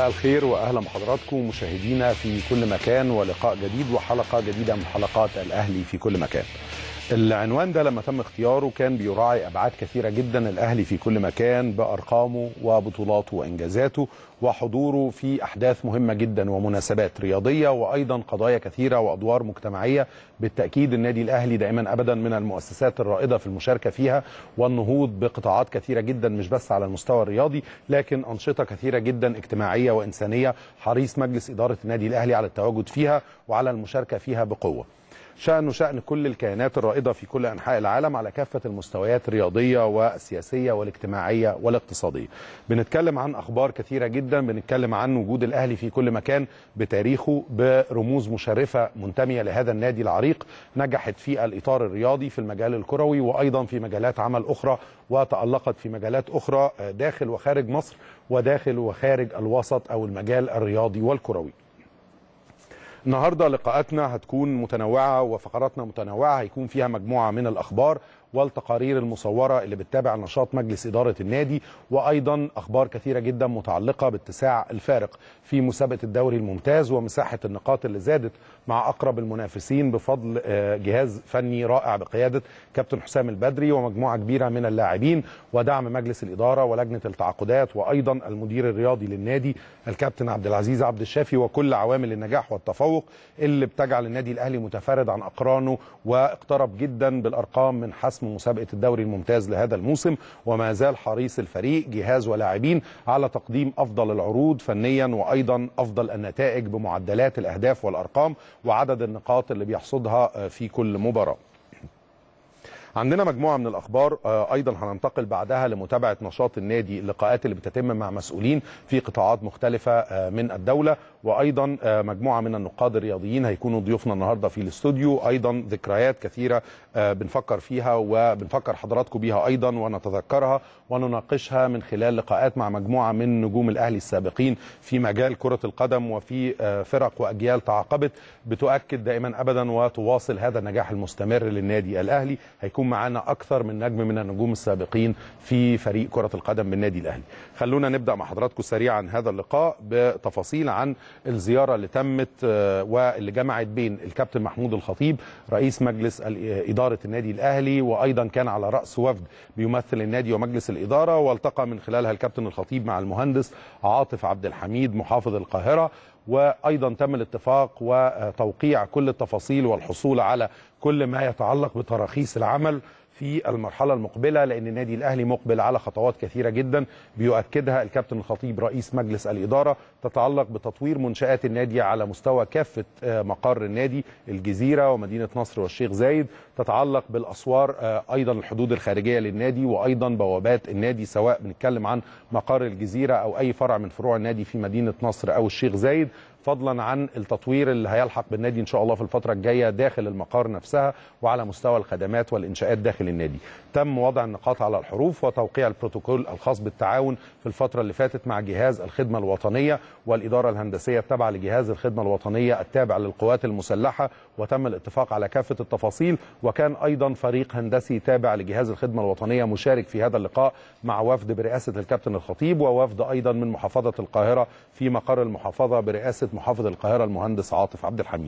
مساء الخير واهلا بحضراتكم مشاهدينا في كل مكان ولقاء جديد وحلقه جديده من حلقات الاهلي في كل مكان. العنوان ده لما تم اختياره كان بيراعي ابعاد كثيره جدا الاهلي في كل مكان بارقامه وبطولاته وانجازاته وحضوره في احداث مهمه جدا ومناسبات رياضيه وايضا قضايا كثيره وادوار مجتمعيه بالتاكيد النادي الاهلي دائما ابدا من المؤسسات الرائده في المشاركه فيها والنهوض بقطاعات كثيره جدا مش بس على المستوى الرياضي لكن انشطه كثيره جدا اجتماعيه وانسانيه حريص مجلس اداره النادي الاهلي على التواجد فيها وعلى المشاركه فيها بقوه. شأنه شأن كل الكيانات الرائدة في كل أنحاء العالم على كافة المستويات الرياضية والسياسية والاجتماعية والاقتصادية بنتكلم عن أخبار كثيرة جدا بنتكلم عن وجود الأهلي في كل مكان بتاريخه برموز مشرفة منتمية لهذا النادي العريق نجحت في الإطار الرياضي في المجال الكروي وأيضا في مجالات عمل أخرى وتألقت في مجالات أخرى داخل وخارج مصر وداخل وخارج الوسط أو المجال الرياضي والكروي النهارده لقاءاتنا هتكون متنوعه وفقراتنا متنوعه هيكون فيها مجموعه من الاخبار والتقارير المصوره اللي بتتابع نشاط مجلس اداره النادي وايضا اخبار كثيره جدا متعلقه باتساع الفارق في مسابقه الدوري الممتاز ومساحه النقاط اللي زادت مع اقرب المنافسين بفضل جهاز فني رائع بقياده كابتن حسام البدري ومجموعه كبيره من اللاعبين ودعم مجلس الاداره ولجنه التعاقدات وايضا المدير الرياضي للنادي الكابتن عبد العزيز عبد الشافي وكل عوامل النجاح والتفوق اللي بتجعل النادي الاهلي متفرد عن اقرانه واقترب جدا بالارقام من حسم حسم مسابقه الدوري الممتاز لهذا الموسم وما زال حريص الفريق جهاز ولاعبين على تقديم افضل العروض فنيا وايضا افضل النتائج بمعدلات الاهداف والارقام وعدد النقاط اللي بيحصدها في كل مباراه. عندنا مجموعه من الاخبار ايضا هننتقل بعدها لمتابعه نشاط النادي اللقاءات اللي بتتم مع مسؤولين في قطاعات مختلفه من الدوله وايضا مجموعه من النقاد الرياضيين هيكونوا ضيوفنا النهارده في الاستوديو ايضا ذكريات كثيره بنفكر فيها وبنفكر حضراتكم بيها ايضا ونتذكرها ونناقشها من خلال لقاءات مع مجموعه من نجوم الاهلي السابقين في مجال كره القدم وفي فرق واجيال تعاقبت بتؤكد دائما ابدا وتواصل هذا النجاح المستمر للنادي الاهلي هيكون معانا اكثر من نجم من النجوم السابقين في فريق كره القدم بالنادي الاهلي خلونا نبدا مع حضراتكم سريعا هذا اللقاء بتفاصيل عن الزياره اللي تمت واللي جمعت بين الكابتن محمود الخطيب رئيس مجلس اداره النادي الاهلي وايضا كان على راس وفد بيمثل النادي ومجلس الاداره والتقى من خلالها الكابتن الخطيب مع المهندس عاطف عبد الحميد محافظ القاهره وايضا تم الاتفاق وتوقيع كل التفاصيل والحصول على كل ما يتعلق بتراخيص العمل في المرحلة المقبلة لأن النادي الأهلي مقبل على خطوات كثيرة جدا بيؤكدها الكابتن الخطيب رئيس مجلس الإدارة تتعلق بتطوير منشآت النادي على مستوى كافة مقر النادي الجزيرة ومدينة نصر والشيخ زايد تتعلق بالأسوار أيضا الحدود الخارجية للنادي وأيضا بوابات النادي سواء بنتكلم عن مقر الجزيرة أو أي فرع من فروع النادي في مدينة نصر أو الشيخ زايد فضلا عن التطوير اللي هيلحق بالنادي ان شاء الله في الفتره الجايه داخل المقار نفسها وعلى مستوى الخدمات والانشاءات داخل النادي. تم وضع النقاط على الحروف وتوقيع البروتوكول الخاص بالتعاون في الفتره اللي فاتت مع جهاز الخدمه الوطنيه والاداره الهندسيه التابعه لجهاز الخدمه الوطنيه التابع للقوات المسلحه وتم الاتفاق على كافه التفاصيل وكان ايضا فريق هندسي تابع لجهاز الخدمه الوطنيه مشارك في هذا اللقاء مع وفد برئاسه الكابتن الخطيب ووفد ايضا من محافظه القاهره في مقر المحافظه برئاسه محافظ القاهره المهندس عاطف عبد الحميد.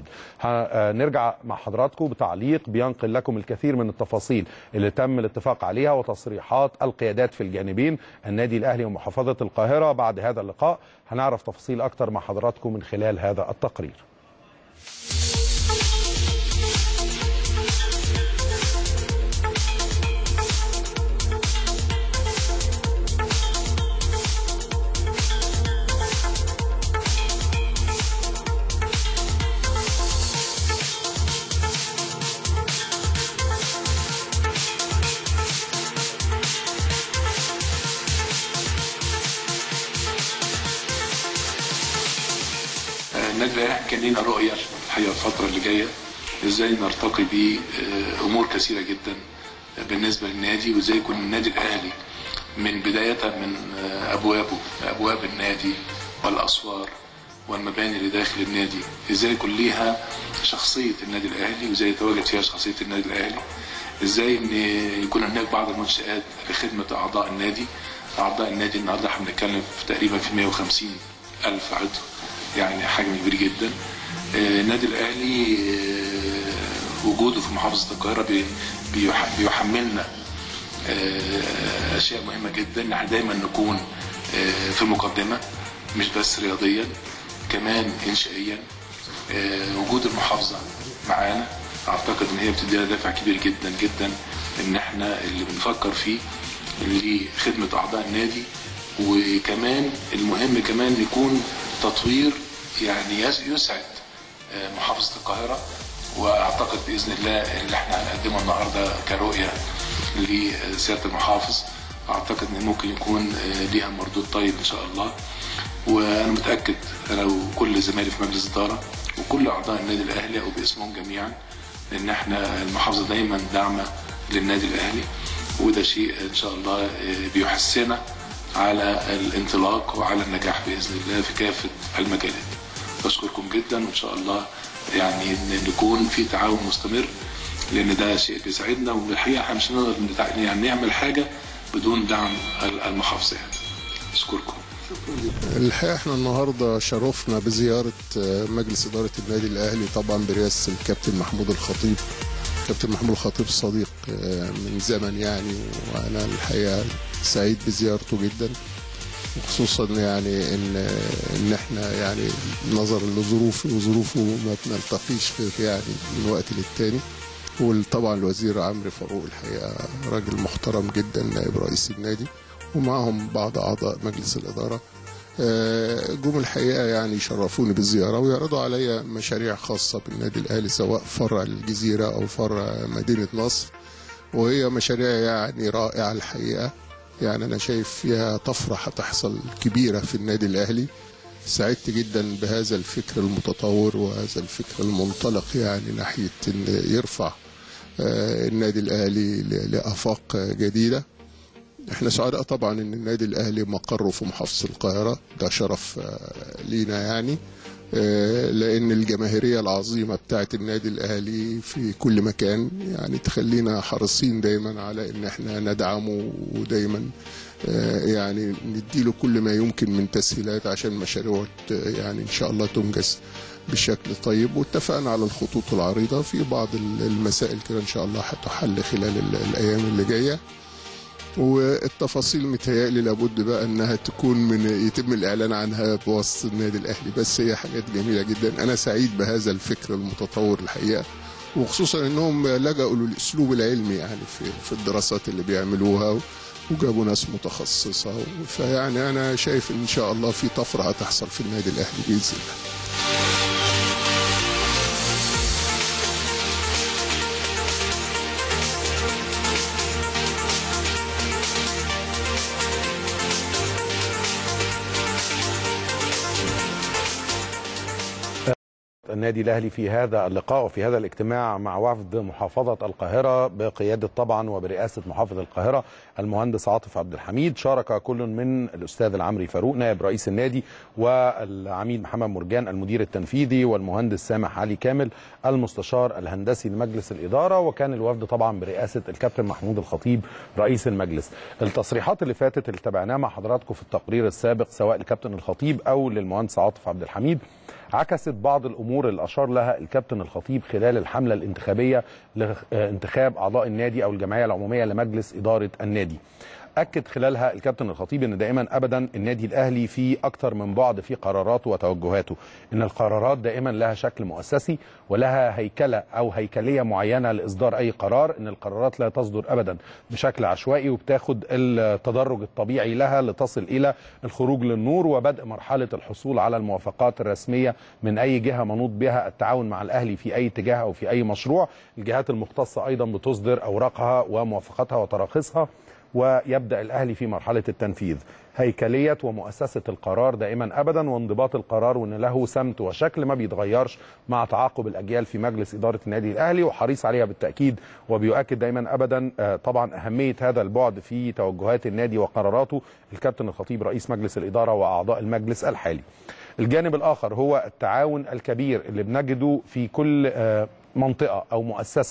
هنرجع مع حضراتكم بتعليق بينقل لكم الكثير من التفاصيل اللي تم الاتفاق عليها وتصريحات القيادات في الجانبين النادي الاهلي ومحافظه القاهره بعد هذا اللقاء هنعرف تفاصيل اكتر مع حضراتكم من خلال هذا التقرير. النادي الاهلي كان لنا رؤيه الحقيقه الفتره اللي جايه ازاي نرتقي بامور كثيره جدا بالنسبه للنادي وازاي يكون النادي الاهلي من بدايه من ابوابه ابواب النادي والاسوار والمباني اللي داخل النادي ازاي يكون ليها شخصيه النادي الاهلي وازاي يتواجد فيها شخصيه النادي الاهلي ازاي ان يكون هناك بعض المنشات لخدمه اعضاء النادي اعضاء النادي النهارده احنا بنتكلم في تقريبا في 150 ألف عضو يعني حجم كبير جدا آه، النادي الأهلي آه، وجوده في محافظة القاهرة بي- بيح- بيحملنا آه، أشياء مهمة جدا إن احنا دايما نكون آه، في المقدمة مش بس رياضيا كمان إنشائيا آه، وجود المحافظة معانا أعتقد إن هي بتدينا دافع كبير جدا جدا إن احنا اللي بنفكر فيه لخدمة أعضاء النادي وكمان المهم كمان يكون تطوير يعني يس- يسعد آه، محافظة القاهرة واعتقد باذن الله اللي احنا هنقدمه النهارده كرؤيه لسياده المحافظ اعتقد ان ممكن يكون آه، ليها مردود طيب ان شاء الله وانا متاكد لو كل زمايلي في مجلس الاداره وكل اعضاء النادي الاهلي او باسمهم جميعا ان احنا المحافظه دايما داعمه للنادي الاهلي وده شيء ان شاء الله آه، بيحسنا على الانطلاق وعلى النجاح باذن الله في كافه المجالات. بشكركم جدا وان شاء الله يعني إن نكون في تعاون مستمر لان ده شيء بيساعدنا والحقيقه احنا مش هنقدر نتع- يعني نعمل حاجه بدون دعم المحافظه يعني. اشكركم. الحقيقه احنا النهارده شرفنا بزياره آه، مجلس اداره النادي الاهلي طبعا برئاسه الكابتن محمود الخطيب كابتن محمود الخطيب صديق آه، من زمن يعني وانا الحقيقه سعيد بزيارته جدا وخصوصا يعني ان ان احنا يعني نظرا لظروفي وظروفه ما بنلتقيش في يعني من وقت للتاني وطبعا الوزير عمرو فاروق الحقيقه راجل محترم جدا نائب رئيس النادي ومعهم بعض اعضاء مجلس الاداره آه، جم الحقيقه يعني شرفوني بالزياره ويعرضوا عليا مشاريع خاصه بالنادي الاهلي سواء فرع الجزيره او فرع مدينه نصر وهي مشاريع يعني رائعه الحقيقه يعني انا شايف فيها طفره هتحصل كبيره في النادي الاهلي سعدت جدا بهذا الفكر المتطور وهذا الفكر المنطلق يعني ناحيه ان يرفع آه، النادي الاهلي ل- لافاق جديده احنا سعداء طبعا ان النادي الاهلي مقره في محافظه القاهره ده شرف آه، لينا يعني آه، لان الجماهيريه العظيمه بتاعه النادي الاهلي في كل مكان يعني تخلينا حريصين دايما على ان احنا ندعمه ودايما آه، يعني نديله كل ما يمكن من تسهيلات عشان مشاريعه ت- يعني ان شاء الله تنجز بشكل طيب واتفقنا على الخطوط العريضه في بعض ال- المسائل كده ان شاء الله هتحل خلال ال- الايام اللي جايه والتفاصيل متهيألي لابد بقى انها تكون من يتم الاعلان عنها بواسطه النادي الاهلي بس هي حاجات جميله جدا انا سعيد بهذا الفكر المتطور الحقيقه وخصوصا انهم لجأوا للاسلوب العلمي يعني في في الدراسات اللي بيعملوها وجابوا ناس متخصصه فيعني انا شايف ان شاء الله في طفره هتحصل في النادي الاهلي باذن الله النادي الاهلي في هذا اللقاء وفي هذا الاجتماع مع وفد محافظه القاهره بقياده طبعا وبرئاسه محافظ القاهره المهندس عاطف عبد الحميد شارك كل من الاستاذ العمري فاروق نائب رئيس النادي والعميد محمد مرجان المدير التنفيذي والمهندس سامح علي كامل المستشار الهندسي لمجلس الاداره وكان الوفد طبعا برئاسه الكابتن محمود الخطيب رئيس المجلس التصريحات اللي فاتت اللي تابعناها مع حضراتكم في التقرير السابق سواء لكابتن الخطيب او للمهندس عاطف عبد الحميد عكست بعض الامور اللي اشار لها الكابتن الخطيب خلال الحمله الانتخابيه لانتخاب اعضاء النادي او الجمعيه العموميه لمجلس اداره النادي. اكد خلالها الكابتن الخطيب ان دائما ابدا النادي الاهلي في اكثر من بعد في قراراته وتوجهاته ان القرارات دائما لها شكل مؤسسي ولها هيكله او هيكليه معينه لاصدار اي قرار ان القرارات لا تصدر ابدا بشكل عشوائي وبتاخد التدرج الطبيعي لها لتصل الى الخروج للنور وبدء مرحله الحصول على الموافقات الرسميه من اي جهه منوط بها التعاون مع الاهلي في اي اتجاه او في اي مشروع الجهات المختصه ايضا بتصدر اوراقها وموافقاتها وتراخيصها ويبدا الاهلي في مرحله التنفيذ هيكليه ومؤسسه القرار دائما ابدا وانضباط القرار وان له سمت وشكل ما بيتغيرش مع تعاقب الاجيال في مجلس اداره النادي الاهلي وحريص عليها بالتاكيد وبيؤكد دايما ابدا آه، طبعا اهميه هذا البعد في توجهات النادي وقراراته الكابتن الخطيب رئيس مجلس الاداره واعضاء المجلس الحالي. الجانب الاخر هو التعاون الكبير اللي بنجده في كل آه، منطقه او مؤسسه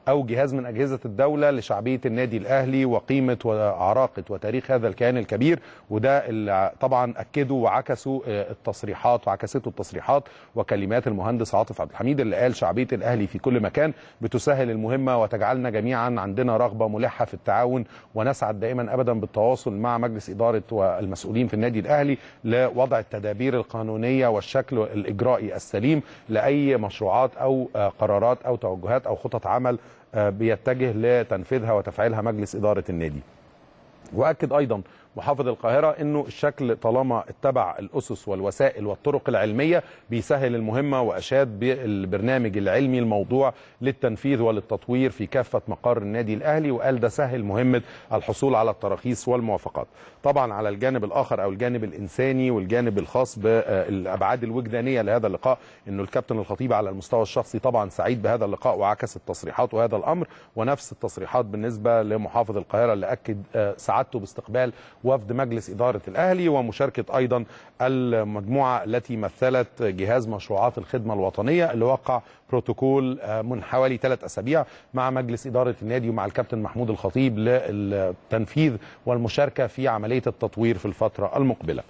او جهاز من اجهزه الدوله لشعبيه النادي الاهلي وقيمه وعراقه وتاريخ هذا الكيان الكبير وده اللي طبعا اكدوا وعكسوا التصريحات وعكسته التصريحات وكلمات المهندس عاطف عبد الحميد اللي قال شعبيه الاهلي في كل مكان بتسهل المهمه وتجعلنا جميعا عندنا رغبه ملحه في التعاون ونسعد دائما ابدا بالتواصل مع مجلس اداره والمسؤولين في النادي الاهلي لوضع التدابير القانونيه والشكل الاجرائي السليم لاي مشروعات او قرارات او توجهات او خطط عمل بيتجه لتنفيذها وتفعيلها مجلس اداره النادي. واكد ايضا محافظ القاهره انه الشكل طالما اتبع الاسس والوسائل والطرق العلميه بيسهل المهمه واشاد بالبرنامج العلمي الموضوع للتنفيذ وللتطوير في كافه مقار النادي الاهلي وقال ده سهل مهمه الحصول على التراخيص والموافقات. طبعا على الجانب الاخر او الجانب الانساني والجانب الخاص بالابعاد الوجدانيه لهذا اللقاء انه الكابتن الخطيب على المستوى الشخصي طبعا سعيد بهذا اللقاء وعكس التصريحات وهذا الامر ونفس التصريحات بالنسبه لمحافظ القاهره اللي اكد سعادته باستقبال وفد مجلس إدارة الأهلي ومشاركة أيضا المجموعة التي مثلت جهاز مشروعات الخدمة الوطنية اللي وقع بروتوكول من حوالي ثلاث أسابيع مع مجلس إدارة النادي ومع الكابتن محمود الخطيب للتنفيذ والمشاركة في عملية التطوير في الفترة المقبلة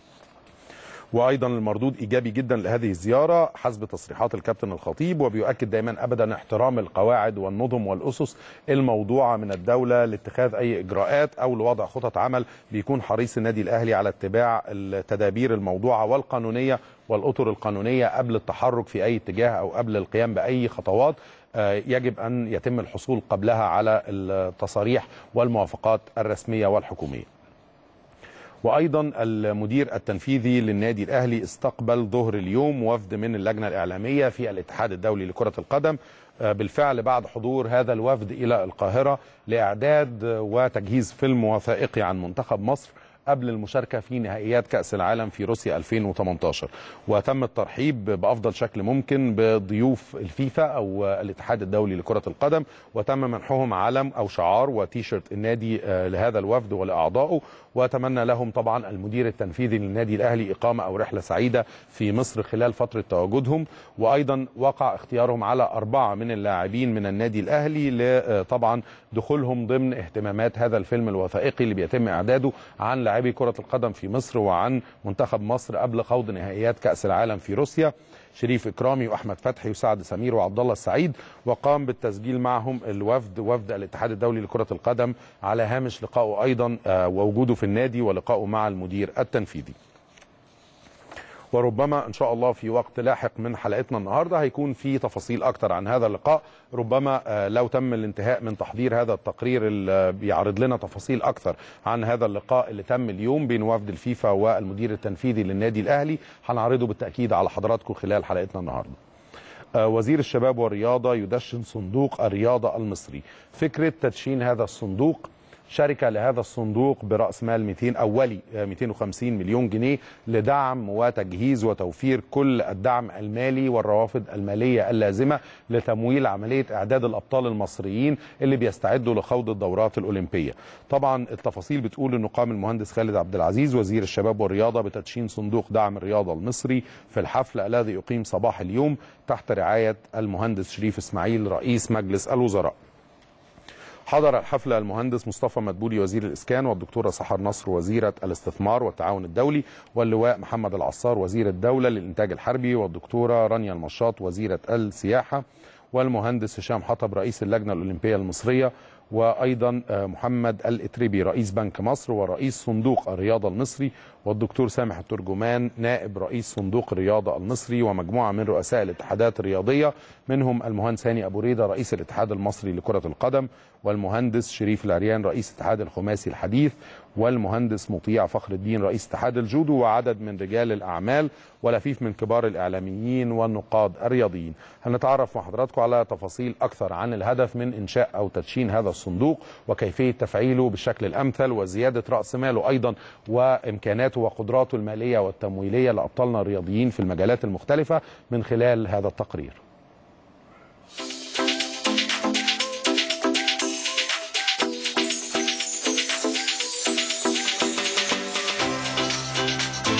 وايضا المردود ايجابي جدا لهذه الزياره حسب تصريحات الكابتن الخطيب وبيؤكد دائما ابدا احترام القواعد والنظم والاسس الموضوعه من الدوله لاتخاذ اي اجراءات او لوضع خطط عمل بيكون حريص النادي الاهلي على اتباع التدابير الموضوعه والقانونيه والاطر القانونيه قبل التحرك في اي اتجاه او قبل القيام باي خطوات يجب ان يتم الحصول قبلها على التصاريح والموافقات الرسميه والحكوميه. وايضا المدير التنفيذي للنادي الاهلي استقبل ظهر اليوم وفد من اللجنه الاعلاميه في الاتحاد الدولي لكره القدم بالفعل بعد حضور هذا الوفد الى القاهره لاعداد وتجهيز فيلم وثائقي عن منتخب مصر قبل المشاركة في نهائيات كأس العالم في روسيا 2018 وتم الترحيب بأفضل شكل ممكن بضيوف الفيفا أو الاتحاد الدولي لكرة القدم وتم منحهم علم أو شعار وتيشيرت النادي لهذا الوفد ولأعضائه وأتمنى لهم طبعا المدير التنفيذي للنادي الأهلي إقامة أو رحلة سعيدة في مصر خلال فترة تواجدهم وأيضا وقع اختيارهم على أربعة من اللاعبين من النادي الأهلي طبعا دخولهم ضمن اهتمامات هذا الفيلم الوثائقي اللي بيتم إعداده عن لاعبي كرة القدم في مصر وعن منتخب مصر قبل خوض نهائيات كأس العالم في روسيا شريف إكرامي وأحمد فتحي وسعد سمير وعبد الله السعيد وقام بالتسجيل معهم الوفد وفد الاتحاد الدولي لكرة القدم على هامش لقائه أيضا ووجوده في النادي ولقائه مع المدير التنفيذي وربما ان شاء الله في وقت لاحق من حلقتنا النهارده هيكون في تفاصيل اكتر عن هذا اللقاء ربما لو تم الانتهاء من تحضير هذا التقرير اللي بيعرض لنا تفاصيل اكتر عن هذا اللقاء اللي تم اليوم بين وفد الفيفا والمدير التنفيذي للنادي الاهلي هنعرضه بالتاكيد على حضراتكم خلال حلقتنا النهارده وزير الشباب والرياضه يدشن صندوق الرياضه المصري فكره تدشين هذا الصندوق شركة لهذا الصندوق برأس مال 200 أولي 250 مليون جنيه لدعم وتجهيز وتوفير كل الدعم المالي والروافد المالية اللازمة لتمويل عملية إعداد الأبطال المصريين اللي بيستعدوا لخوض الدورات الأولمبية طبعا التفاصيل بتقول أنه قام المهندس خالد عبد العزيز وزير الشباب والرياضة بتدشين صندوق دعم الرياضة المصري في الحفل الذي يقيم صباح اليوم تحت رعاية المهندس شريف إسماعيل رئيس مجلس الوزراء حضر الحفل المهندس مصطفى مدبولي وزير الإسكان والدكتورة سحر نصر وزيرة الاستثمار والتعاون الدولي واللواء محمد العصار وزير الدولة للإنتاج الحربي والدكتورة رانيا المشاط وزيرة السياحة والمهندس هشام حطب رئيس اللجنة الأولمبية المصرية وايضا محمد الاتريبي رئيس بنك مصر ورئيس صندوق الرياضه المصري والدكتور سامح الترجمان نائب رئيس صندوق الرياضه المصري ومجموعه من رؤساء الاتحادات الرياضيه منهم المهندس هاني ابو ريده رئيس الاتحاد المصري لكره القدم والمهندس شريف العريان رئيس اتحاد الخماسي الحديث والمهندس مطيع فخر الدين رئيس اتحاد الجودو وعدد من رجال الاعمال ولفيف من كبار الاعلاميين والنقاد الرياضيين هنتعرف مع حضراتكم على تفاصيل اكثر عن الهدف من انشاء او تدشين هذا الصندوق وكيفيه تفعيله بالشكل الامثل وزياده راس ماله ايضا وامكاناته وقدراته الماليه والتمويليه لابطالنا الرياضيين في المجالات المختلفه من خلال هذا التقرير.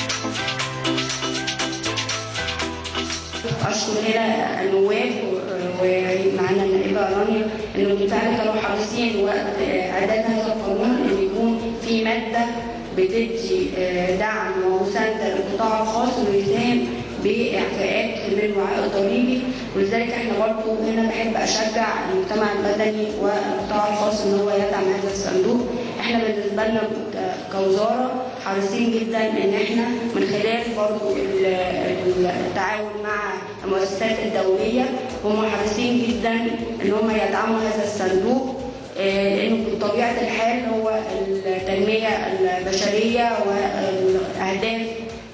اشكر هنا النواب ومعانا النائبه رانيا انه بالفعل كانوا حريصين وقت آه، اعداد هذا القانون ان يكون في ماده بتدي آه، دعم ومسانده للقطاع الخاص انه يساهم باعفاءات من الوعاء الضريبي ولذلك احنا برضه هنا بحب اشجع المجتمع المدني والقطاع الخاص ان هو يدعم هذا الصندوق احنا بالنسبه لنا ك- كوزاره حريصين جدا ان احنا من خلال برضه ال- ال- التعاون مع المؤسسات الدوليه هم حريصين جدا ان هم يدعموا هذا الصندوق آه، لانه بطبيعه الحال هو التنميه البشريه والاهداف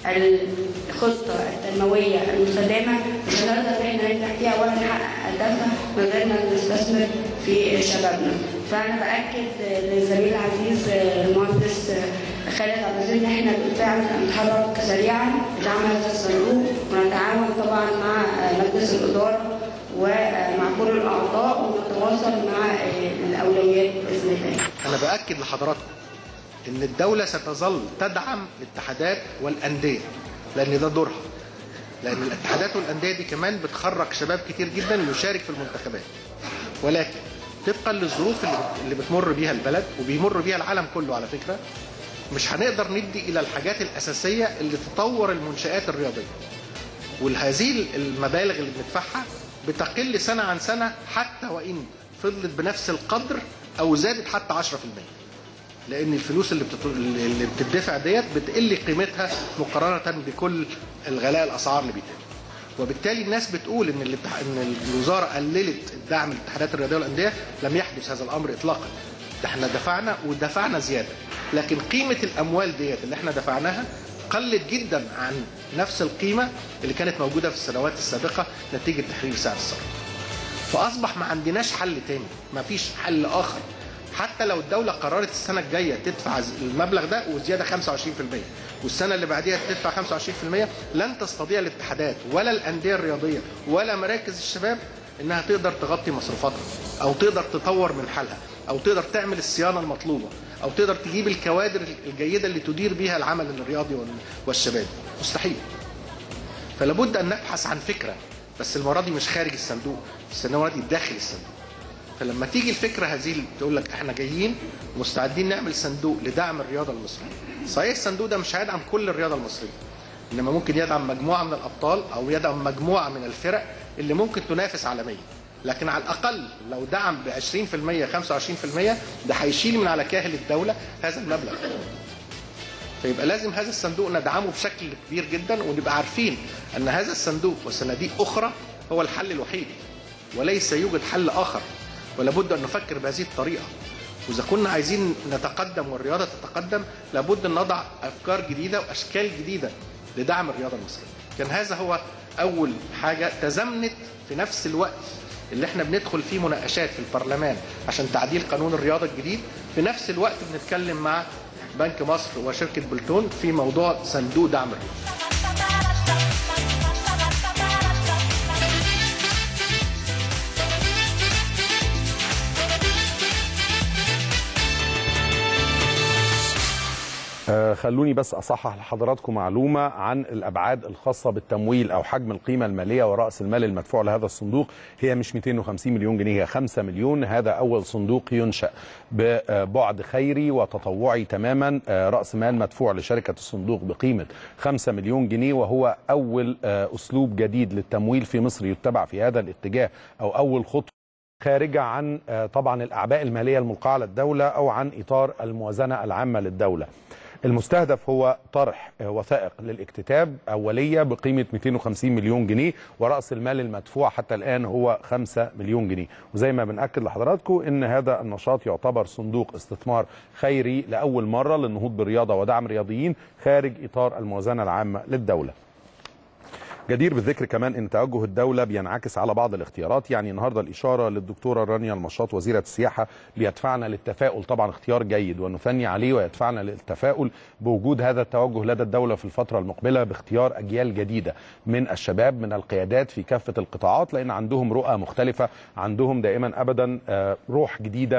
الخطه التنمويه المستدامه مش هنقدر ان احنا ننجح فيها ولا نحقق اهدافها من غير ما نستثمر في شبابنا فانا باكد للزميل العزيز آه، المهندس آه، خالد عبد العزيز ان احنا بالفعل نتحرك سريعا لدعم هذا الصندوق ونتعاون طبعا مع آه، مجلس الاداره ومع كل الاعضاء ونتواصل مع آه، الاولويات باذن الله. أنا بأكد لحضراتكم إن الدولة ستظل تدعم الاتحادات والأندية لأن ده دورها لأن الاتحادات والأندية دي كمان بتخرج شباب كتير جدا يشارك في المنتخبات ولكن طبقا للظروف اللي بت- اللي بتمر بيها البلد وبيمر بيها العالم كله على فكرة مش هنقدر ندي إلى الحاجات الأساسية اللي تطور المنشآت الرياضية وهذه المبالغ اللي بندفعها بتقل سنة عن سنة حتى وإن فضلت بنفس القدر أو زادت حتى 10% لأن الفلوس اللي بتت... اللي بتدفع ديت بتقل قيمتها مقارنة بكل الغلاء الأسعار اللي بيتم وبالتالي الناس بتقول ان الاتح... ان الوزاره قللت الدعم للاتحادات الرياضيه والانديه لم يحدث هذا الامر اطلاقا ده احنا دفعنا ودفعنا زياده لكن قيمه الاموال ديت اللي احنا دفعناها قلت جدا عن نفس القيمه اللي كانت موجوده في السنوات السابقه نتيجه تحرير سعر الصرف فاصبح ما عندناش حل تاني ما فيش حل اخر حتى لو الدولة قررت السنة الجاية تدفع المبلغ ده وزيادة 25% والسنة اللي بعديها تدفع 25% لن تستطيع الاتحادات ولا الأندية الرياضية ولا مراكز الشباب إنها تقدر تغطي مصروفاتها أو تقدر تطور من حالها أو تقدر تعمل الصيانة المطلوبة أو تقدر تجيب الكوادر الجيدة اللي تدير بيها العمل الرياضي وال- والشبابي مستحيل فلابد أن نبحث عن فكرة بس المرة دي مش خارج الصندوق المرة دي داخل الصندوق فلما تيجي الفكره هذه اللي تقول لك احنا جايين مستعدين نعمل صندوق لدعم الرياضه المصريه. صحيح الصندوق ده مش هيدعم كل الرياضه المصريه. انما ممكن يدعم مجموعه من الابطال او يدعم مجموعه من الفرق اللي ممكن تنافس عالميا. لكن على الاقل لو دعم ب 20% 25% ده هيشيل من على كاهل الدوله هذا المبلغ. فيبقى لازم هذا الصندوق ندعمه بشكل كبير جدا ونبقى عارفين ان هذا الصندوق وصناديق اخرى هو الحل الوحيد وليس يوجد حل اخر ولابد ان نفكر بهذه الطريقه واذا كنا عايزين نتقدم والرياضه تتقدم لابد ان نضع افكار جديده واشكال جديده لدعم الرياضه المصريه كان هذا هو اول حاجه تزامنت في نفس الوقت اللي احنا بندخل فيه مناقشات في البرلمان عشان تعديل قانون الرياضه الجديد في نفس الوقت بنتكلم مع بنك مصر وشركه بلتون في موضوع صندوق دعم الرياضه آه، خلوني بس اصحح لحضراتكم معلومه عن الابعاد الخاصه بالتمويل او حجم القيمه الماليه وراس المال المدفوع لهذا الصندوق هي مش 250 مليون جنيه هي 5 مليون هذا اول صندوق ينشا ببعد خيري وتطوعي تماما آه، راس مال مدفوع لشركه الصندوق بقيمه 5 مليون جنيه وهو اول آه، اسلوب جديد للتمويل في مصر يتبع في هذا الاتجاه او اول خطوه خارجة عن آه، طبعا الأعباء المالية الملقاة على الدولة أو عن إطار الموازنة العامة للدولة المستهدف هو طرح آه، وثائق للاكتتاب أولية بقيمة 250 مليون جنيه ورأس المال المدفوع حتى الآن هو 5 مليون جنيه وزي ما بنأكد لحضراتكم أن هذا النشاط يعتبر صندوق استثمار خيري لأول مرة للنهوض بالرياضة ودعم رياضيين خارج إطار الموازنة العامة للدولة جدير بالذكر كمان ان توجه الدوله بينعكس على بعض الاختيارات يعني النهارده الاشاره للدكتوره رانيا المشاط وزيره السياحه ليدفعنا للتفاؤل طبعا اختيار جيد ونثني عليه ويدفعنا للتفاؤل بوجود هذا التوجه لدى الدوله في الفتره المقبله باختيار اجيال جديده من الشباب من القيادات في كافه القطاعات لان عندهم رؤى مختلفه عندهم دائما ابدا آه، روح جديده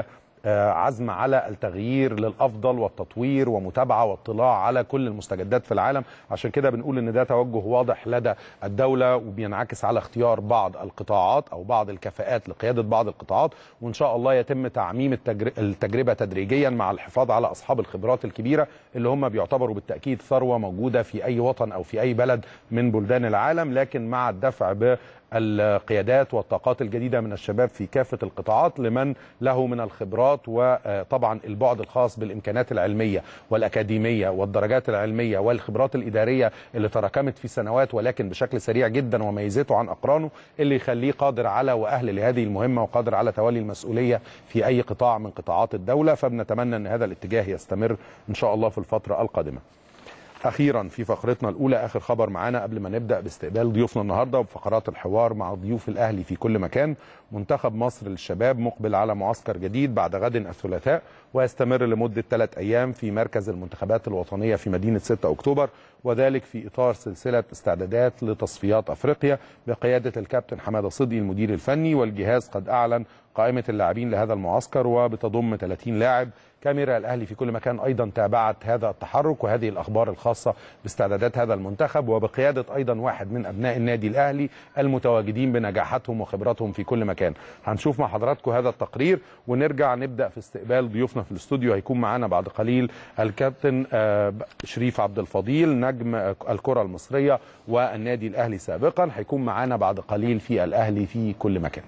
آه، عزم على التغيير للافضل والتطوير ومتابعه واطلاع على كل المستجدات في العالم عشان كده بنقول ان ده توجه واضح لدى الدوله وبينعكس على اختيار بعض القطاعات او بعض الكفاءات لقياده بعض القطاعات وان شاء الله يتم تعميم التجر- التجربه تدريجيا مع الحفاظ على اصحاب الخبرات الكبيره اللي هم بيعتبروا بالتاكيد ثروه موجوده في اي وطن او في اي بلد من بلدان العالم لكن مع الدفع ب القيادات والطاقات الجديده من الشباب في كافه القطاعات لمن له من الخبرات وطبعا البعد الخاص بالامكانات العلميه والاكاديميه والدرجات العلميه والخبرات الاداريه اللي تراكمت في سنوات ولكن بشكل سريع جدا وميزته عن اقرانه اللي يخليه قادر على واهل لهذه المهمه وقادر على تولي المسؤوليه في اي قطاع من قطاعات الدوله فبنتمنى ان هذا الاتجاه يستمر ان شاء الله في الفتره القادمه. اخيرا في فقرتنا الاولى اخر خبر معانا قبل ما نبدا باستقبال ضيوفنا النهارده وفقرات الحوار مع ضيوف الاهلي في كل مكان منتخب مصر للشباب مقبل على معسكر جديد بعد غد الثلاثاء ويستمر لمده ثلاث ايام في مركز المنتخبات الوطنيه في مدينه 6 اكتوبر وذلك في اطار سلسله استعدادات لتصفيات افريقيا بقياده الكابتن حماده صدقي المدير الفني والجهاز قد اعلن قائمه اللاعبين لهذا المعسكر وبتضم 30 لاعب كاميرا الاهلي في كل مكان ايضا تابعت هذا التحرك وهذه الاخبار الخاصه باستعدادات هذا المنتخب وبقياده ايضا واحد من ابناء النادي الاهلي المتواجدين بنجاحاتهم وخبراتهم في كل مكان هنشوف مع حضراتكم هذا التقرير ونرجع نبدا في استقبال ضيوفنا في الاستوديو هيكون معانا بعد قليل الكابتن آه، شريف عبد الفضيل نجم آه، الكره المصريه والنادي الاهلي سابقا هيكون معانا بعد قليل في الاهلي في كل مكان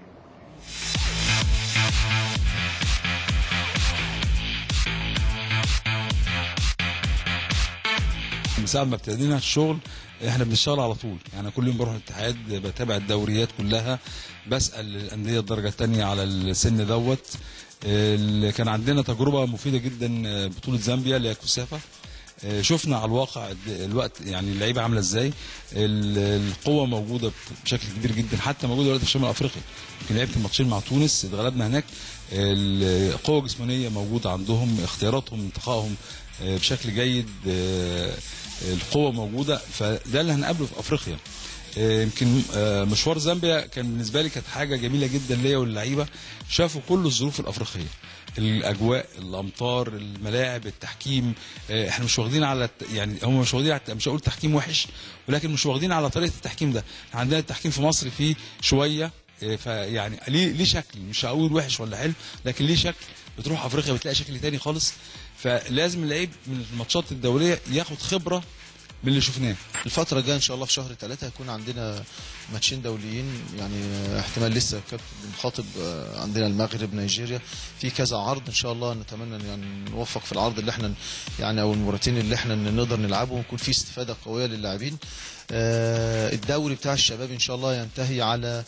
من ساعه ما ابتدينا الشغل احنا بنشتغل على طول يعني كل يوم بروح الاتحاد بتابع الدوريات كلها بسال الانديه الدرجه الثانيه على السن دوت اللي كان عندنا تجربه مفيده جدا بطوله زامبيا اللي هي كوسافا آه، شفنا على الواقع د- الوقت يعني اللعيبه عامله ازاي ال- القوه موجوده بشكل كبير جدا حتى موجوده دلوقتي في شمال افريقيا يمكن لعبت الماتشين مع تونس اتغلبنا هناك القوه الجسمانيه موجوده عندهم اختياراتهم انتقائهم آه، بشكل جيد آه، القوه موجوده فده اللي هنقابله في افريقيا آه، يمكن آه، مشوار زامبيا كان بالنسبه لي كانت حاجه جميله جدا ليا واللعيبه شافوا كل الظروف الافريقيه الاجواء الامطار الملاعب التحكيم آه، احنا مش واخدين على الت- يعني هم مش واخدين على الت- مش هقول تحكيم وحش ولكن مش واخدين على طريقه التحكيم ده إحنا عندنا التحكيم في مصر فيه شويه آه، فيعني ليه ليه شكل مش هقول وحش ولا حلو لكن ليه شكل بتروح افريقيا بتلاقي شكل تاني خالص فلازم اللعيب من الماتشات الدوليه ياخد خبره من اللي شفناه الفترة الجاية إن شاء الله في شهر ثلاثة هيكون عندنا ماتشين دوليين يعني احتمال لسه كابتن بنخاطب آه، عندنا المغرب نيجيريا في كذا عرض إن شاء الله نتمنى إن يعني نوفق في العرض اللي احنا يعني أو المباراتين اللي احنا نقدر نلعبه ويكون في استفادة قوية للاعبين آه، الدوري بتاع الشباب إن شاء الله ينتهي على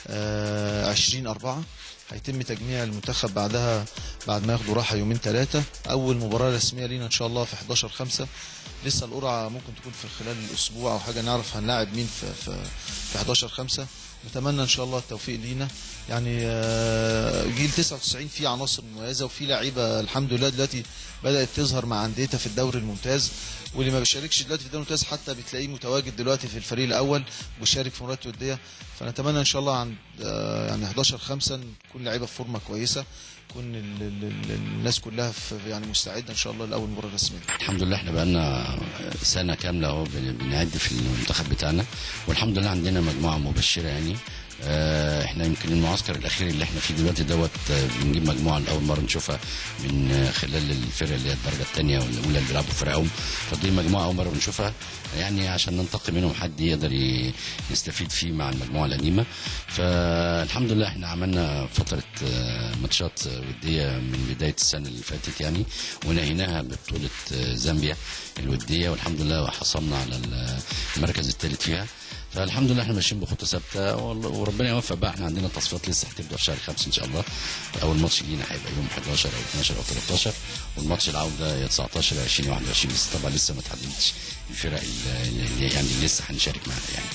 20 أربعة هيتم تجميع المنتخب بعدها بعد ما ياخدوا راحة يومين ثلاثة أول مباراة رسمية لينا إن شاء الله في 11 5 لسه القرعة ممكن تكون في خلال الأسبوع أو حاجة نعرف هنلاعب مين في في في 11 5 نتمنى إن شاء الله التوفيق لينا يعني آه، جيل 99 فيه عناصر مميزة وفي لعيبة الحمد لله دلوقتي بدأت تظهر مع أنديتها في الدوري الممتاز واللي ما بيشاركش دلوقتي في الدوري الممتاز حتى بتلاقيه متواجد دلوقتي في الفريق الأول وبيشارك في مباريات ودية فنتمنى إن شاء الله عند آه، يعني 11 5 نكون لعيبة في فورمة كويسة يكون ال- ال- ال- الناس كلها في يعني مستعدة إن شاء الله لأول مباراة رسمية الحمد لله احنا بقالنا سنه كامله اهو بن- بنعد في المنتخب بتاعنا والحمد لله عندنا مجموعه مبشره يعني اه، احنا يمكن المعسكر الاخير اللي احنا فيه دلوقتي دوت اه، بنجيب مجموعه لاول مره نشوفها من اه، خلال الفرق اللي هي الدرجه الثانيه والاولى اللي بيلعبوا فرقهم فدي مجموعه اول مره بنشوفها يعني عشان ننتقي منهم حد يقدر ي- يستفيد فيه مع المجموعه القديمه فالحمد لله احنا عملنا فتره اه، ماتشات وديه من بدايه السنه اللي فاتت يعني ونهيناها ببطوله اه، زامبيا الوديه والحمد لله حصلنا على المركز الثالث فيها فالحمد لله احنا ماشيين بخطه ثابته والله- وربنا يوفق بقى احنا عندنا تصفيات لسه هتبدا في شهر خمسه ان شاء الله اول ماتش لينا هيبقى يوم 11 او 12 او 13 والماتش العوده يا 19 يا 20 21 بس طبعا لسه ما تحددتش الفرق اللي اللي- يعني اللي لسه هنشارك معاها يعني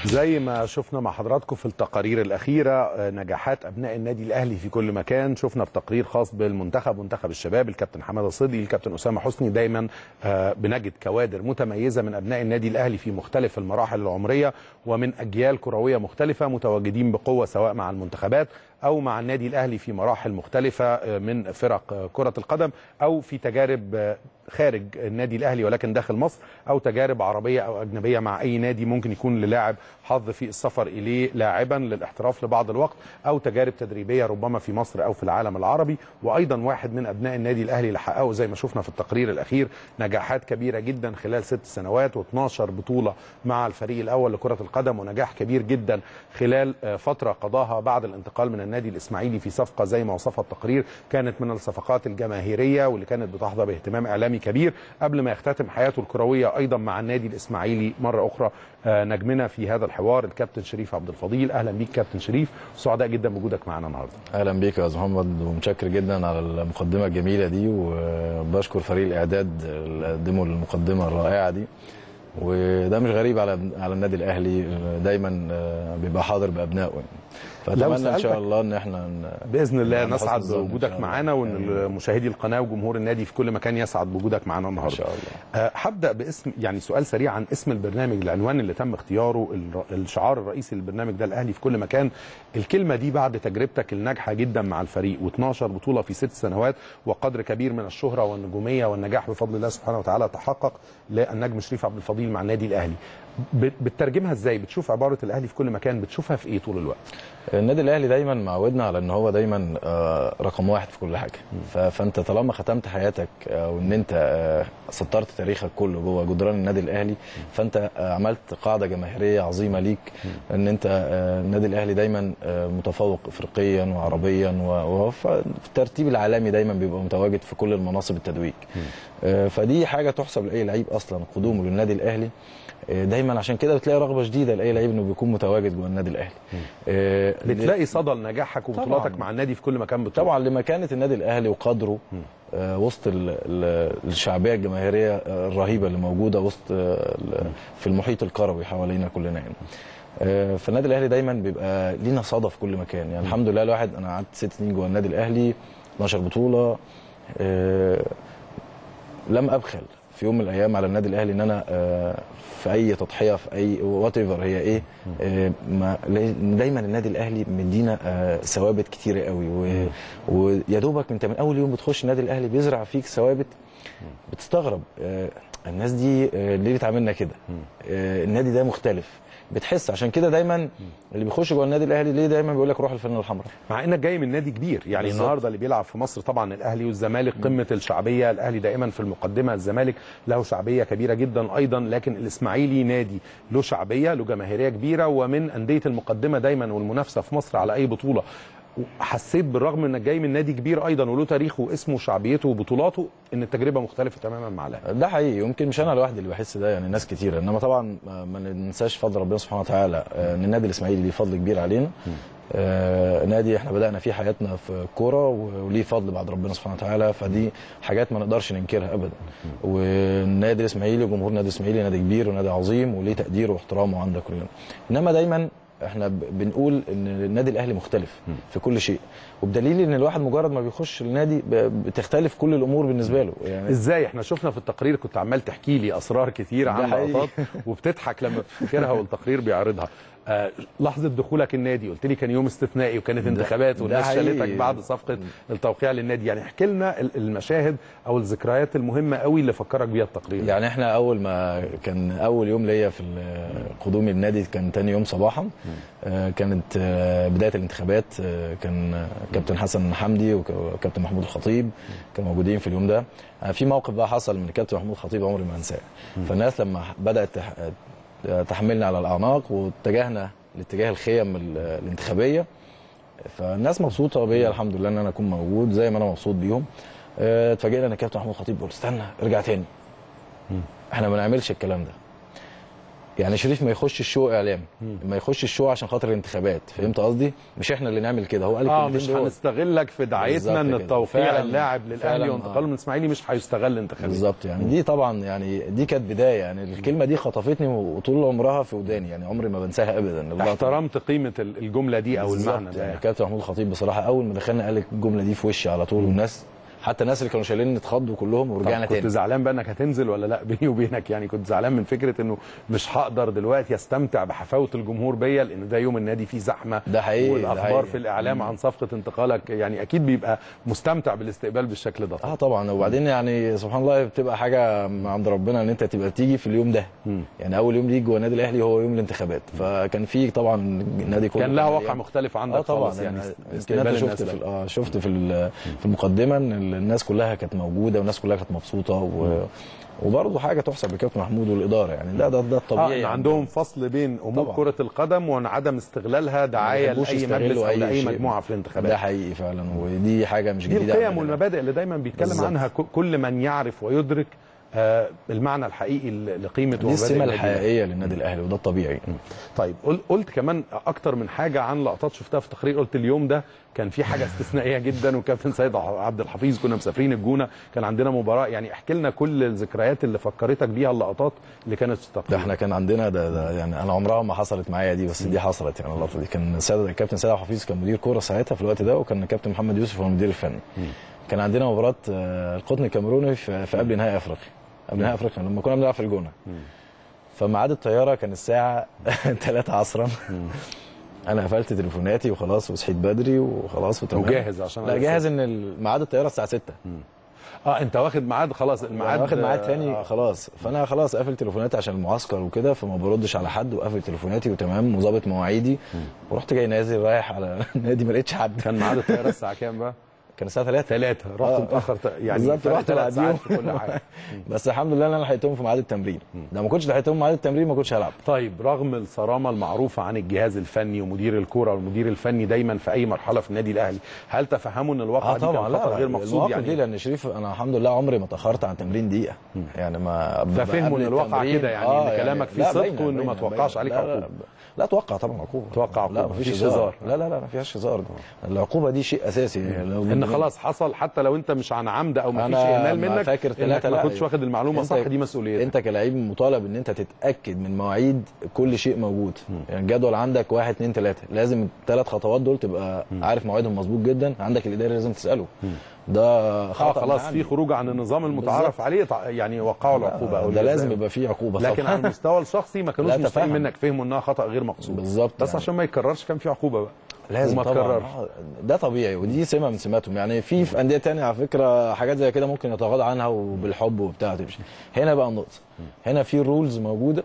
زي ما شفنا مع حضراتكم في التقارير الأخيرة آه، نجاحات أبناء النادي الأهلي في كل مكان شفنا في تقرير خاص بالمنتخب منتخب الشباب الكابتن حماده صدي الكابتن أسامة حسني دايما آه، بنجد كوادر متميزة من أبناء النادي الأهلي في مختلف المراحل العمرية ومن أجيال كروية مختلفة متواجدين بقوة سواء مع المنتخبات أو مع النادي الأهلي في مراحل مختلفة آه، من فرق آه، كرة القدم أو في تجارب آه، خارج النادي الاهلي ولكن داخل مصر او تجارب عربيه او اجنبيه مع اي نادي ممكن يكون للاعب حظ في السفر اليه لاعبا للاحتراف لبعض الوقت او تجارب تدريبيه ربما في مصر او في العالم العربي وايضا واحد من ابناء النادي الاهلي اللي حققوا زي ما شفنا في التقرير الاخير نجاحات كبيره جدا خلال ست سنوات و12 بطوله مع الفريق الاول لكره القدم ونجاح كبير جدا خلال آه، فتره قضاها بعد الانتقال من النادي الاسماعيلي في صفقه زي ما وصفها التقرير كانت من الصفقات الجماهيريه واللي كانت بتحظى باهتمام اعلامي كبير قبل ما يختتم حياته الكرويه ايضا مع النادي الاسماعيلي مره اخرى آه، نجمنا في هذا الحوار الكابتن شريف عبد الفضيل اهلا بيك كابتن شريف سعداء جدا بوجودك معنا النهارده اهلا بيك يا استاذ محمد ومتشكر جدا على المقدمه الجميله دي وبشكر فريق الاعداد اللي قدموا المقدمه الرائعه دي وده مش غريب على على النادي الاهلي دايما آه، بيبقى حاضر بابنائه يعني فاتمنى ان سألتك- شاء الله ان احنا ن- باذن الله نحسن نسعد الظن إن بوجودك شاء الله. معانا وان يعني مشاهدي القناه وجمهور النادي في كل مكان يسعد بوجودك معانا ان النهارده شاء الله آه، هبدا باسم يعني سؤال سريع عن اسم البرنامج العنوان اللي تم اختياره الر- الشعار الرئيسي للبرنامج ده الاهلي في كل مكان الكلمه دي بعد تجربتك الناجحه جدا مع الفريق و12 بطوله في ست سنوات وقدر كبير من الشهره والنجوميه والنجاح بفضل الله سبحانه وتعالى تحقق للنجم شريف عبد الفضيل مع النادي الاهلي ب- بتترجمها ازاي بتشوف عباره الاهلي في كل مكان بتشوفها في ايه طول الوقت النادي الاهلي دايما معودنا على ان هو دايما آه، رقم واحد في كل حاجه ف- فانت طالما ختمت حياتك آه، وان انت آه، سطرت تاريخك كله جوه جدران النادي الاهلي فانت آه، عملت قاعده جماهيريه عظيمه ليك ان انت آه، النادي الاهلي دايما آه، متفوق افريقيا وعربيا و- وهو ف- في الترتيب العالمي دايما بيبقى متواجد في كل المناصب التتويج آه، فدي حاجه تحسب لاي لعيب اصلا قدومه للنادي الاهلي آه، دايما عشان كده بتلاقي رغبه شديده لاي لعيب انه بيكون متواجد جوه النادي الاهلي آه، بتلاقي صدى لنجاحك وبطولاتك طبعاً. مع النادي في كل مكان بتروح طبعا لمكانه النادي الاهلي وقدره آه وسط ال ال الشعبيه الجماهيريه آه، الرهيبه اللي موجوده وسط آه ال- في المحيط الكروي حوالينا كلنا يعني آه فالنادي الاهلي دايما بيبقى لينا صدى في كل مكان يعني الحمد لله الواحد انا قعدت ست سنين جوه النادي الاهلي 12 بطوله آه لم ابخل في يوم من الايام على النادي الاهلي ان انا آه، في اي تضحيه في اي وات ايفر هي ايه آه، ما دايما النادي الاهلي مدينا آه، ثوابت كتيره قوي و- ويا دوبك انت من اول يوم بتخش النادي الاهلي بيزرع فيك ثوابت بتستغرب آه، الناس دي آه، ليه بتعاملنا كده آه، النادي ده مختلف بتحس عشان كده دايما اللي بيخش جوه النادي الاهلي ليه دايما بيقول لك روح الفانله الحمراء مع انك جاي من نادي كبير يعني بالظبط. النهارده اللي بيلعب في مصر طبعا الاهلي والزمالك قمه الشعبيه الاهلي دائما في المقدمه الزمالك له شعبيه كبيره جدا ايضا لكن الاسماعيلي نادي له شعبيه له جماهيريه كبيره ومن انديه المقدمه دايما والمنافسه في مصر على اي بطوله حسيت بالرغم انك جاي من نادي كبير ايضا وله تاريخه واسمه وشعبيته وبطولاته ان التجربه مختلفه تماما مع الاهلي ده حقيقي يمكن مش انا لوحدي اللي بحس ده يعني ناس كتيره انما طبعا ما ما ننساش فضل ربنا سبحانه وتعالى آه، ان النادي الاسماعيلي ليه فضل كبير علينا آه نادي احنا بدانا فيه حياتنا في الكوره و- وليه فضل بعد ربنا سبحانه وتعالى فدي حاجات ما نقدرش ننكرها ابدا والنادي الاسماعيلي وجمهور النادي الاسماعيلي نادي كبير ونادي عظيم وليه تقديره واحترامه عند كلنا انما دايما احنا ب- بنقول ان النادي الاهلي مختلف في كل شيء وبدليل ان الواحد مجرد ما بيخش النادي ب- بتختلف كل الامور بالنسبه له يعني ازاي احنا شفنا في التقرير كنت عمال تحكي لي اسرار كتير ده عن حقيقي. لقطات وبتضحك لما بتفتكرها والتقرير بيعرضها آه لحظه دخولك النادي قلت لي كان يوم استثنائي وكانت انتخابات ده والناس حقيقي. شالتك بعد صفقه التوقيع للنادي يعني احكي لنا ال- المشاهد او الذكريات المهمه قوي اللي فكرك بيها التقرير يعني احنا اول ما كان اول يوم ليا في ال- قدومي النادي كان تاني يوم صباحا آه، كانت آه، بدايه الانتخابات آه، كان آه، كابتن حسن حمدي وك- وكابتن محمود الخطيب كانوا موجودين في اليوم ده آه، في موقف بقى حصل من الكابتن محمود الخطيب عمري ما انساه فالناس لما بدات تح- تحملنا على الاعناق واتجهنا لاتجاه الخيم ال- الانتخابيه فالناس مبسوطه بيا الحمد لله ان انا اكون موجود زي ما انا مبسوط بيهم آه، اتفاجئنا ان الكابتن محمود الخطيب بيقول استنى ارجع تاني احنا ما نعملش الكلام ده يعني شريف ما يخش الشو اعلام ما يخش الشو عشان خاطر الانتخابات فهمت قصدي مش احنا اللي نعمل كده هو قال اه الكلمتين مش دول. هنستغلك في دعايتنا بالظبط ان كده. التوقيع فعلاً- اللاعب للاهلي فعلاً، وانتقاله آه. من الاسماعيلي مش هيستغل انتخابيا بالظبط يعني دي طبعا يعني دي كانت بدايه يعني الكلمه دي خطفتني وطول عمرها في وداني يعني عمري ما بنساها ابدا اللقطة. احترمت قيمه ال- الجمله دي او بالظبط، المعنى ده يعني يعني. كابتن محمود الخطيب بصراحه اول ما دخلنا قال الجمله دي في وشي على طول والناس حتى الناس اللي كانوا شايلين اتخضوا كلهم ورجعنا طب كنت تاني زعلان بقى انك هتنزل ولا لا بيني وبينك يعني كنت زعلان من فكره انه مش هقدر دلوقتي استمتع بحفاوه الجمهور بيا لان ده يوم النادي فيه زحمه ده حقيقي، ده والاخبار حقيقي. في الاعلام عن صفقه انتقالك يعني اكيد بيبقى مستمتع بالاستقبال بالشكل ده اه طبعا وبعدين يعني سبحان الله بتبقى حاجه من عند ربنا ان انت تبقى تيجي في اليوم ده يعني اول يوم ليك جوه النادي الاهلي هو يوم الانتخابات فكان في طبعا النادي كله كان لها واقع مليان. مختلف عندك اه طبعا خالص يعني يعني استقبال انت الناس شفت في ده. ال- اه شفت في ال- في المقدمه ان الناس كلها كانت موجوده والناس كلها كانت مبسوطه و وبرضه حاجه تحسب للكابتن محمود والاداره يعني ده ده ده اه الطبيعي إن يعني. عندهم فصل بين امور طبعا. كره القدم وان عدم استغلالها دعايه بيحبوش لاي يستغلوا مجلس او أي لاي شيء. مجموعه في الانتخابات ده حقيقي فعلا ودي حاجه مش دي جديده القيم عندنا. والمبادئ اللي دايما بيتكلم بالظبط. عنها ك- كل من يعرف ويدرك آه، المعنى الحقيقي ل- لقيمه دي ومبادئ السمه النادي الأهلي. الحقيقيه للنادي الاهلي وده الطبيعي طيب قل- قلت كمان اكتر من حاجه عن لقطات شفتها في تقرير قلت اليوم ده كان في حاجه استثنائيه جدا وكابتن سيد عبد الحفيظ كنا مسافرين الجونه كان عندنا مباراه يعني احكي لنا كل الذكريات اللي فكرتك بيها اللقطات اللي كانت في ده التقرير احنا كان عندنا ده, ده يعني انا عمرها ما حصلت معايا دي بس دي حصلت يعني اللقطه دي كان سيد الكابتن سيد عبد الحفيظ كان مدير كوره ساعتها في الوقت ده وكان الكابتن محمد يوسف هو المدير الفني كان عندنا مباراه آه، القطن الكاميروني في في قبل نهائي افريقيا قبل نهائي افريقيا لما كنا بنلعب في الجونه فميعاد الطياره كان الساعه 3 عصرا انا قفلت تليفوناتي وخلاص وصحيت بدري وخلاص وتمام وجاهز عشان لا جاهز ان ميعاد الطياره الساعه 6 اه انت واخد ميعاد خلاص الميعاد الميعاد واخد ميعاد آه، تاني خلاص فانا خلاص قافل تليفوناتي عشان المعسكر وكده فما بردش على حد وقافل تليفوناتي وتمام وظابط مواعيدي ورحت جاي نازل رايح على النادي ما لقيتش حد كان ميعاد الطياره الساعه كام بقى؟ كان الساعه 3 ثلاثة رحت آه. متاخر ت- يعني بالظبط فرق رحت ثلاث ساعات بعديهم في كل حاجه بس الحمد لله ان انا لحقتهم في ميعاد التمرين ده ما كنتش لحقتهم في ميعاد التمرين ما كنتش هلعب طيب رغم الصرامه المعروفه عن الجهاز الفني ومدير الكوره والمدير الفني دايما في اي مرحله في النادي الاهلي هل تفهموا ان الواقع اه دي طبعا كان لا خطا غير مقصود المواقف يعني دي لان شريف انا الحمد لله عمري ما اتاخرت عن تمرين دقيقه يعني ما ففهموا قبل إن الواقع التمرين- كده يعني إن كلامك فيه لا، صدق باينة- وإنه ما باينة- توقعش باينة. عليك لا، لا، عقوبة. لا اتوقع طبعا عقوبه توقع لا عقوبة، مفيش مفيش هزار هزار. لا لا لا ما فيهاش هزار العقوبه دي شيء اساسي لو ان خلاص حصل حتى لو انت مش عن عمد او ما فيش أنا اهمال ما منك فاكر انك ثلاثة ما لا. كنتش واخد المعلومه أنت- صح دي مسؤوليتك انت كلاعب مطالب ان انت تتاكد من مواعيد كل شيء موجود يعني الجدول عندك واحد اتنين تلاته لازم الثلاث خطوات دول تبقى عارف مواعيدهم مظبوط جدا عندك الاداري لازم تساله ده اه خطا خلاص من في عندي. خروج عن النظام المتعارف بالظبط. عليه تع- يعني وقعوا العقوبه او ده الجزاء. لازم يبقى فيه عقوبه لكن طبعاً. على المستوى الشخصي ما كانوش لا مستفيد تفهم. منك فهموا انها خطا غير مقصود بالظبط بس يعني. عشان ما يتكررش كان في عقوبه بقى لازم وما طبعا تكررش آه، ده طبيعي ودي سمه من سماتهم يعني في في انديه تانية على فكره حاجات زي كده ممكن يتغاضى عنها وبالحب وبتاع تمشي هنا بقى النقطه هنا في رولز موجوده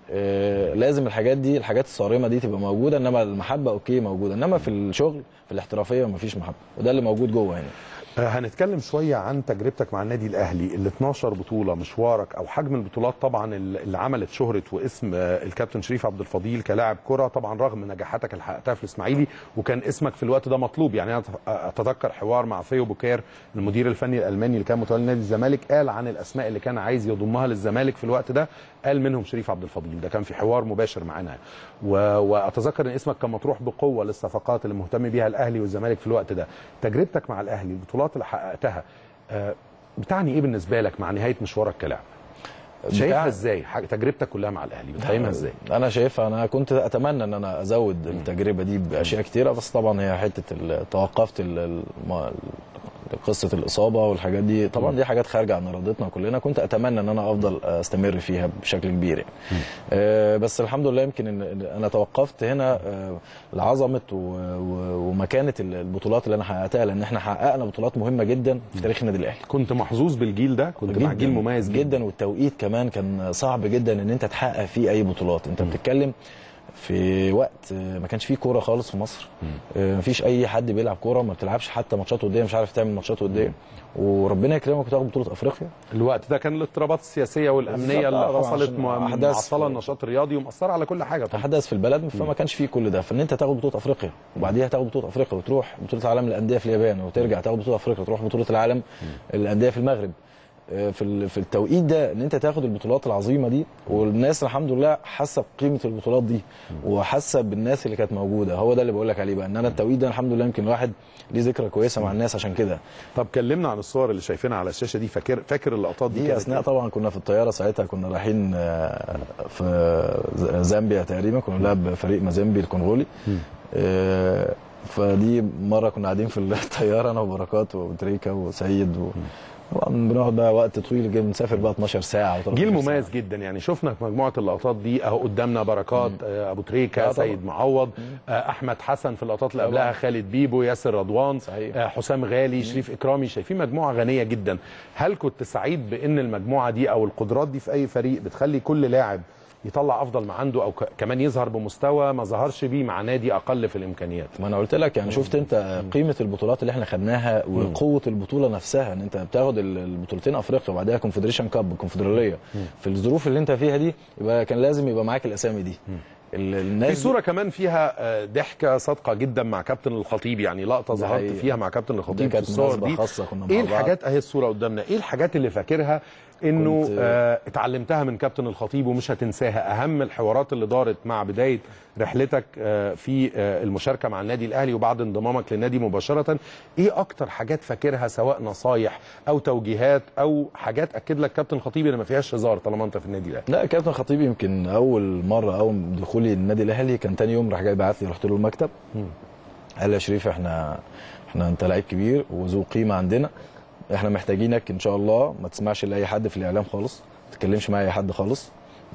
آه، لازم الحاجات دي الحاجات الصارمه دي تبقى موجوده انما المحبه اوكي موجوده انما في الشغل في الاحترافيه مفيش محبه وده اللي موجود جوه هنا آه، هنتكلم شويه عن تجربتك مع النادي الاهلي ال 12 بطوله مشوارك او حجم البطولات طبعا اللي عملت شهره واسم آه، الكابتن شريف عبد الفضيل كلاعب كره طبعا رغم نجاحاتك اللي حققتها في الاسماعيلي وكان اسمك في الوقت ده مطلوب يعني انا أت- اتذكر حوار مع ثيو بوكير المدير الفني الالماني اللي كان متولي نادي الزمالك قال عن الاسماء اللي كان عايز يضمها للزمالك في الوقت ده قال منهم شريف عبد الفضيل ده كان في حوار مباشر معانا و... واتذكر ان اسمك كان مطروح بقوه للصفقات اللي مهتم بيها الاهلي والزمالك في الوقت ده تجربتك مع الاهلي البطولات اللي حققتها آه، بتعني ايه بالنسبه لك مع نهايه مشوارك كلاعب شايفها بتاع- ازاي حاجة تجربتك كلها مع الاهلي بتقيمها ازاي انا شايفها انا كنت اتمنى ان انا ازود التجربه دي باشياء كتيره بس طبعا هي حته ال- توقفت ال- الم- قصه الاصابه والحاجات دي طبعا دي حاجات خارجه عن ارادتنا كلنا كنت اتمنى ان انا افضل استمر فيها بشكل كبير يعني. آه بس الحمد لله يمكن ان إن انا توقفت هنا آه لعظمه و- و- ومكانه ال- البطولات اللي انا حققتها لان احنا حققنا بطولات مهمه جدا في تاريخ النادي الاهلي كنت محظوظ بالجيل ده كنت مع جيل مميز جدا, جدا والتوقيت كمان كان صعب جدا ان انت تحقق فيه اي بطولات انت بتتكلم في وقت آه، ما كانش فيه كوره خالص في مصر آه، مفيش اي حد بيلعب كوره ما بتلعبش حتى ماتشات وديه مش عارف تعمل ماتشات وديه وربنا يكرمك وتاخد بطوله افريقيا الوقت ده كان الاضطرابات السياسيه والامنيه بالظبط، اللي آه، طبعاً حصلت عشان م- أحداث معطله في- النشاط الرياضي ومأثره على كل حاجه طبعا احداث في البلد فما كانش فيه كل ده فان انت تاخد بطوله افريقيا وبعديها تاخد بطوله افريقيا وتروح بطوله العالم للانديه في اليابان وترجع تاخد بطوله افريقيا وتروح بطوله العالم للانديه في المغرب آه، في ال- في التوقيت ده ان انت تاخد البطولات العظيمه دي والناس الحمد لله حاسه بقيمه البطولات دي وحاسه بالناس اللي كانت موجوده هو ده اللي بقول لك عليه بقى ان انا التوقيت ده الحمد لله يمكن الواحد ليه ذكرى كويسه مع الناس عشان كده طب كلمنا عن الصور اللي شايفينها على الشاشه دي فاكر فاكر اللقطات دي دي كانت اثناء إيه؟ طبعا كنا في الطياره ساعتها كنا رايحين آه، في ز- زامبيا تقريبا كنا بنلعب فريق مازيمبي الكونغولي آه، فدي مره كنا قاعدين في الطياره انا وبركات وتريكا وسيد و... طبعا بنقعد بقى وقت طويل جدا بنسافر بقى 12 ساعه و جيل مميز جدا يعني شفنا في مجموعه اللقطات دي اهو قدامنا بركات آه، ابو تريكه آه، طبعا. سيد معوض آه، احمد حسن في اللقطات اللي طبعا. قبلها خالد بيبو ياسر رضوان صحيح. آه، حسام غالي شريف اكرامي شايفين مجموعه غنيه جدا هل كنت سعيد بان المجموعه دي او القدرات دي في اي فريق بتخلي كل لاعب يطلع افضل ما عنده او ك- كمان يظهر بمستوى ما ظهرش بيه مع نادي اقل في الامكانيات ما انا قلت لك يعني شفت انت قيمه البطولات اللي احنا خدناها وقوه البطوله نفسها ان انت بتاخد ال- البطولتين افريقيا وبعدها كونفدريشن كاب الكونفدراليه في الظروف اللي انت فيها دي يبقى كان لازم يبقى معاك الاسامي دي ال- الناس في صوره كمان فيها آه، ضحكه صادقه جدا مع كابتن الخطيب يعني لقطه ده ظهرت حقيقي. فيها مع كابتن دي الخطيب في كانت الصور مناسبة دي خاصة كنا مع ايه بعض. الحاجات اهي الصوره قدامنا ايه الحاجات اللي فاكرها انه كنت- آه اتعلمتها من كابتن الخطيب ومش هتنساها اهم الحوارات اللي دارت مع بدايه رحلتك آه في آه المشاركه مع النادي الاهلي وبعد انضمامك للنادي مباشره ايه اكتر حاجات فاكرها سواء نصايح او توجيهات او حاجات اكد لك كابتن الخطيب ان ما فيهاش هزار طالما انت في النادي الاهلي لا كابتن خطيب يمكن اول مره اول دخولي النادي الاهلي كان تاني يوم راح جاي بعت لي رحت له المكتب قال لي يا شريف احنا احنا انت لعيب كبير وذو قيمه عندنا احنا محتاجينك ان شاء الله ما تسمعش لاي حد في الاعلام خالص ما تتكلمش مع اي حد خالص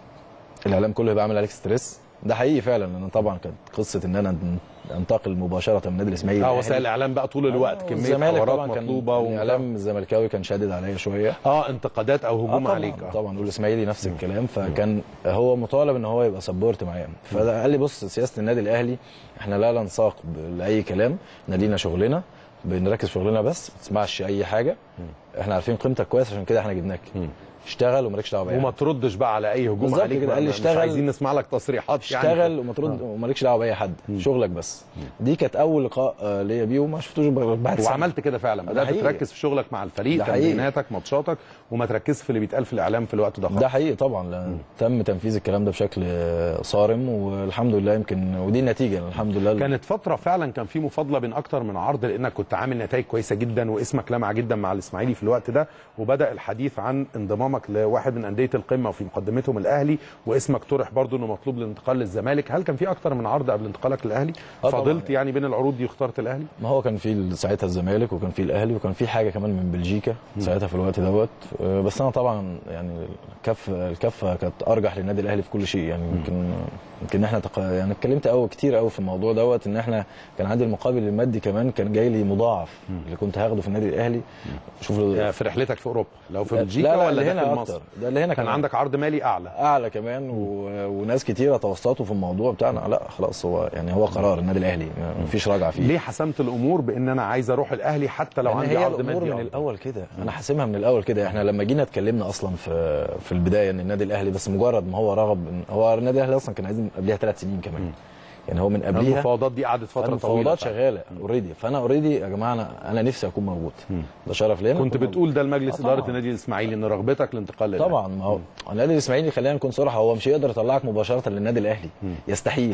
الاعلام كله هيبقى عامل عليك ستريس ده حقيقي فعلا انا طبعا كانت قصه ان انا انتقل مباشره من النادي الاسماعيلي اه للأهلي. وسائل الاعلام بقى طول الوقت كميه الزمالك حوارات طبعا كان مطلوبه و... الاعلام الزملكاوي كان شادد عليا شويه اه انتقادات او هجوم طبعا عليك آه. طبعا والاسماعيلي نفس الكلام فكان هو مطالب ان هو يبقى سبورت معايا فقال لي بص سياسه النادي الاهلي احنا لا ننساق ب- لاي كلام احنا لينا شغلنا بنركز في شغلنا بس ما تسمعش اي حاجه احنا عارفين قيمتك كويس عشان كده احنا جبناك اشتغل ومالكش دعوه باي وما حاجه تردش بقى على اي هجوم بالظبط عليك كده، قال لي مش اشتغل- عايزين نسمع لك تصريحات يعني اشتغل وما ترد ومالكش دعوه باي حد شغلك بس دي كانت اول لقاء آه، ليا بيه وما شفتوش غير بعد سنة. وعملت كده فعلا ده بدات حقيقي. تركز في شغلك مع الفريق ده حقيقي. تمريناتك ماتشاتك وما تركزش في اللي بيتقال في الاعلام في الوقت ده خالص ده حقيقي طبعا لأن تم تنفيذ الكلام ده بشكل آه، صارم والحمد لله يمكن ودي النتيجه الحمد لله كانت فتره فعلا كان في مفاضله بين اكتر من عرض لانك كنت عامل نتائج كويسه جدا واسمك لمع جدا مع الاسماعيلي في الوقت ده وبدا الحديث عن انضمامك لواحد من انديه القمه وفي مقدمتهم الاهلي واسمك طرح برضه انه مطلوب للانتقال للزمالك هل كان في اكتر من عرض قبل انتقالك للاهلي طبعاً. فضلت يعني بين العروض دي واخترت الاهلي ما هو كان في ساعتها الزمالك وكان في الاهلي وكان في حاجه كمان من بلجيكا ساعتها في الوقت دوت آه، بس انا طبعا يعني الكف الكفه كانت ارجح للنادي الاهلي في كل شيء يعني يمكن يمكن احنا تق... يعني اتكلمت قوي كتير قوي في الموضوع دوت ان احنا كان عندي المقابل المادي كمان كان جاي لي مضاعف اللي كنت هاخده في النادي الاهلي شوف يعني في رحلتك في اوروبا لو في لا- بلجيكا لا لا ولا اللي داخل هنا مصر اكتر ده اللي هنا كان كمان. عندك عرض مالي اعلى اعلى كمان و... وناس كتيره توسطوا في الموضوع بتاعنا لا خلاص هو يعني هو قرار النادي الاهلي مفيش رجعه فيه ليه حسمت الامور بان انا عايز اروح الاهلي حتى لو لأن عندي هي عرض الامور مادي من أفضل؟ الاول كده انا حاسمها من الاول كده احنا لما جينا اتكلمنا اصلا في في البدايه ان النادي الاهلي بس مجرد ما هو رغب إن- هو النادي الاهلي اصلا كان عايز من قبلها ثلاث سنين كمان يعني هو من قبليها المفاوضات دي قعدت فتره طويله المفاوضات فعلا. شغاله اوريدي فانا اوريدي يا جماعه انا انا نفسي اكون موجود ده شرف ليا إن كنت أكون بتقول ده لمجلس آه اداره طبعاً. النادي الاسماعيلي ان رغبتك للانتقال للأهلي. طبعا ما هو النادي الاسماعيلي خلينا نكون صراحه هو مش هيقدر يطلعك مباشره للنادي الاهلي يستحيل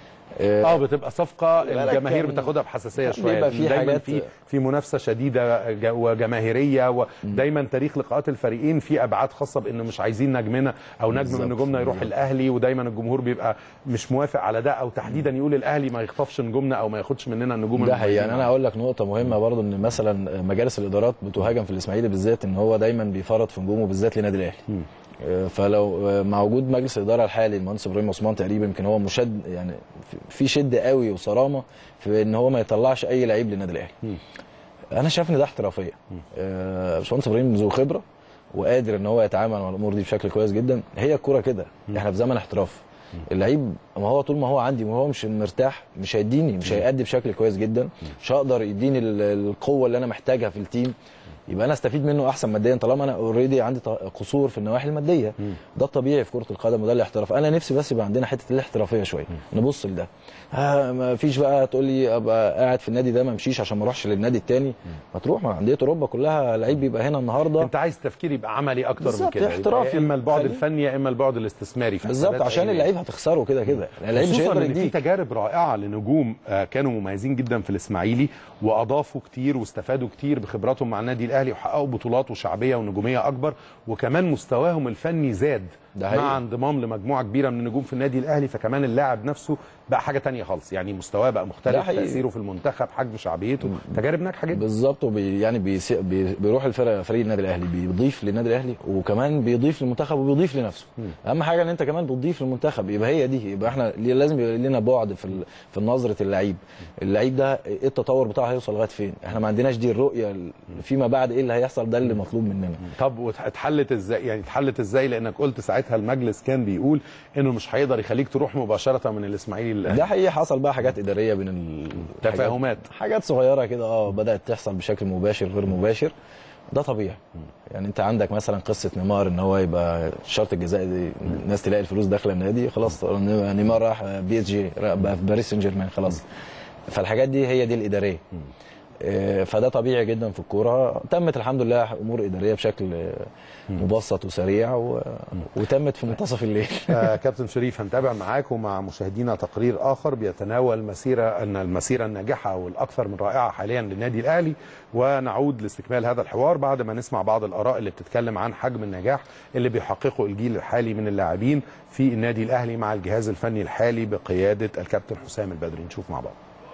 اه بتبقى صفقه لا، لا، الجماهير كان- بتاخدها بحساسيه كان شويه بيبقى في دايما حاجات- في في منافسه شديده ج- وجماهيريه ودايما تاريخ لقاءات الفريقين في ابعاد خاصه بانه مش عايزين نجمنا او نجم من بالظبط. نجومنا يروح الاهلي ودايما الجمهور بيبقى مش موافق على ده او تحديدا يقول الاهلي ما يخطفش نجومنا او ما ياخدش مننا النجوم ده حقيقي المميزين. يعني انا اقول لك نقطه مهمه برضو ان مثلا مجالس الادارات بتهاجم في الاسماعيلي بالذات ان هو دايما بيفرط في نجومه بالذات لنادي الاهلي آه، فلو آه، مع وجود مجلس الاداره الحالي المهندس ابراهيم عثمان تقريبا يمكن هو مشد يعني في- في شده قوي وصرامه في ان هو ما يطلعش اي لعيب للنادي الاهلي انا شايف ان ده احترافيه آه، باشمهندس ابراهيم ذو خبره وقادر ان هو يتعامل مع الامور دي بشكل كويس جدا هي الكوره كده احنا في زمن احتراف اللعيب ما هو طول ما هو عندي وهو مش مرتاح مش هيديني مش هيأدي بشكل كويس جدا مش هقدر يديني ال- القوه اللي انا محتاجها في التيم يبقى انا استفيد منه احسن ماديا طالما انا اوريدي عندي ط- قصور في النواحي الماديه ده الطبيعي في كره القدم وده الاحتراف انا نفسي بس يبقى عندنا حته الاحترافيه شويه نبص لده آه ما فيش بقى تقول لي ابقى قاعد في النادي ده ما امشيش عشان ما اروحش للنادي التاني ما تروح ما انديه اوروبا كلها لعيب بيبقى هنا النهارده انت عايز تفكير يبقى عملي اكتر من بالظبط، كده يبقى احترافي. يا اما البعد خلي- الفني يا اما البعد الاستثماري في بالظبط حسابات عشان أي نادي. اللعيب هتخسره كده كده اللعيب مش خصوصا هيقدر ان في يديك تجارب رائعه لنجوم آه، كانوا مميزين جدا في الاسماعيلي واضافوا كتير واستفادوا كتير بخبراتهم مع النادي الاهلي وحققوا بطولات وشعبيه ونجوميه اكبر وكمان مستواهم الفني زاد ده حقيقي. مع انضمام لمجموعه كبيره من النجوم في النادي الاهلي فكمان اللاعب نفسه بقى حاجه تانية خالص يعني مستواه بقى ده مختلف حقيقي. تاثيره في المنتخب حجم شعبيته تجارب ناجحه جدا بالظبط وبي يعني بيس... بي... بيروح الفرق فريق النادي الاهلي بيضيف للنادي الاهلي وكمان بيضيف للمنتخب وبيضيف لنفسه اهم حاجه ان انت كمان بتضيف للمنتخب يبقى هي دي يبقى احنا ليه- لازم يبقى لنا بعد في ال... في نظره اللعيب اللعيب ده ايه التطور بتاعه هيوصل لغايه فين احنا ما عندناش دي الرؤيه ال- فيما بعد ايه اللي هيحصل ده اللي مطلوب مننا طب واتحلت ازاي يعني اتحلت ازاي لانك قلت ساعتها المجلس كان بيقول انه مش هيقدر يخليك تروح مباشره من الاسماعيلي للاهلي ده حقيقي حصل بقى حاجات اداريه بين ال... تفاهمات. حاجات, حاجات صغيره كده اه بدات تحصل بشكل مباشر غير مباشر ده طبيعي يعني انت عندك مثلا قصه نيمار ان هو يبقى الشرط الجزائي دي الناس تلاقي الفلوس داخله النادي خلاص نيمار راح بي اس جي بقى في باريس سان جيرمان خلاص فالحاجات دي هي دي الاداريه آه، فده طبيعي جدا في الكوره تمت الحمد لله امور اداريه بشكل آه، مبسط وسريع و... وتمت في منتصف الليل آه كابتن شريف هنتابع معاك ومع مشاهدينا تقرير اخر بيتناول مسيره ان المسيره الناجحه والاكثر من رائعه حاليا للنادي الاهلي ونعود لاستكمال هذا الحوار بعد ما نسمع بعض الاراء اللي بتتكلم عن حجم النجاح اللي بيحققه الجيل الحالي من اللاعبين في النادي الاهلي مع الجهاز الفني الحالي بقياده الكابتن حسام البدري نشوف مع بعض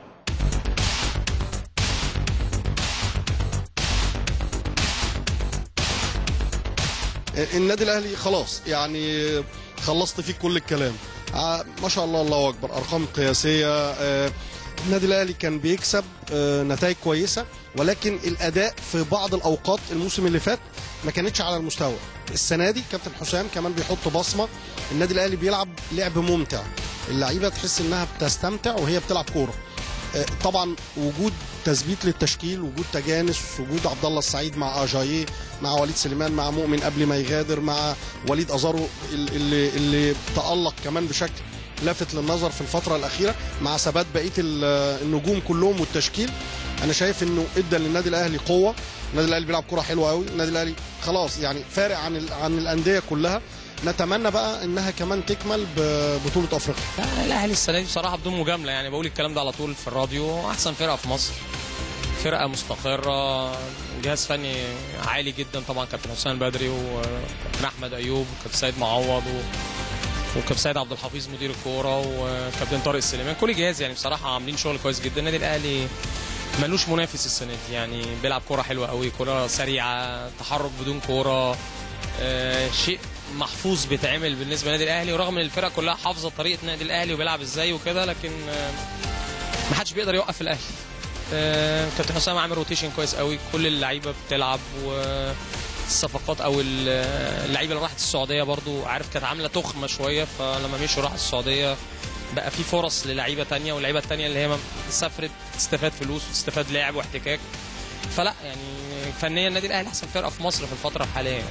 النادي الاهلي خلاص يعني خلصت فيه كل الكلام ع- ما شاء الله الله اكبر ارقام قياسيه آه، النادي الاهلي كان بيكسب آه، نتائج كويسه ولكن الاداء في بعض الاوقات الموسم اللي فات ما كانتش على المستوى السنه دي كابتن حسام كمان بيحط بصمه النادي الاهلي بيلعب لعب ممتع اللعيبه تحس انها بتستمتع وهي بتلعب كوره آه، طبعا وجود تثبيت للتشكيل وجود تجانس وجود عبد الله السعيد مع اجاييه مع وليد سليمان مع مؤمن قبل ما يغادر مع وليد ازارو ال- اللي اللي تالق كمان بشكل لافت للنظر في الفتره الاخيره مع ثبات بقيه ال- النجوم كلهم والتشكيل انا شايف انه ادى للنادي الاهلي قوه النادي الاهلي بيلعب كره حلوه قوي النادي الاهلي خلاص يعني فارق عن ال- عن الانديه كلها نتمنى بقى انها كمان تكمل ببطوله افريقيا لا، الاهلي السنه دي بصراحه بدون مجامله يعني بقول الكلام ده على طول في الراديو احسن فرقه في مصر فرقه مستقره جهاز فني عالي جدا طبعا كابتن حسام بدري وكابتن احمد ايوب وكابتن سيد معوض و... وكابتن سيد عبد الحفيظ مدير الكوره وكابتن طارق السليمان كل جهاز يعني بصراحه عاملين شغل كويس جدا النادي الاهلي ملوش منافس السنه دي يعني بيلعب كوره حلوه قوي كوره سريعه تحرك بدون كوره آه شيء محفوظ بيتعمل بالنسبه للنادي الاهلي ورغم ان الفرق كلها حافظه طريقه النادي الاهلي وبيلعب ازاي وكده لكن آه ما حدش بيقدر يوقف الاهلي آه كابتن حسام عامل روتيشن كويس قوي كل اللعيبه بتلعب والصفقات او ال- اللعيبه اللي راحت السعوديه برضو عارف كانت عامله تخمه شويه فلما مشوا راح السعوديه بقى في فرص للعيبه تانية واللعيبه التانية اللي هي ما سافرت تستفاد فلوس وتستفاد لعب واحتكاك فلا يعني فنيا النادي الاهلي احسن فرقه في مصر في الفتره الحاليه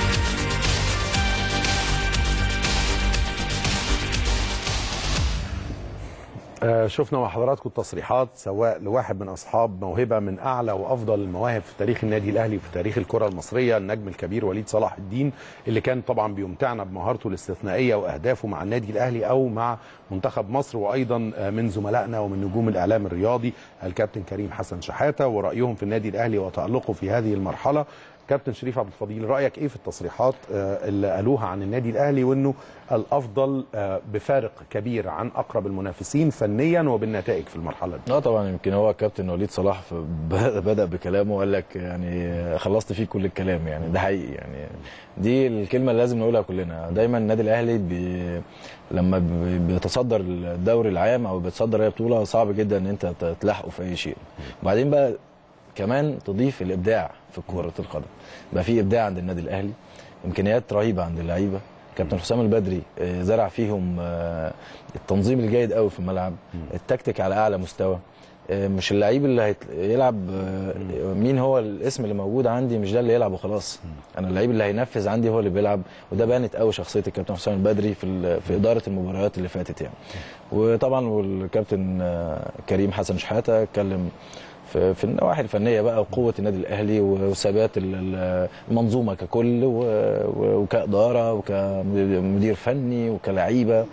آه، شفنا مع حضراتكم التصريحات سواء لواحد من اصحاب موهبه من اعلى وافضل المواهب في تاريخ النادي الاهلي وفي تاريخ الكره المصريه النجم الكبير وليد صلاح الدين اللي كان طبعا بيمتعنا بمهارته الاستثنائيه واهدافه مع النادي الاهلي او مع منتخب مصر وايضا آه، من زملائنا ومن نجوم الاعلام الرياضي الكابتن كريم حسن شحاته ورايهم في النادي الاهلي وتالقه في هذه المرحله كابتن شريف عبد الفضيل رايك ايه في التصريحات آه، اللي قالوها عن النادي الاهلي وانه الافضل آه، بفارق كبير عن اقرب المنافسين فنيا وبالنتائج في المرحله دي اه طبعا يمكن هو كابتن وليد صلاح ف- بدا بدا بكلامه وقال لك يعني خلصت فيه كل الكلام يعني ده حقيقي يعني دي الكلمه اللي لازم نقولها كلنا دايما النادي الاهلي بي لما بي- بيتصدر الدوري العام او بيتصدر اي بطوله صعب جدا ان انت ت- تلاحقه في اي شيء وبعدين بقى كمان تضيف الابداع في كره القدم بقى في ابداع عند النادي الاهلي امكانيات رهيبه عند اللعيبه كابتن حسام البدري آه، زرع فيهم آه، التنظيم الجيد قوي في الملعب التكتيك على اعلى مستوى آه، مش اللعيب اللي هيت- يلعب آه، مين هو الاسم اللي موجود عندي مش ده اللي يلعب وخلاص انا اللعيب اللي هينفذ عندي هو اللي بيلعب وده بانت قوي شخصيه الكابتن حسام البدري في ال- في اداره المباريات اللي فاتت يعني وطبعا والكابتن آه، كريم حسن شحاته اتكلم في في النواحي الفنيه بقى وقوه النادي الاهلي وثبات ال- ال- المنظومه ككل و- و- وكاداره وكمدير فني وكلعيبه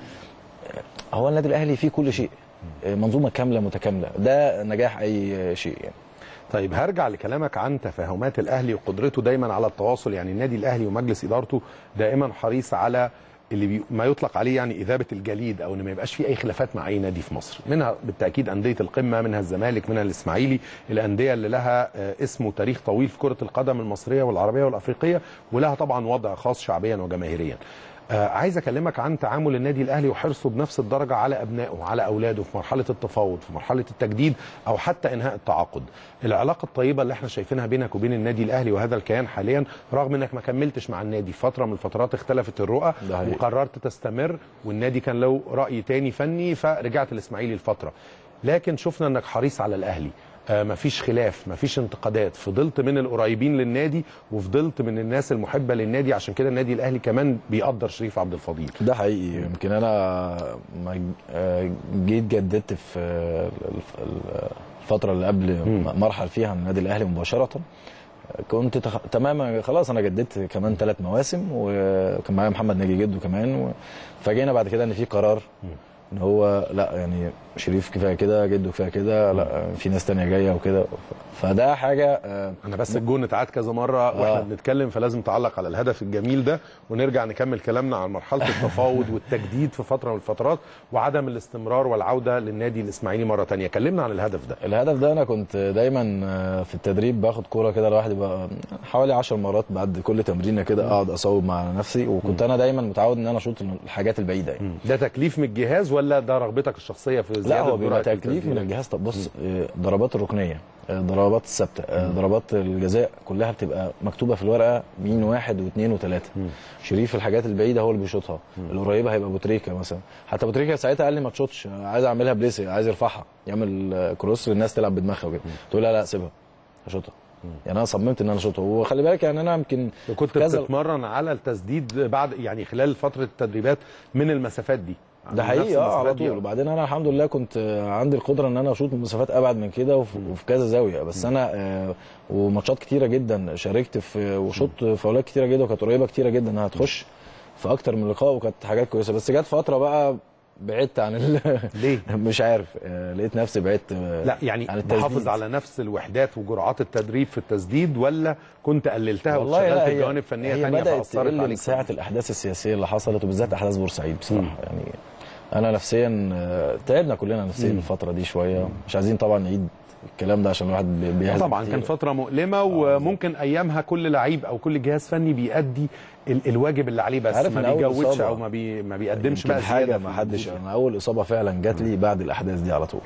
هو النادي الاهلي فيه كل شيء منظومه كامله متكامله ده نجاح اي شيء يعني طيب هرجع لكلامك عن تفاهمات الاهلي وقدرته دايما على التواصل يعني النادي الاهلي ومجلس ادارته دائما حريص على اللي بي ما يطلق عليه يعني اذابه الجليد او ان ما يبقاش في اي خلافات مع اي نادي في مصر منها بالتاكيد انديه القمه منها الزمالك منها الاسماعيلي الانديه اللي لها آه، اسم وتاريخ طويل في كره القدم المصريه والعربيه والافريقيه ولها طبعا وضع خاص شعبيا وجماهيريا آه عايز اكلمك عن تعامل النادي الاهلي وحرصه بنفس الدرجه على ابنائه على اولاده في مرحله التفاوض في مرحله التجديد او حتى انهاء التعاقد العلاقه الطيبه اللي احنا شايفينها بينك وبين النادي الاهلي وهذا الكيان حاليا رغم انك ما كملتش مع النادي فتره من الفترات اختلفت الرؤى ده حقيقي. وقررت تستمر والنادي كان له راي تاني فني فرجعت الاسماعيلي لفتره لكن شفنا انك حريص على الاهلي آه مفيش خلاف مفيش انتقادات فضلت من القريبين للنادي وفضلت من الناس المحبه للنادي عشان كده النادي الاهلي كمان بيقدر شريف عبد الفضيل ده حقيقي يمكن انا ما ج- آه، جيت جددت في آه، الف- ال- الفتره اللي قبل مرحل فيها من النادي الاهلي مباشره كنت تخ... تماما خلاص انا جددت كمان ثلاث مواسم وكان معايا محمد ناجي جده كمان و... فجينا بعد كده ان في قرار ان هو لا يعني شريف كفايه كده جده كفايه كده لا في ناس تانية جايه وكده فده حاجه آه، انا بس الجون اتعاد كذا مره واحنا آه. بنتكلم فلازم تعلق على الهدف الجميل ده ونرجع نكمل كلامنا عن مرحله التفاوض والتجديد في فتره من الفترات وعدم الاستمرار والعوده للنادي الاسماعيلي مره تانية كلمنا عن الهدف ده الهدف ده انا كنت دايما آه، في التدريب باخد كوره كده لوحدي بقى حوالي 10 مرات بعد كل تمرينه كده اقعد اصوب مع نفسي وكنت انا دايما متعود ان انا اشوط الحاجات البعيده يعني ده تكليف من الجهاز ولا ده رغبتك الشخصيه في زياده لا هو بيبقى جرعة تكليف من التسديد؟ الجهاز طب بص آه، ضربات الركنيه آه، ضربات الثابته آه، ضربات الجزاء كلها بتبقى مكتوبه في الورقه مين واحد واثنين وثلاثه شريف الحاجات البعيده هو اللي بيشوطها القريبه هيبقى بوتريكا مثلا حتى بوتريكا ساعتها قال لي ما تشوطش عايز اعملها بليسي عايز يرفعها يعمل آه، كروس للناس تلعب بدماغها وكده تقول لا لا سيبها هشوطها يعني انا صممت ان انا اشوطها وخلي بالك يعني انا يمكن كنت كذا- بتتمرن على التسديد بعد يعني خلال فتره التدريبات من المسافات دي ده من حقيقي نفس اه على المسافات دي. طول وبعدين انا الحمد لله كنت آه، عندي القدره ان انا اشوط من مسافات ابعد من كده وفي, وفي كذا زاويه بس انا آه، وماتشات كتيره جدا شاركت في وشوط فاولات كتيره جدا وكانت قريبه كتيره جدا انها تخش في اكتر من لقاء وكانت حاجات كويسه بس جت فتره بقى بعدت عن ال... ليه؟ مش عارف آه، لقيت نفسي بعدت آه، لا يعني عن التسديد. محافظ على نفس الوحدات وجرعات التدريب في التسديد ولا كنت قللتها والله واشتغلت لا هي جوانب فنيه هي ثانيه بدات فاثرت تقل من عليك ساعه الاحداث السياسيه اللي حصلت وبالذات احداث بورسعيد بصراحه يعني انا نفسيا آه، تعبنا كلنا نفسيا الفتره دي شويه مش عايزين طبعا نعيد الكلام ده عشان الواحد بي- آه بيحزن طبعا كتير. كان فتره مؤلمه وممكن ايامها كل لعيب او كل جهاز فني بيأدي ال- الواجب اللي عليه بس عارف ما من أول بيجودش إصابة. او ما, بي ما بيقدمش يمكن بقى حاجه زيادة ما في حدش المجهود. انا اول اصابه فعلا جات لي بعد الاحداث دي على طول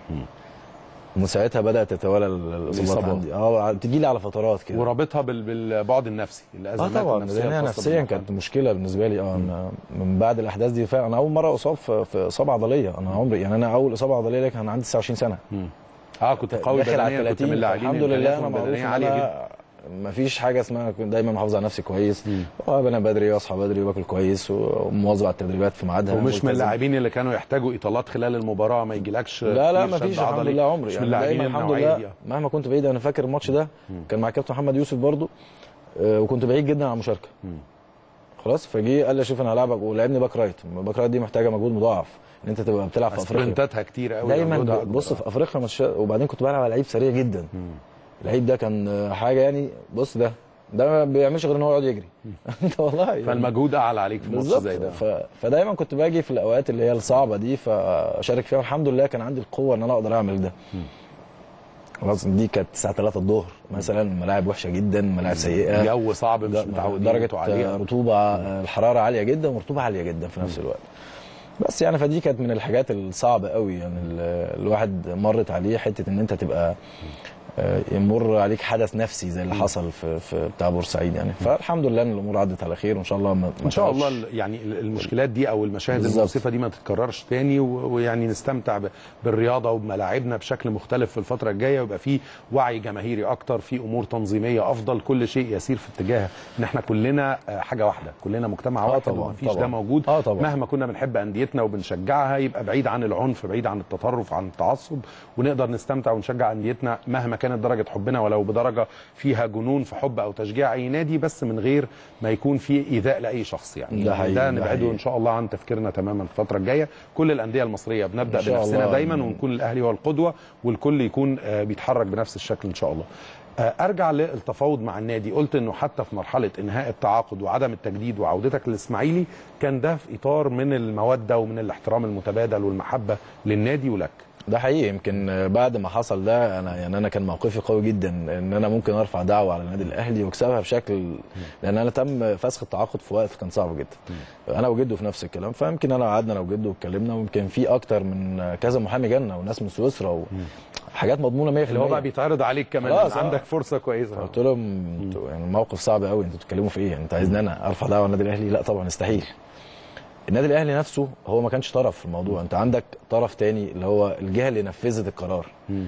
ومن ساعتها بدات تتوالى الاصابات الإصابات. عندي اه بتجي لي على فترات كده ورابطها بال- بالبعد النفسي اه الازمات طبعا النفسيه لان هي الخاصة نفسيا بالمرحلة. كانت مشكله بالنسبه لي اه أنا من بعد الاحداث دي فعلا انا اول مره اصاب في في اصابه عضليه انا عمري يعني انا اول اصابه عضليه لي كان عندي 29 سنه اه كنت قوي داخل على بدنيا كنت 30 من اللاعبين الحمد لله انا إمكانياتهم معروف البدنية ان عاليه جدا انا ما فيش حاجه اسمها كنت دايما محافظ على نفسي كويس وبنام بدري واصحى بدري وباكل كويس ومواظب على التدريبات في ميعادها ومش من ملتزم. اللاعبين اللي كانوا يحتاجوا اطالات خلال المباراه ما يجيلكش لا لا كتير ما فيش شد الحمد عضلي. لله عمري مش يعني من اللاعبين دايما الحمد النوعيه لله دي مهما كنت بعيد انا فاكر الماتش ده كان مع كابتن محمد يوسف برضو آه، وكنت بعيد جدا عن المشاركه خلاص فجي قال لي شوف انا هلعبك ولعبني باك رايت الباك رايت دي محتاجه مجهود مضاعف ان انت تبقى بتلعب في افريقيا سبرنتاتها كتير قوي دايما مجهودها ب- أكبر. بص في افريقيا ماتش وبعدين كنت بلعب على لعيب سريع جدا اللعيب ده كان آه، حاجه يعني بص ده ده ما بيعملش غير ان هو يقعد يجري انت والله يعني. فالمجهود اعلى عليك في ماتش بالظبط زي ده ف... فدايما كنت باجي في الاوقات اللي هي الصعبه دي فاشارك فيها والحمد لله كان عندي القوه ان انا اقدر اعمل ده خلاص دي كانت الساعه 3 الظهر مثلا ملاعب وحشه جدا ملاعب سيئه جو صعب مش متعودين درجه انتوا عليها. رطوبه آه، الحراره عاليه جدا ورطوبه عاليه جدا في نفس الوقت بس يعني فدي كانت من الحاجات الصعبه قوي يعني ال- الواحد مرت عليه حته ان انت تبقى آه، يمر عليك حدث نفسي زي اللي حصل في, في بتاع بورسعيد يعني فالحمد لله ان الامور عدت على خير وان شاء الله ما ما ان شاء الله تعودش. ال- يعني ال- المشكلات دي او المشاهد بالظبط. المؤسفه دي ما تتكررش تاني و- ويعني نستمتع ب- بالرياضه وبملاعبنا بشكل مختلف في الفتره الجايه ويبقى في وعي جماهيري اكتر في امور تنظيميه افضل كل شيء يسير في اتجاه ان احنا كلنا آه، حاجه واحده كلنا مجتمع آه واحد طبعاً، ومفيش ده طبعاً. موجود آه طبعاً. مهما كنا بنحب انديتنا وبنشجعها يبقى بعيد عن العنف بعيد عن التطرف عن التعصب ونقدر نستمتع ونشجع انديتنا مهما كانت درجه حبنا ولو بدرجه فيها جنون في حب او تشجيع اي نادي بس من غير ما يكون في ايذاء لاي شخص يعني ده حقيقي، ده ده نبعده حقيقي. ان شاء الله عن تفكيرنا تماما الفتره الجايه كل الانديه المصريه بنبدا إن شاء بنفسنا الله. دايما ونكون الاهلي هو القدوه والكل يكون آه، بيتحرك بنفس الشكل ان شاء الله آه، ارجع للتفاوض مع النادي قلت انه حتى في مرحله انهاء التعاقد وعدم التجديد وعودتك للاسماعيلي كان ده في اطار من الموده ومن الاحترام المتبادل والمحبه للنادي ولك ده حقيقي يمكن آه، بعد ما حصل ده انا يعني انا كان موقفي قوي جدا ان انا ممكن ارفع دعوه على النادي الاهلي واكسبها بشكل لان انا تم فسخ التعاقد في وقت كان صعب جدا انا وجده في نفس الكلام فيمكن انا قعدنا انا وجده واتكلمنا ويمكن في اكتر من آه، كذا محامي جالنا وناس من سويسرا وحاجات مضمونه 100% اللي هو بقى بيتعرض عليك كمان خلاص، آه. عندك فرصه كويسه قلت لهم انتوا يعني الموقف صعب قوي انتوا بتتكلموا في ايه؟ انت عايزني انا ارفع دعوه على النادي الاهلي؟ لا طبعا يستحيل. النادي الاهلي نفسه هو ما كانش طرف في الموضوع، انت عندك طرف تاني اللي هو الجهه اللي نفذت القرار.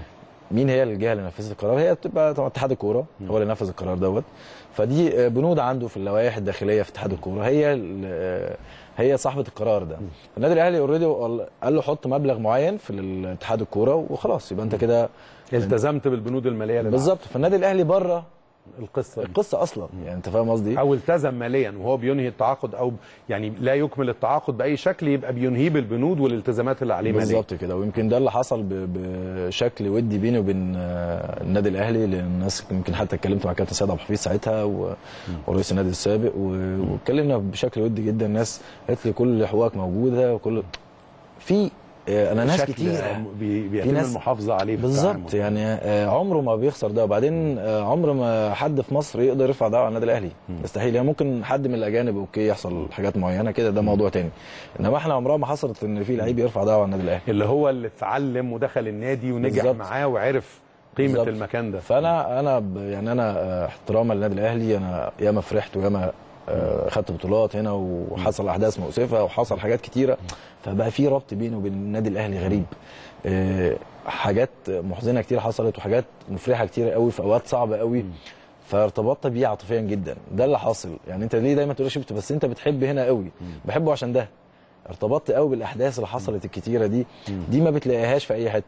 مين هي الجهه اللي نفذت القرار؟ هي بتبقى طبعا اتحاد الكوره هو اللي نفذ القرار دوت. فدي آه، بنود عنده في اللوائح الداخليه في اتحاد الكوره هي ال- آه، هي صاحبه القرار ده. النادي الاهلي اوريدي قال له حط مبلغ معين في اتحاد الكوره وخلاص يبقى انت كده التزمت بالبنود الماليه للعقد. بالظبط فالنادي الاهلي بره القصه دي. القصه اصلا يعني انت فاهم قصدي؟ او التزم ماليا وهو بينهي التعاقد او يعني لا يكمل التعاقد باي شكل يبقى بينهيه بالبنود والالتزامات اللي عليه ماليا بالظبط كده ويمكن ده اللي حصل ب- بشكل ودي بيني وبين آه، النادي الاهلي لان الناس يمكن حتى اتكلمت مع كابتن سيد عبد الحفيظ ساعتها و- ورئيس النادي السابق و- واتكلمنا بشكل ودي جدا الناس قالت لي كل حقوقك موجوده وكل في آه، انا ناس شكل كتير بي- بيتم ناس- المحافظه عليه في بالظبط التعامل. يعني آه، عمره ما بيخسر ده وبعدين آه، عمر ما حد في مصر يقدر يرفع دعوه على النادي الاهلي يستحيل يعني ممكن حد من الاجانب اوكي يحصل حاجات معينه كده ده موضوع تاني انما احنا عمرها ما حصلت ان في لعيب يرفع دعوه على النادي الاهلي اللي هو اللي اتعلم ودخل النادي ونجح بالظبط. معاه وعرف قيمه بالظبط. المكان ده فانا انا ب- يعني انا آه، احتراما للنادي الاهلي انا ياما فرحت وياما آه، خدت بطولات هنا وحصل احداث مؤسفه وحصل حاجات كتيره فبقى في ربط بيني وبين النادي الاهلي غريب آه، حاجات محزنه كتير حصلت وحاجات مفرحه كتير قوي في اوقات صعبه قوي فارتبطت بيه عاطفيا جدا ده اللي حاصل يعني انت ليه دايما تقول يا شفت بس انت بتحب هنا قوي بحبه عشان ده ارتبطت قوي بالاحداث اللي حصلت الكتيره دي دي ما بتلاقيهاش في اي حته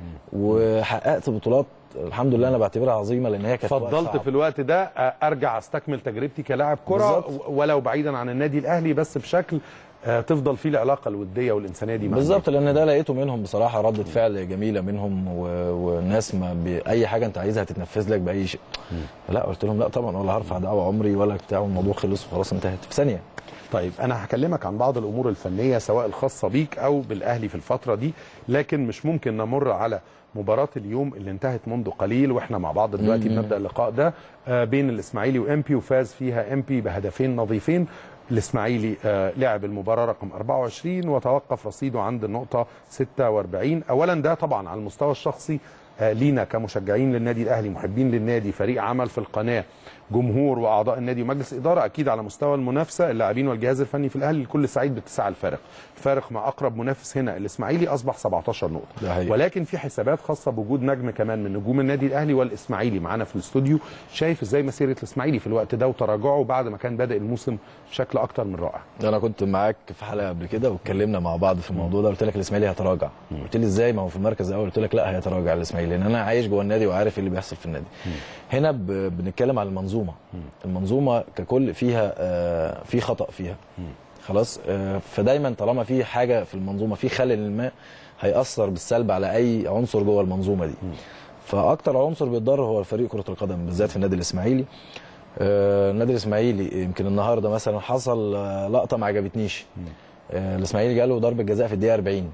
وحققت بطولات الحمد لله انا بعتبرها عظيمه لان هي كانت وقت فضلت صعب. في الوقت ده آه، ارجع استكمل تجربتي كلاعب كره بالظبط. ولو بعيدا عن النادي الاهلي بس بشكل آه، تفضل فيه العلاقه الوديه والانسانيه دي مع بالظبط لان ده لقيته منهم بصراحه ردة فعل جميله منهم و... والناس ما باي حاجه انت عايزها هتتنفذ لك باي شيء لا قلت لهم لا طبعا ولا هرفع دعوه عمري ولا بتاع والموضوع خلص وخلاص انتهت في ثانيه طيب انا هكلمك عن بعض الامور الفنيه سواء الخاصه بيك او بالاهلي في الفتره دي لكن مش ممكن نمر على مباراة اليوم اللي انتهت منذ قليل واحنا مع بعض دلوقتي مم. بنبدا اللقاء ده آه، بين الاسماعيلي وامبي وفاز فيها امبي بهدفين نظيفين الاسماعيلي آه، لعب المباراه رقم 24 وتوقف رصيده عند النقطه 46 اولا ده طبعا على المستوى الشخصي آه، لينا كمشجعين للنادي الاهلي محبين للنادي فريق عمل في القناه جمهور واعضاء النادي ومجلس اداره اكيد على مستوى المنافسه اللاعبين والجهاز الفني في الاهلي الكل سعيد باتساع الفارق الفارق مع اقرب منافس هنا الاسماعيلي اصبح 17 نقطه ده حقيقي. ولكن في حسابات خاصه بوجود نجم كمان من نجوم النادي الاهلي والاسماعيلي معانا في الاستوديو شايف ازاي مسيره الاسماعيلي في الوقت ده وتراجعه بعد ما كان بادئ الموسم بشكل اكتر من رائع انا كنت معاك في حلقه قبل كده واتكلمنا مع بعض في الموضوع ده قلت لك الاسماعيلي هيتراجع قلت لي ازاي ما هو في المركز الاول قلت لك لا هيتراجع الاسماعيلي لان انا عايش جوه النادي وعارف ايه اللي بيحصل في النادي هنا ب... بنتكلم على المنظومه المنظومه ككل فيها آه في خطا فيها خلاص آه فدايما طالما في حاجه في المنظومه في خلل ما هيأثر بالسلب على اي عنصر جوه المنظومه دي فاكتر عنصر بيتضرر هو فريق كره القدم بالذات في النادي الاسماعيلي آه، النادي الاسماعيلي يمكن النهارده مثلا حصل آه، لقطه ما عجبتنيش آه، الاسماعيلي جاله ضربه جزاء في الدقيقه 40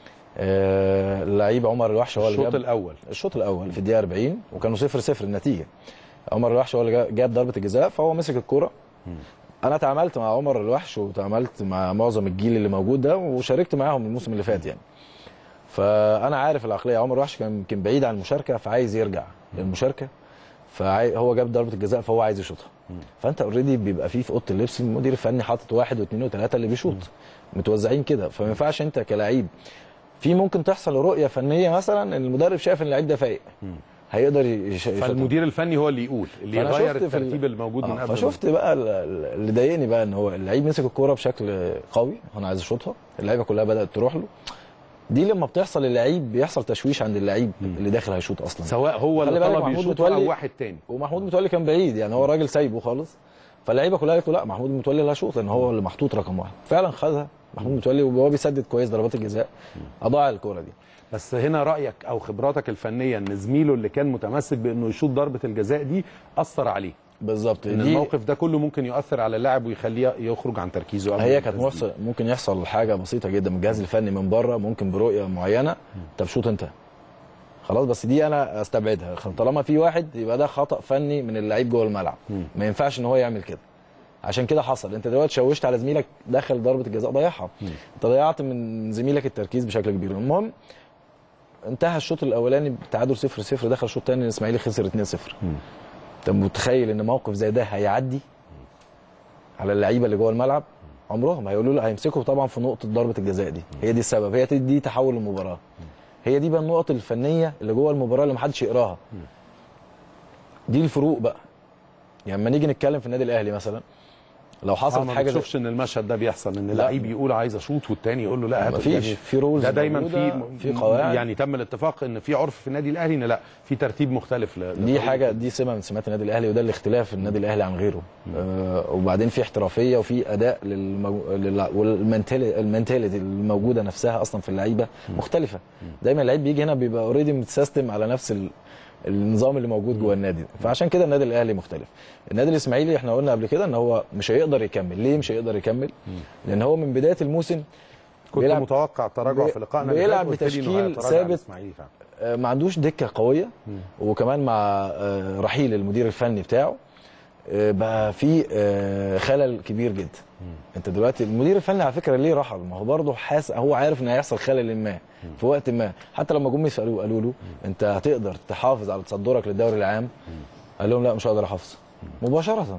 آه، اللعيب عمر الوحش هو اللي الشوط جاب الاول الشوط الاول في الدقيقه 40 وكانوا 0 0 النتيجه عمر الوحش هو اللي جا- جاب ضربه الجزاء فهو مسك الكوره انا تعاملت مع عمر الوحش وتعاملت مع معظم الجيل اللي موجود ده وشاركت معاهم الموسم اللي فات يعني فانا عارف العقليه عمر وحش كان يمكن بعيد عن المشاركه فعايز يرجع للمشاركه فهو جاب ضربه الجزاء فهو عايز يشوطها فانت اوريدي بيبقى فيه في اوضه اللبس المدير الفني حاطط واحد واثنين وثلاثه اللي بيشوط متوزعين كده فما ينفعش انت كلاعب في ممكن تحصل رؤيه فنيه مثلا ان المدرب شايف ان اللعيب ده فايق هيقدر يش- يشوطها. فالمدير الفني هو اللي يقول اللي فأنا يغير شفت في ال- الترتيب الموجود من آه، قبل فشفت بقى ال- ال- اللي ضايقني بقى ان هو اللعيب مسك الكوره بشكل قوي انا عايز اشوطها اللعيبه كلها بدات تروح له دي لما بتحصل اللعيب بيحصل تشويش عند اللعيب اللي داخل هيشوط اصلا سواء هو خلي اللي بالك طلب محمود يشوط متولي- او واحد تاني ومحمود متولي كان بعيد يعني هو الراجل سايبه خالص فاللعيبه كلها قالت له لا محمود متولي اللي هيشوط لان هو اللي محطوط رقم واحد فعلا خدها محمود متولي وهو بيسدد كويس ضربات الجزاء اضاع الكوره دي بس هنا رايك او خبراتك الفنيه ان زميله اللي كان متمسك بانه يشوط ضربه الجزاء دي اثر عليه بالظبط ان دي الموقف ده كله ممكن يؤثر على اللاعب ويخليه يخرج عن تركيزه قبل هي كانت التسديد. محصل ممكن يحصل حاجه بسيطه جدا من الجهاز الفني من بره ممكن برؤيه معينه طب شوط انت خلاص بس دي انا استبعدها طالما في واحد يبقى ده خطا فني من اللعيب جوه الملعب ما ينفعش ان هو يعمل كده عشان كده حصل انت دلوقتي شوشت على زميلك دخل ضربه الجزاء ضيعها انت ضيعت من زميلك التركيز بشكل كبير المهم انتهى الشوط الاولاني بتعادل 0 0 دخل الشوط الثاني الاسماعيلي خسر 2 0 انت متخيل ان موقف زي ده هيعدي على اللعيبه اللي جوه الملعب عمرهم هيقولوا له هيمسكوا طبعا في نقطه ضربه الجزاء دي هي دي السبب هي دي تحول المباراه هي دي بقى النقط الفنيه اللي جوه المباراه اللي محدش يقراها دي الفروق بقى يعني لما نيجي نتكلم في النادي الاهلي مثلا لو آه حصلت ما حاجه زي بتشوفش ان المشهد ده بيحصل ان لا. اللعيب يقول عايز اشوط والتاني يقول له لا هات مفيش. في rules ده دايما موجودة، في في قواعد. يعني تم الاتفاق ان في عرف في النادي الاهلي ان لا في ترتيب مختلف ل- دي لطريقة حاجه دي سمه من سمات النادي الاهلي وده الاختلاف النادي الاهلي عن غيره آه وبعدين في احترافيه وفي اداء للمو... لل... والمنتاليتي المنتاليتي الموجوده نفسها اصلا في اللعيبه مختلفه دايما اللعيب بيجي هنا بيبقى اوريدي متسيستم على نفس ال... النظام اللي موجود جوه النادي فعشان كده النادي الاهلي مختلف النادي الاسماعيلي احنا قلنا قبل كده ان هو مش هيقدر يكمل ليه مش هيقدر يكمل لان هو من بدايه الموسم كنت بيلعب- متوقع تراجع بي- في لقائنا اللي بيلعب فات، قلت لي إنه بتشكيل هيتراجع ثابت. الإسماعيلي فعلا. آه، ما عندوش دكه قويه وكمان مع آه، رحيل المدير الفني بتاعه آه، بقى في آه، خلل كبير جدا انت دلوقتي المدير الفني على فكره ليه رحل ما هو برضه حاس هو عارف ان هيحصل خلل ما في وقت ما حتى لما جم يسالوه قالوا له انت هتقدر تحافظ على تصدرك للدوري العام قال لهم لا مش هقدر احافظ مباشره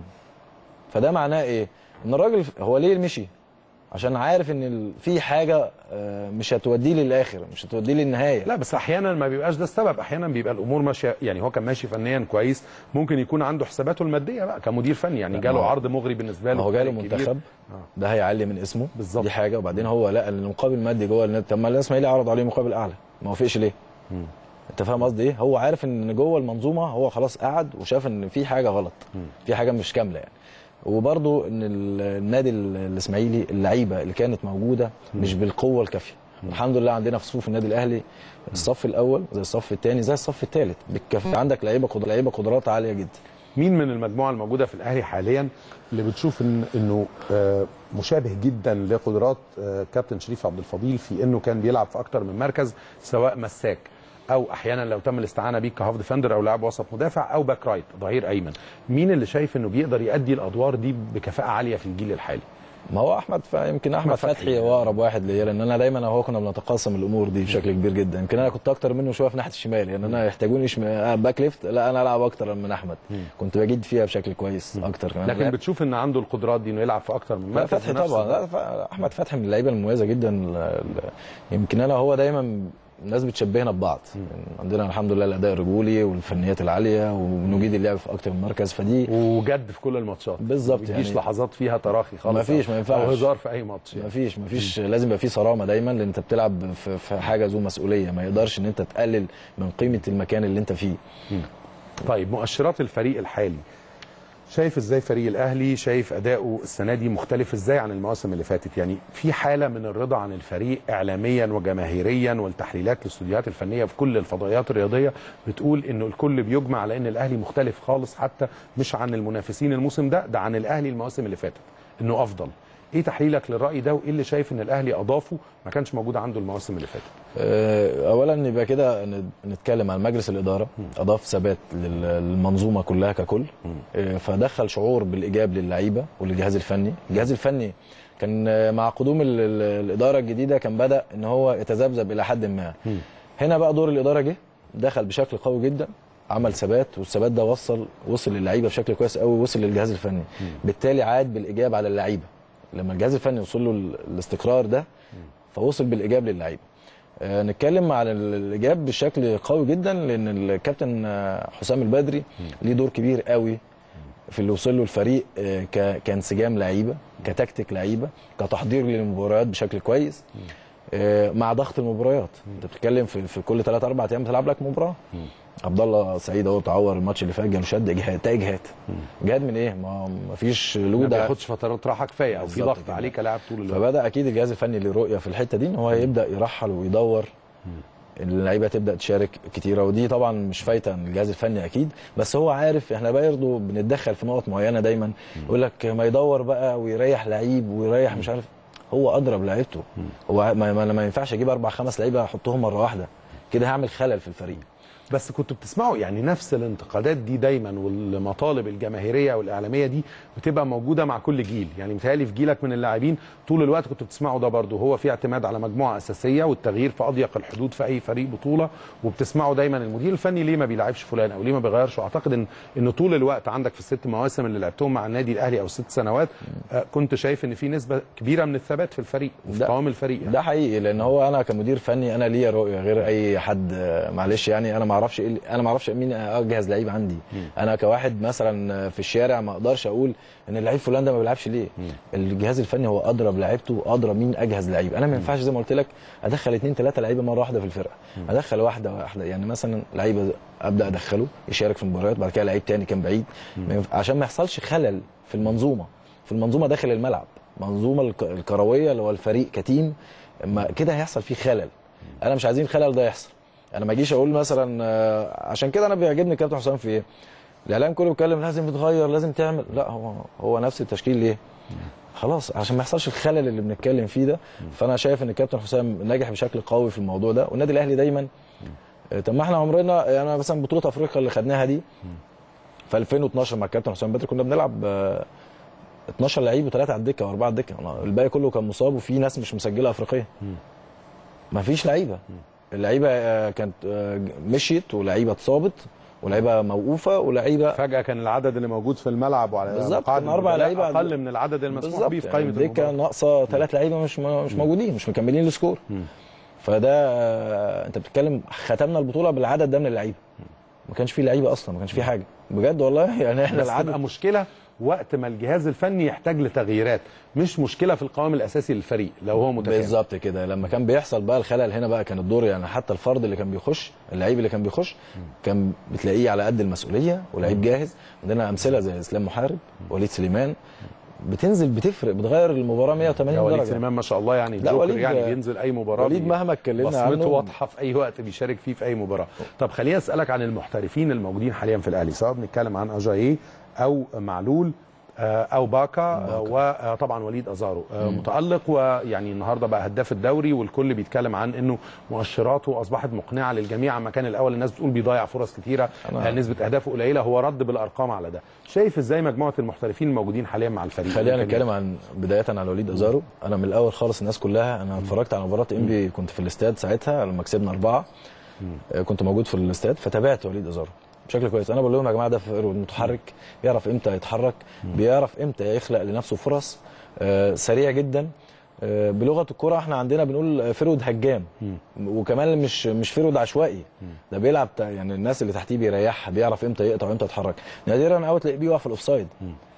فده معناه ايه ان الراجل هو ليه مشي عشان عارف ان ال- في حاجه آه، مش هتوديه للاخر مش هتوديه للنهايه لا بس احيانا ما بيبقاش ده السبب احيانا بيبقى الامور ماشيه يعني هو كان ماشي فنيا كويس ممكن يكون عنده حساباته الماديه بقى كمدير فني يعني لا، جاله ما هو- عرض مغري بالنسبه له ما هو جاله فريق كبير. منتخب آه. ده هيعلي من اسمه بالظبط. دي حاجه وبعدين هو لقى ان المقابل المادي جوه النادي طب ما الاسماعيلي عرض عليه مقابل اعلى ما وافقش ليه؟ انت فاهم قصدي ايه؟ هو عارف ان جوه المنظومه هو خلاص قعد وشاف ان في حاجه غلط في حاجه مش كامله يعني وبرضو ان ال- النادي ال- الاسماعيلي اللعيبه اللي كانت موجوده مش بالقوه الكافيه الحمد لله عندنا في صفوف النادي الاهلي الصف الاول زي الصف الثاني زي الصف الثالث بالكفايه عندك لعيبه قدر لعيبه قدرات عاليه جدا مين من المجموعه الموجوده في الاهلي حاليا اللي بتشوف إن انه آه، مشابه جدا لقدرات آه، كابتن شريف عبد الفضيل في انه كان بيلعب في اكتر من مركز سواء مساك او احيانا لو تم الاستعانه بيه كهاف ديفندر او لاعب وسط مدافع او باك رايت ظهير ايمن مين اللي شايف انه بيقدر يؤدي الادوار دي بكفاءه عاليه في الجيل الحالي ما هو احمد ف... يمكن احمد أحمد فتحي. فتحي هو اقرب واحد ليا لان انا دايما هو كنا بنتقاسم الامور دي بشكل كبير جدا يمكن انا كنت اكتر منه شويه في ناحيه الشمال يعني انا يحتاجوني شم... آه، باك ليفت لا انا العب اكتر من احمد كنت بجيد فيها بشكل كويس اكتر كمان لكن بتشوف ان عنده القدرات دي انه يلعب في اكتر من لا مركز فتحي بنفس طبعا الوقت. لا ف... احمد فتحي من اللعيبه المميزه جدا ال- ال- يمكن انا هو دايما الناس بتشبهنا ببعض يعني عندنا الحمد لله الاداء الرجولي والفنيات العاليه ونجيد اللعب في اكتر من مركز فدي وجد في كل الماتشات بالظبط ما بتجيش يعني لحظات فيها تراخي خالص ما فيش أو- ما ينفعش او هزار في اي ماتش يعني. ما فيش ما فيش لازم يبقى في صرامه دايما لان انت بتلعب في, في حاجه ذو مسؤوليه ما يقدرش ان انت تقلل من قيمه المكان اللي انت فيه طيب مؤشرات الفريق الحالي شايف ازاي فريق الاهلي شايف اداؤه السنه دي مختلف ازاي عن المواسم اللي فاتت يعني في حاله من الرضا عن الفريق اعلاميا وجماهيريا والتحليلات الاستوديوهات الفنيه في كل الفضائيات الرياضيه بتقول انه الكل بيجمع على ان الاهلي مختلف خالص حتى مش عن المنافسين الموسم ده ده عن الاهلي المواسم اللي فاتت انه افضل ايه تحليلك للراي ده وايه اللي شايف ان الاهلي اضافه ما كانش موجود عنده المواسم اللي فاتت آه، اولا يبقى كده ن- نتكلم عن مجلس الاداره اضاف ثبات لل- للمنظومه كلها ككل آه، فدخل شعور بالايجاب للعيبه وللجهاز الفني الجهاز الفني كان آه، مع قدوم ال- ال- الاداره الجديده كان بدا ان هو يتذبذب الى حد ما هنا بقى دور الاداره جه دخل بشكل قوي جدا عمل ثبات والثبات ده وصل وصل للعيبه بشكل كويس قوي وصل للجهاز الفني بالتالي عاد بالايجاب على اللعيبه لما الجهاز الفني وصل له ال- الاستقرار ده فوصل بالايجاب للعيبه آه، نتكلم على ال- الايجاب بشكل قوي جدا لان الكابتن آه، حسام البدري ليه دور كبير قوي في اللي وصل له الفريق آه، ك- كانسجام لعيبه كتكتيك لعيبه كتحضير للمباريات بشكل كويس آه، مع ضغط المباريات انت بتتكلم في, في كل 3 4 ايام بتلعب لك مباراه عبد الله سعيد اهو تعور الماتش اللي فات جاله شد اجهاد ده اجهاد اجهاد من ايه؟ ما ما فيش ما لوده بياخدش فترات راحه كفايه او في بالظبط ضغط كده. عليه كلاعب طول الوقت فبدا اكيد الجهاز الفني له رؤيه في الحته دي ان هو يبدا يرحل ويدور اللعيبه تبدا تشارك كتيره ودي طبعا مش فايته عن الجهاز الفني اكيد بس هو عارف احنا برضه بنتدخل في نقط معينه دايما يقول لك ما يدور بقى ويريح لعيب ويريح مش عارف هو اضرب لعيبته هو ما, ما, ما ينفعش اجيب اربع خمس لعيبه احطهم مره واحده كده هعمل خلل في الفريق بس كنتوا بتسمعوا يعني نفس الانتقادات دي دايما والمطالب الجماهيريه والاعلاميه دي بتبقى موجوده مع كل جيل يعني متهيألي في جيلك من اللاعبين طول الوقت كنتوا بتسمعوا ده برضه هو في اعتماد على مجموعه اساسيه والتغيير في اضيق الحدود في اي فريق بطوله وبتسمعوا دايما المدير الفني ليه ما بيلعبش فلان او ليه ما بيغيرش واعتقد ان ان طول الوقت عندك في الست مواسم اللي لعبتهم مع النادي الاهلي او ست سنوات آه، كنت شايف ان في نسبه كبيره من الثبات في الفريق وفي ده- قوام الفريق يعني. ده حقيقي لان هو انا كمدير فني انا ليا رؤيه غير اي حد آه، معلش يعني انا ما اعرفش إيه اللي- انا ما اعرفش مين اجهز لعيب عندي انا كواحد مثلا في الشارع ما اقدرش اقول ان اللعيب فلان ده ما بيلعبش ليه الجهاز الفني هو اضرب لعيبته وادرى مين اجهز لعيب انا ما ينفعش زي ما قلت لك ادخل اثنين ثلاثه لعيبه مره واحده في الفرقه ادخل واحده واحده يعني مثلا لعيبه ابدا ادخله يشارك في المباريات بعد كده لعيب تاني كان بعيد ما ينف- عشان ما يحصلش خلل في المنظومه في المنظومه داخل الملعب منظومه الك- الكرويه اللي هو الفريق كتيم ما كده هيحصل فيه خلل انا مش عايزين الخلل ده يحصل انا ما اجيش اقول مثلا آه، عشان كده انا بيعجبني الكابتن حسام في ايه الاعلام كله بيتكلم لازم تتغير لازم تعمل لا هو هو نفس التشكيل ليه خلاص عشان ما يحصلش الخلل اللي بنتكلم فيه ده فانا شايف ان الكابتن حسام ناجح بشكل قوي في الموضوع ده والنادي الاهلي دايما آه، طب ما احنا عمرنا يعني مثلا بطوله افريقيا اللي خدناها دي في 2012 مع الكابتن حسام بدري كنا بنلعب آه، 12 لعيب وثلاثه على الدكه واربعه على الدكه أنا- الباقي كله كان مصاب وفي ناس مش مسجله افريقيه ما فيش لعيبه اللعيبه آه، كانت آه، مشيت ولعيبه اتصابت ولعيبه موقوفه ولعيبه فجاه كان العدد اللي موجود في الملعب وعلى بالظبط قاعد كان اربع البدلاء لعيبه اقل من العدد المسموح بالظبط به في يعني قائمه الدكه المباراه ناقصه ثلاث لعيبه مش مش موجودين مش مكملين السكور فده آه، انت بتتكلم ختمنا البطوله بالعدد ده من اللعيبه ما كانش فيه لعيبه اصلا ما كانش فيه حاجه بجد والله يعني احنا بس تبقى العدد مشكله وقت ما الجهاز الفني يحتاج لتغييرات مش مشكله في القوام الاساسي للفريق لو هو متكامل بالظبط كده لما كان بيحصل بقى الخلل هنا بقى كان الدور يعني حتى الفرد اللي كان بيخش اللعيب اللي كان بيخش كان بتلاقيه على قد المسؤوليه ولعيب جاهز عندنا امثله زي اسلام محارب وليد سليمان بتنزل بتفرق بتغير المباراه 180 يا وليد درجه سليمان ما شاء الله يعني لا، جوكر وليد- يعني بينزل اي مباراه وليد بي- مهما اتكلمنا بصمته عنه واضحه في اي وقت بيشارك فيه في اي مباراه طب خليني اسالك عن المحترفين الموجودين حاليا في الاهلي سواء بنتكلم عن اجاييه او معلول آه، او باكا آه، وطبعا وليد ازارو آه، متالق ويعني النهارده بقى هداف الدوري والكل بيتكلم عن انه مؤشراته اصبحت مقنعه للجميع عما كان الاول الناس بتقول بيضيع فرص كتيره أنا- آه، نسبه اهدافه قليله هو رد بالارقام على ده شايف ازاي مجموعه المحترفين الموجودين حاليا مع الفريق خلينا نتكلم عن بدايه عن وليد ازارو انا من الاول خالص الناس كلها انا اتفرجت على مباراه انبي كنت في الاستاد ساعتها لما كسبنا اربعه آه، كنت موجود في الاستاد فتابعت وليد ازارو بشكل كويس انا بقول لهم يا جماعه ده فيرود متحرك بيعرف امتى يتحرك بيعرف امتى يخلق لنفسه فرص آه، سريع جدا آه، بلغه الكره احنا عندنا بنقول فيرود هجام وكمان مش مش فيرود عشوائي ده بيلعب تا- يعني الناس اللي تحتيه بيريحها بيعرف امتى يقطع وامتى يتحرك نادرا قوي تلاقيه بيقع في الاوفسايد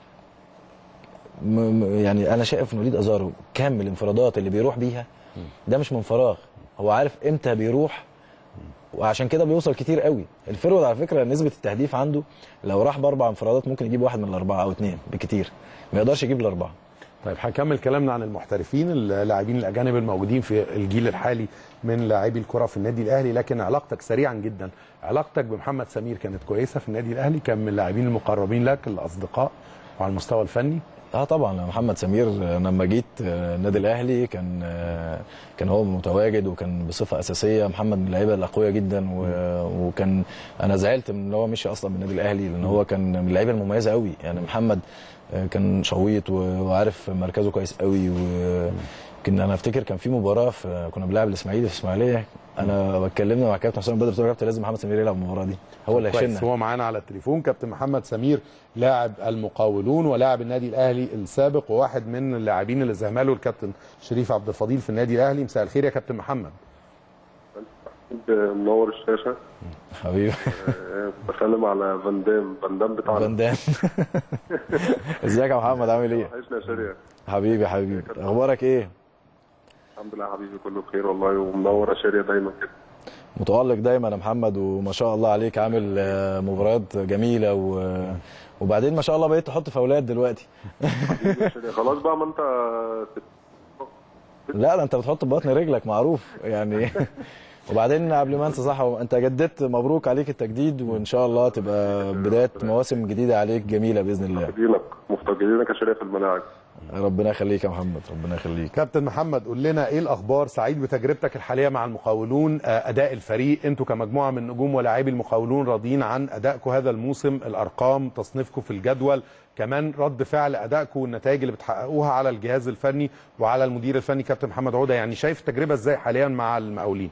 م- م- يعني انا شايف ان وليد ازارو كم الانفرادات اللي بيروح بيها ده مش من فراغ هو عارف امتى بيروح وعشان كده بيوصل كتير قوي الفرود على فكره نسبه التهديف عنده لو راح باربع انفرادات ممكن يجيب واحد من الاربعه او اثنين بكتير ما يقدرش يجيب الاربعه طيب هنكمل كلامنا عن المحترفين اللاعبين الاجانب الموجودين في الجيل الحالي من لاعبي الكره في النادي الاهلي لكن علاقتك سريعا جدا علاقتك بمحمد سمير كانت كويسه في النادي الاهلي كان من اللاعبين المقربين لك الاصدقاء وعلى المستوى الفني اه طبعا محمد سمير آه، لما جيت آه، النادي الاهلي كان آه، كان هو متواجد وكان بصفه اساسيه محمد من اللعيبه الاقوياء جدا و- وكان انا زعلت من ان هو مشي اصلا من النادي الاهلي لان هو كان من اللعيبه المميزه قوي يعني محمد آه، كان شويط و- وعارف مركزه كويس قوي ويمكن انا افتكر كان في مباراه في كنا بنلعب الاسماعيلي في اسماعيليه انا اتكلمنا مع كابتن حسام بدر قلت له يا كابتن لازم محمد سمير يلعب المباراه دي هو اللي كويس هيشيلنا هو معانا على التليفون كابتن محمد سمير لاعب المقاولون ولاعب النادي الاهلي السابق وواحد من اللاعبين اللي زهمله الكابتن شريف عبد الفضيل في النادي الاهلي مساء الخير يا كابتن محمد منور الشاشه حبيبي آه، بسلم على فان دام فان دام بتاعنا فان دام ازيك يا محمد عامل ايه عشنا يا شارع حبيبي حبيبي اخبارك ايه الحمد لله يا حبيبي كله بخير والله ومنور يا شارع دايما كده متألق دايما يا محمد وما شاء الله عليك عامل آه، مباريات جميله و... وبعدين ما شاء الله بقيت تحط فاولات دلوقتي حبيبي يا شارع خلاص بقى ما انت لا ده انت بتحط ببطن رجلك معروف يعني وبعدين قبل ما انسى صح انت جددت مبروك عليك التجديد وان شاء الله تبقى بدايه مواسم جديده عليك جميله باذن الله مفتقدينك مفتقدينك يا شارع في الملاعب ربنا يخليك يا محمد ربنا يخليك كابتن محمد قول لنا ايه الاخبار سعيد بتجربتك الحاليه مع المقاولون آه، اداء الفريق انتوا كمجموعه من نجوم ولاعبي المقاولون راضيين عن ادائكم هذا الموسم الارقام تصنيفكم في الجدول كمان رد فعل ادائكم والنتائج اللي بتحققوها على الجهاز الفني وعلى المدير الفني كابتن محمد عوده يعني شايف التجربه ازاي حاليا مع المقاولين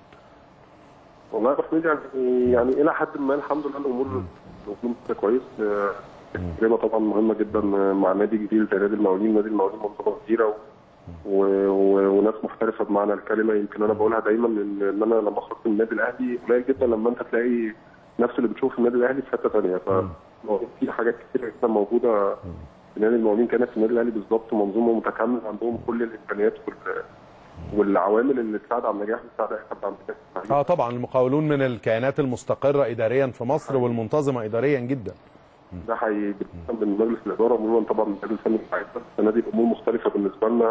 والله يا ابو حميد يعني يعني الى حد ما الحمد لله الامور الامور ماشية كويس آه، التجربه طبعا مهمه جدا مع نادي جديد زي نادي المقاولين نادي المقاولين منظومه كبيره و... و... و... وناس محترفه بمعنى الكلمه يمكن انا بقولها دايما ان ان انا لما خرجت من النادي الاهلي قليل جدا لما انت تلاقي نفس اللي بتشوفه في النادي الاهلي في حته ثانيه ف في حاجات كتير جدا موجوده في نادي المقاولين كانت في النادي الاهلي بالظبط منظومه متكامله عندهم كل الامكانيات وال... والعوامل اللي تساعد على النجاح بتساعد اي حد على النجاح اه طبعا المقاولون من الكيانات المستقره اداريا في مصر والمنتظمه اداريا جدا ده حقيقي جدا من مجلس الاداره عموما طبعا من الفني بتاعتنا السنه دي الامور مختلفه بالنسبه لنا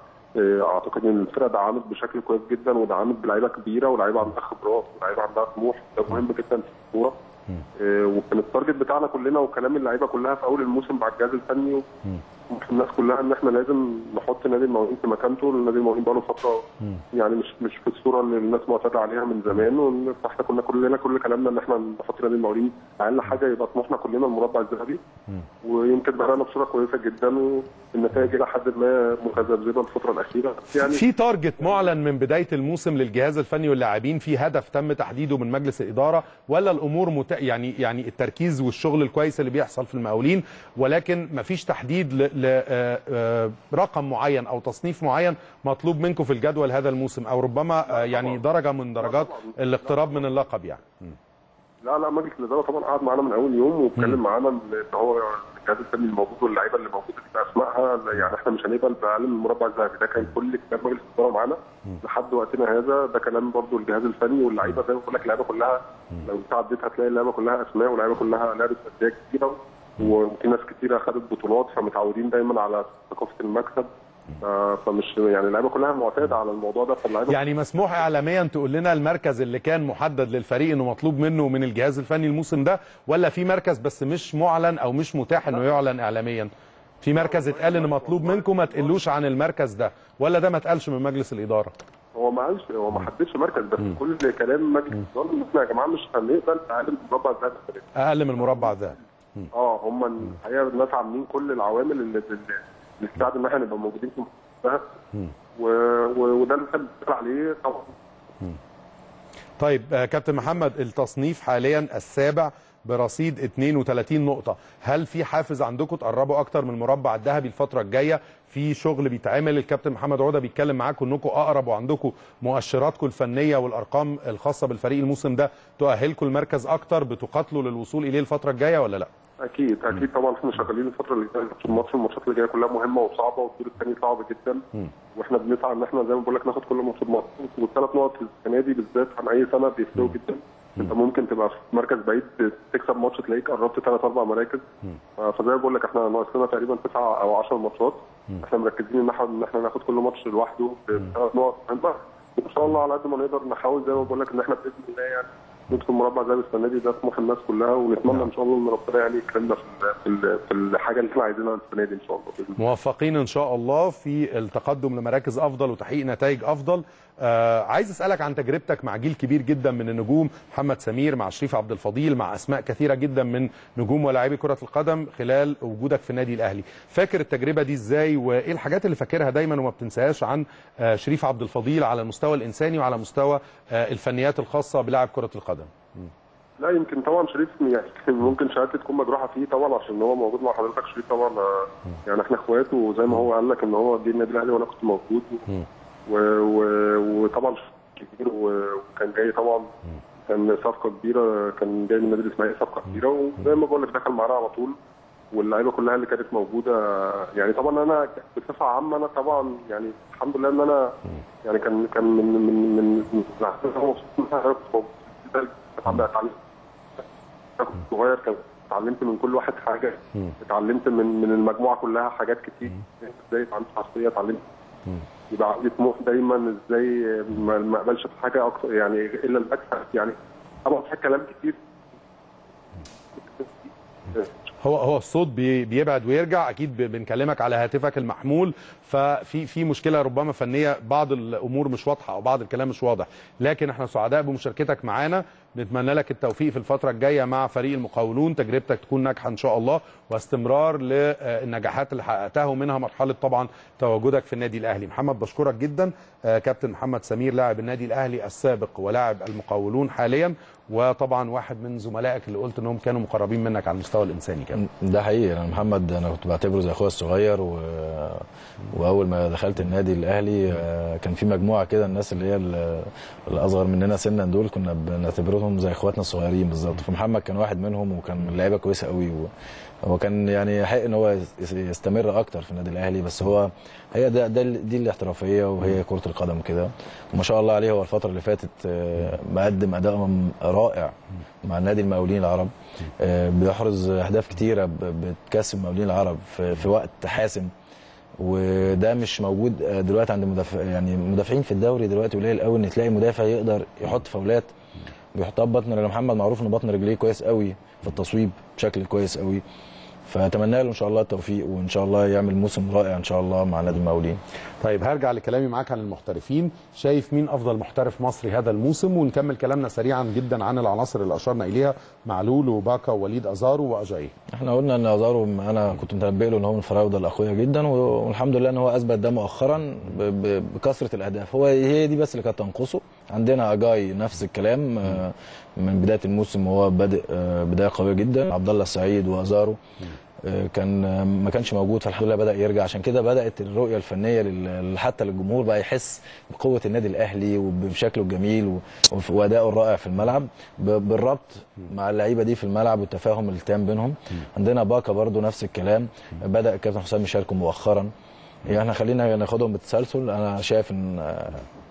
آه، اعتقد ان الفرقه دعمت بشكل كويس جدا ودعمت بلعيبه كبيره ولاعيبه عندها خبرات ولاعيبه عندها طموح ده مهم جدا في الكوره آه، وكان التارجت بتاعنا كلنا وكلام اللعيبه كلها في اول الموسم مع الجهاز الفني و- الناس كلها ان احنا لازم نحط نادي المقاولين في مكانته نادي المقاولين بقاله فتره يعني مش مش في الصوره اللي الناس معتاده عليها من زمان وإن فاحنا كنا كلنا كل كلامنا ان احنا نحط نادي المقاولين اقل حاجه يبقى طموحنا كلنا المربع الذهبي ويمكن بدانا بصوره كويسه جدا والنتائج الى حد ما متذبذبه الفتره الاخيره بس يعني في تارجت معلن من بدايه الموسم للجهاز الفني واللاعبين في هدف تم تحديده من مجلس الاداره ولا الامور مت... يعني يعني التركيز والشغل الكويس اللي بيحصل في المقاولين ولكن مفيش تحديد ل... ل... آه، آه، رقم معين او تصنيف معين مطلوب منكم في الجدول هذا الموسم او ربما آه، يعني درجه من درجات الاقتراب من اللقب يعني لا لا مجلس الاداره طبعا قعد معانا من اول يوم واتكلم معانا ان هو الجهاز الفني الموجود واللعيبه اللي موجوده دي باسمائها يعني احنا مش هنقبل باقل من المربع الذهبي ده كان كل كلام مجلس الاداره معانا لحد وقتنا هذا ده كلام برضو الجهاز الفني واللعيبه زي ما بقول لك اللعيبه كلها لو انت عديت هتلاقي اللعيبه كلها اسماء واللعيبه كلها لعبت انديه كتيره وفي ناس كتيره خدت بطولات فمتعودين دايما على ثقافه المكسب ف- فمش يعني اللعيبه كلها معتاده على الموضوع ده فاللعيبه يعني مسموح اعلاميا تقول لنا المركز اللي كان محدد للفريق انه مطلوب منه من الجهاز الفني الموسم ده ولا في مركز بس مش معلن او مش متاح انه يعلن اعلاميا في مركز اتقال ان مطلوب منكم ما تقلوش عن المركز ده ولا ده ما اتقالش من مجلس الاداره هو ما قالش هو ما حددش مركز بس كل كلام مجلس الاداره ان احنا يا جماعه مش هنقبل اقل من المربع الذهبي الفريق. اقل من المربع ده اه هم الحقيقه الناس عاملين كل العوامل اللي اللي اللي تساعد ان احنا نبقى موجودين في المنافسه و... و... وده اللي احنا بنشتغل عليه طبعا طيب آه، كابتن محمد التصنيف حاليا السابع برصيد 32 نقطة هل في حافز عندكم تقربوا أكتر من المربع الذهبي الفترة الجاية في شغل بيتعمل الكابتن محمد عودة بيتكلم معاكم أنكم أقرب وعندكم مؤشراتكم الفنية والأرقام الخاصة بالفريق الموسم ده تؤهلكم المركز أكتر بتقاتلوا للوصول إليه الفترة الجاية ولا لا؟ اكيد اكيد طبعا احنا شغالين الفتره اللي جايه الماتش الماتشات اللي جايه كلها مهمه وصعبه والدور الثاني صعب جدا واحنا بنسعى ان احنا زي ما بقول لك ناخد كل ماتش بماتش والثلاث نقط السنه دي بالذات عن اي سنه بيفرقوا جدا انت ممكن تبقى في مركز بعيد تكسب ماتش تلاقيك قربت ثلاث اربع مراكز فزي ما بقول لك احنا ناقص لنا تقريبا تسعه او 10 ماتشات احنا مركزين ان احنا ان احنا ناخد كل ماتش لوحده بثلاث نقط مهمه وان شاء الله على قد ما نقدر نحاول زي ما بقول لك ان احنا باذن الله يعني ندخل مربع ذهبي السنه دي ده طموح الناس كلها ونتمنى ان شاء الله ان ربنا يعني يكرمنا في ال- في ال- في الحاجه اللي احنا عايزينها السنه دي ان شاء الله بإذن الله. موفقين ان شاء الله في التقدم لمراكز افضل وتحقيق نتائج افضل آه عايز اسالك عن تجربتك مع جيل كبير جدا من النجوم محمد سمير مع شريف عبد الفضيل مع اسماء كثيره جدا من نجوم ولاعبي كره القدم خلال وجودك في النادي الاهلي فاكر التجربه دي ازاي وايه الحاجات اللي فاكرها دايما وما بتنساهاش عن آه شريف عبد الفضيل على المستوى الانساني وعلى مستوى آه الفنيات الخاصه بلاعب كره القدم لا يمكن طبعا شريف يعني ممكن شهادتي تكون مجروحه فيه طبعا عشان هو موجود مع حضرتك شريف طبعا آه، يعني احنا اخوات وزي ما هو قال لك ان هو جه النادي الاهلي وانا كنت موجود و... و... وطبعا كبير و... وكان جاي طبعا كان صفقه كبيره كان جاي من النادي الاسماعيلي صفقه كبيره وزي ما بقول لك دخل معانا على طول واللعيبه كلها اللي كانت موجوده يعني طبعا انا بصفه عامه انا طبعا يعني الحمد لله ان انا يعني كان كان من من من من الأحداث اللي أنا مبسوط منها أنا كنت موجود اتعلمت أنا كنت صغير كان اتعلمت من كل واحد حاجه اتعلمت من من المجموعه كلها حاجات كتير ازاي اتعلمت حرفيا اتعلمت يبقى عندي طموح دايما ازاي ما ما اقبلش في حاجه اكتر يعني الا المكسب يعني طبعا في كلام كتير هو هو الصوت بي- بيبعد ويرجع اكيد ب- بنكلمك على هاتفك المحمول ففي في مشكله ربما فنيه بعض الامور مش واضحه او بعض الكلام مش واضح لكن احنا سعداء بمشاركتك معانا نتمنى لك التوفيق في الفتره الجايه مع فريق المقاولون تجربتك تكون ناجحه ان شاء الله واستمرار للنجاحات اللي حققتها ومنها مرحله طبعا تواجدك في النادي الاهلي محمد بشكرك جدا آه، كابتن محمد سمير لاعب النادي الاهلي السابق ولاعب المقاولون حاليا وطبعا واحد من زملائك اللي قلت انهم كانوا مقربين منك على المستوى الانساني كمان ده حقيقي انا محمد انا كنت بعتبره زي اخويا الصغير و... واول ما دخلت النادي الاهلي آه، كان في مجموعه كده الناس اللي هي ال- الاصغر مننا سنا دول كنا بنعتبرهم زي اخواتنا الصغيرين بالظبط فمحمد كان واحد منهم وكان من لعيبه كويسه قوي و... هو كان يعني حق ان هو يس- يستمر اكتر في النادي الاهلي بس هو هي ده, ده ال- دي الاحترافيه وهي كره القدم كده وما شاء الله عليه هو الفتره اللي فاتت آه، مقدم اداء رائع مع النادي المقاولين العرب آه، بيحرز اهداف كتيره ب- بتكسب المقاولين العرب في, في وقت حاسم وده مش موجود آه، دلوقتي عند مدافع يعني مدافعين في الدوري دلوقتي قليل قوي ان تلاقي مدافع يقدر يحط فاولات بيحطها ببطن رجل محمد معروف ان بطن رجليه كويس قوي في التصويب بشكل كويس قوي فاتمنى له ان شاء الله التوفيق وان شاء الله يعمل موسم رائع ان شاء الله مع نادي المقاولين طيب هرجع لكلامي معاك عن المحترفين شايف مين افضل محترف مصري هذا الموسم ونكمل كلامنا سريعا جدا عن العناصر اللي اشرنا اليها معلول وباكا ووليد ازارو واجاي احنا قلنا ان ازارو انا كنت متنبئ له ان هو من الفراوده الاقوياء جدا والحمد لله ان هو اثبت ده مؤخرا ب- ب- بكثره الاهداف هو هي دي بس اللي كانت تنقصه عندنا اجاي نفس الكلام آه، من بدايه الموسم وهو بادئ آه، بدايه قويه جدا عبد الله السعيد وازارو آه، كان آه، ما كانش موجود فالحمد لله بدا يرجع عشان كده بدات الرؤيه الفنيه لل- حتى للجمهور بقى يحس بقوه النادي الاهلي وبشكله الجميل و- وف- وادائه الرائع في الملعب ب- بالربط مع اللعيبه دي في الملعب والتفاهم التام بينهم عندنا باكا برضو نفس الكلام بدا الكابتن حسام يشاركه مؤخرا يعني احنا خلينا ناخدهم بالتسلسل انا شايف ان آه،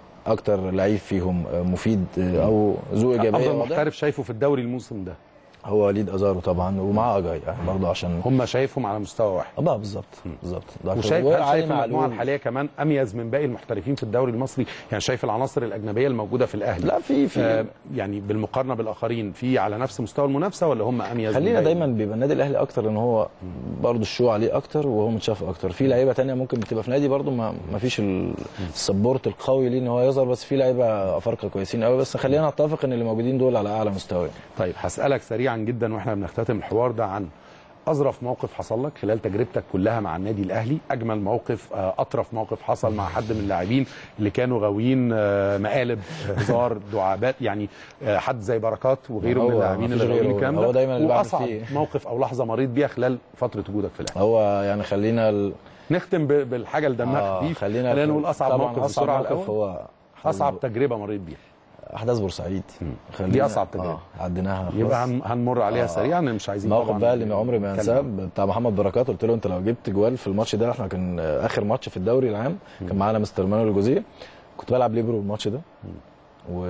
اكتر لعيب فيهم آه، مفيد آه، او ذو ايجابيه افضل واضح. محترف شايفه في الدوري الموسم ده هو وليد ازارو طبعا ومعاه اجاي يعني برضه عشان هم شايفهم على مستوى واحد اه بالظبط بالظبط ده وشايف أكتر. هل وعلي شايف المجموعه معلول. الحاليه كمان اميز من باقي المحترفين في الدوري المصري يعني شايف العناصر الاجنبيه الموجوده في الاهلي لا، في- في- آه يعني بالمقارنه بالاخرين في على نفس مستوى المنافسه ولا هم اميز من خلينا باقي؟ دايما بيبقى النادي الاهلي اكتر ان هو برضه الشو عليه اكتر وهو متشاف اكتر في لعيبه تانية ممكن بتبقى في نادي برضه ما, ما فيش ال- السبورت القوي ليه ان هو يظهر بس في لعيبه افارقه كويسين قوي بس خلينا نتفق ان اللي موجودين دول على اعلى مستوى طيب هسألك سريعا جدا واحنا بنختتم الحوار ده عن أظرف موقف حصل لك خلال تجربتك كلها مع النادي الأهلي أجمل موقف آه، أطرف موقف حصل مع حد من اللاعبين اللي كانوا غاويين آه، مقالب هزار دعابات يعني آه، حد زي بركات وغيره من هو اللاعبين مفيش اللي غاويين غيره. الكلام هو ده دايما اللي بعمل وأصعب فيه. موقف أو لحظة مريت بيها خلال فترة وجودك في الأهلي هو يعني خلينا ال... نختم ب- بالحاجة اللي دمها آه، خفيف خلينا خلينا نقول أصعب طبعاً موقف أصعب بسرعة موقف الأول هو أصعب تجربة مريت بيها احداث بورسعيد دي أصعب تجربة. آه عديناها خلاص. يبقى هن- هنمر عليها آه. سريعا مش عايزين موقف طبعاً بقى اللي عمري ما انساه نتكلم. بتاع محمد بركات قلت له انت لو جبت جوال في الماتش ده احنا كان اخر ماتش في الدوري العام كان معانا مستر مانويل الجوزيه كنت بلعب ليبرو الماتش ده و...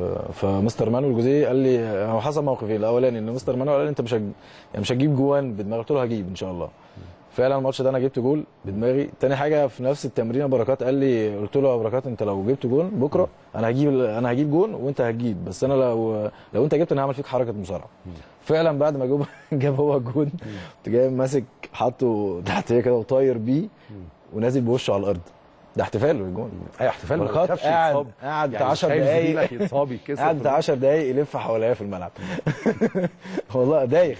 فمستر مانويل الجوزيه قال لي هو حصل موقفين الاولاني ان مستر مانويل قال لي انت مش هج... يعني مش هتجيب جوان بدماغك قلت له هجيب ان شاء الله فعلا الماتش ده انا جبت جول بدماغي تاني حاجه في نفس التمرين بركات قال لي قلت له يا بركات انت لو جبت جول بكره انا هجيب انا هجيب جول وانت هتجيب بس انا لو لو انت جبت انا هعمل فيك حركه مصارعه فعلا بعد ما جاب جاب هو الجول كنت جاي ماسك حاطه تحت كده وطاير بيه ونازل بوشه على الارض ده احتفال بالجول اي احتفال ما بركات يخافش قاعد يتصاب. قاعد بتاع يعني 10 خايف دقايق زميلك يتصاب يتكسر قاعد في بتاع 10 دقايق يلف حواليا في الملعب والله دايخ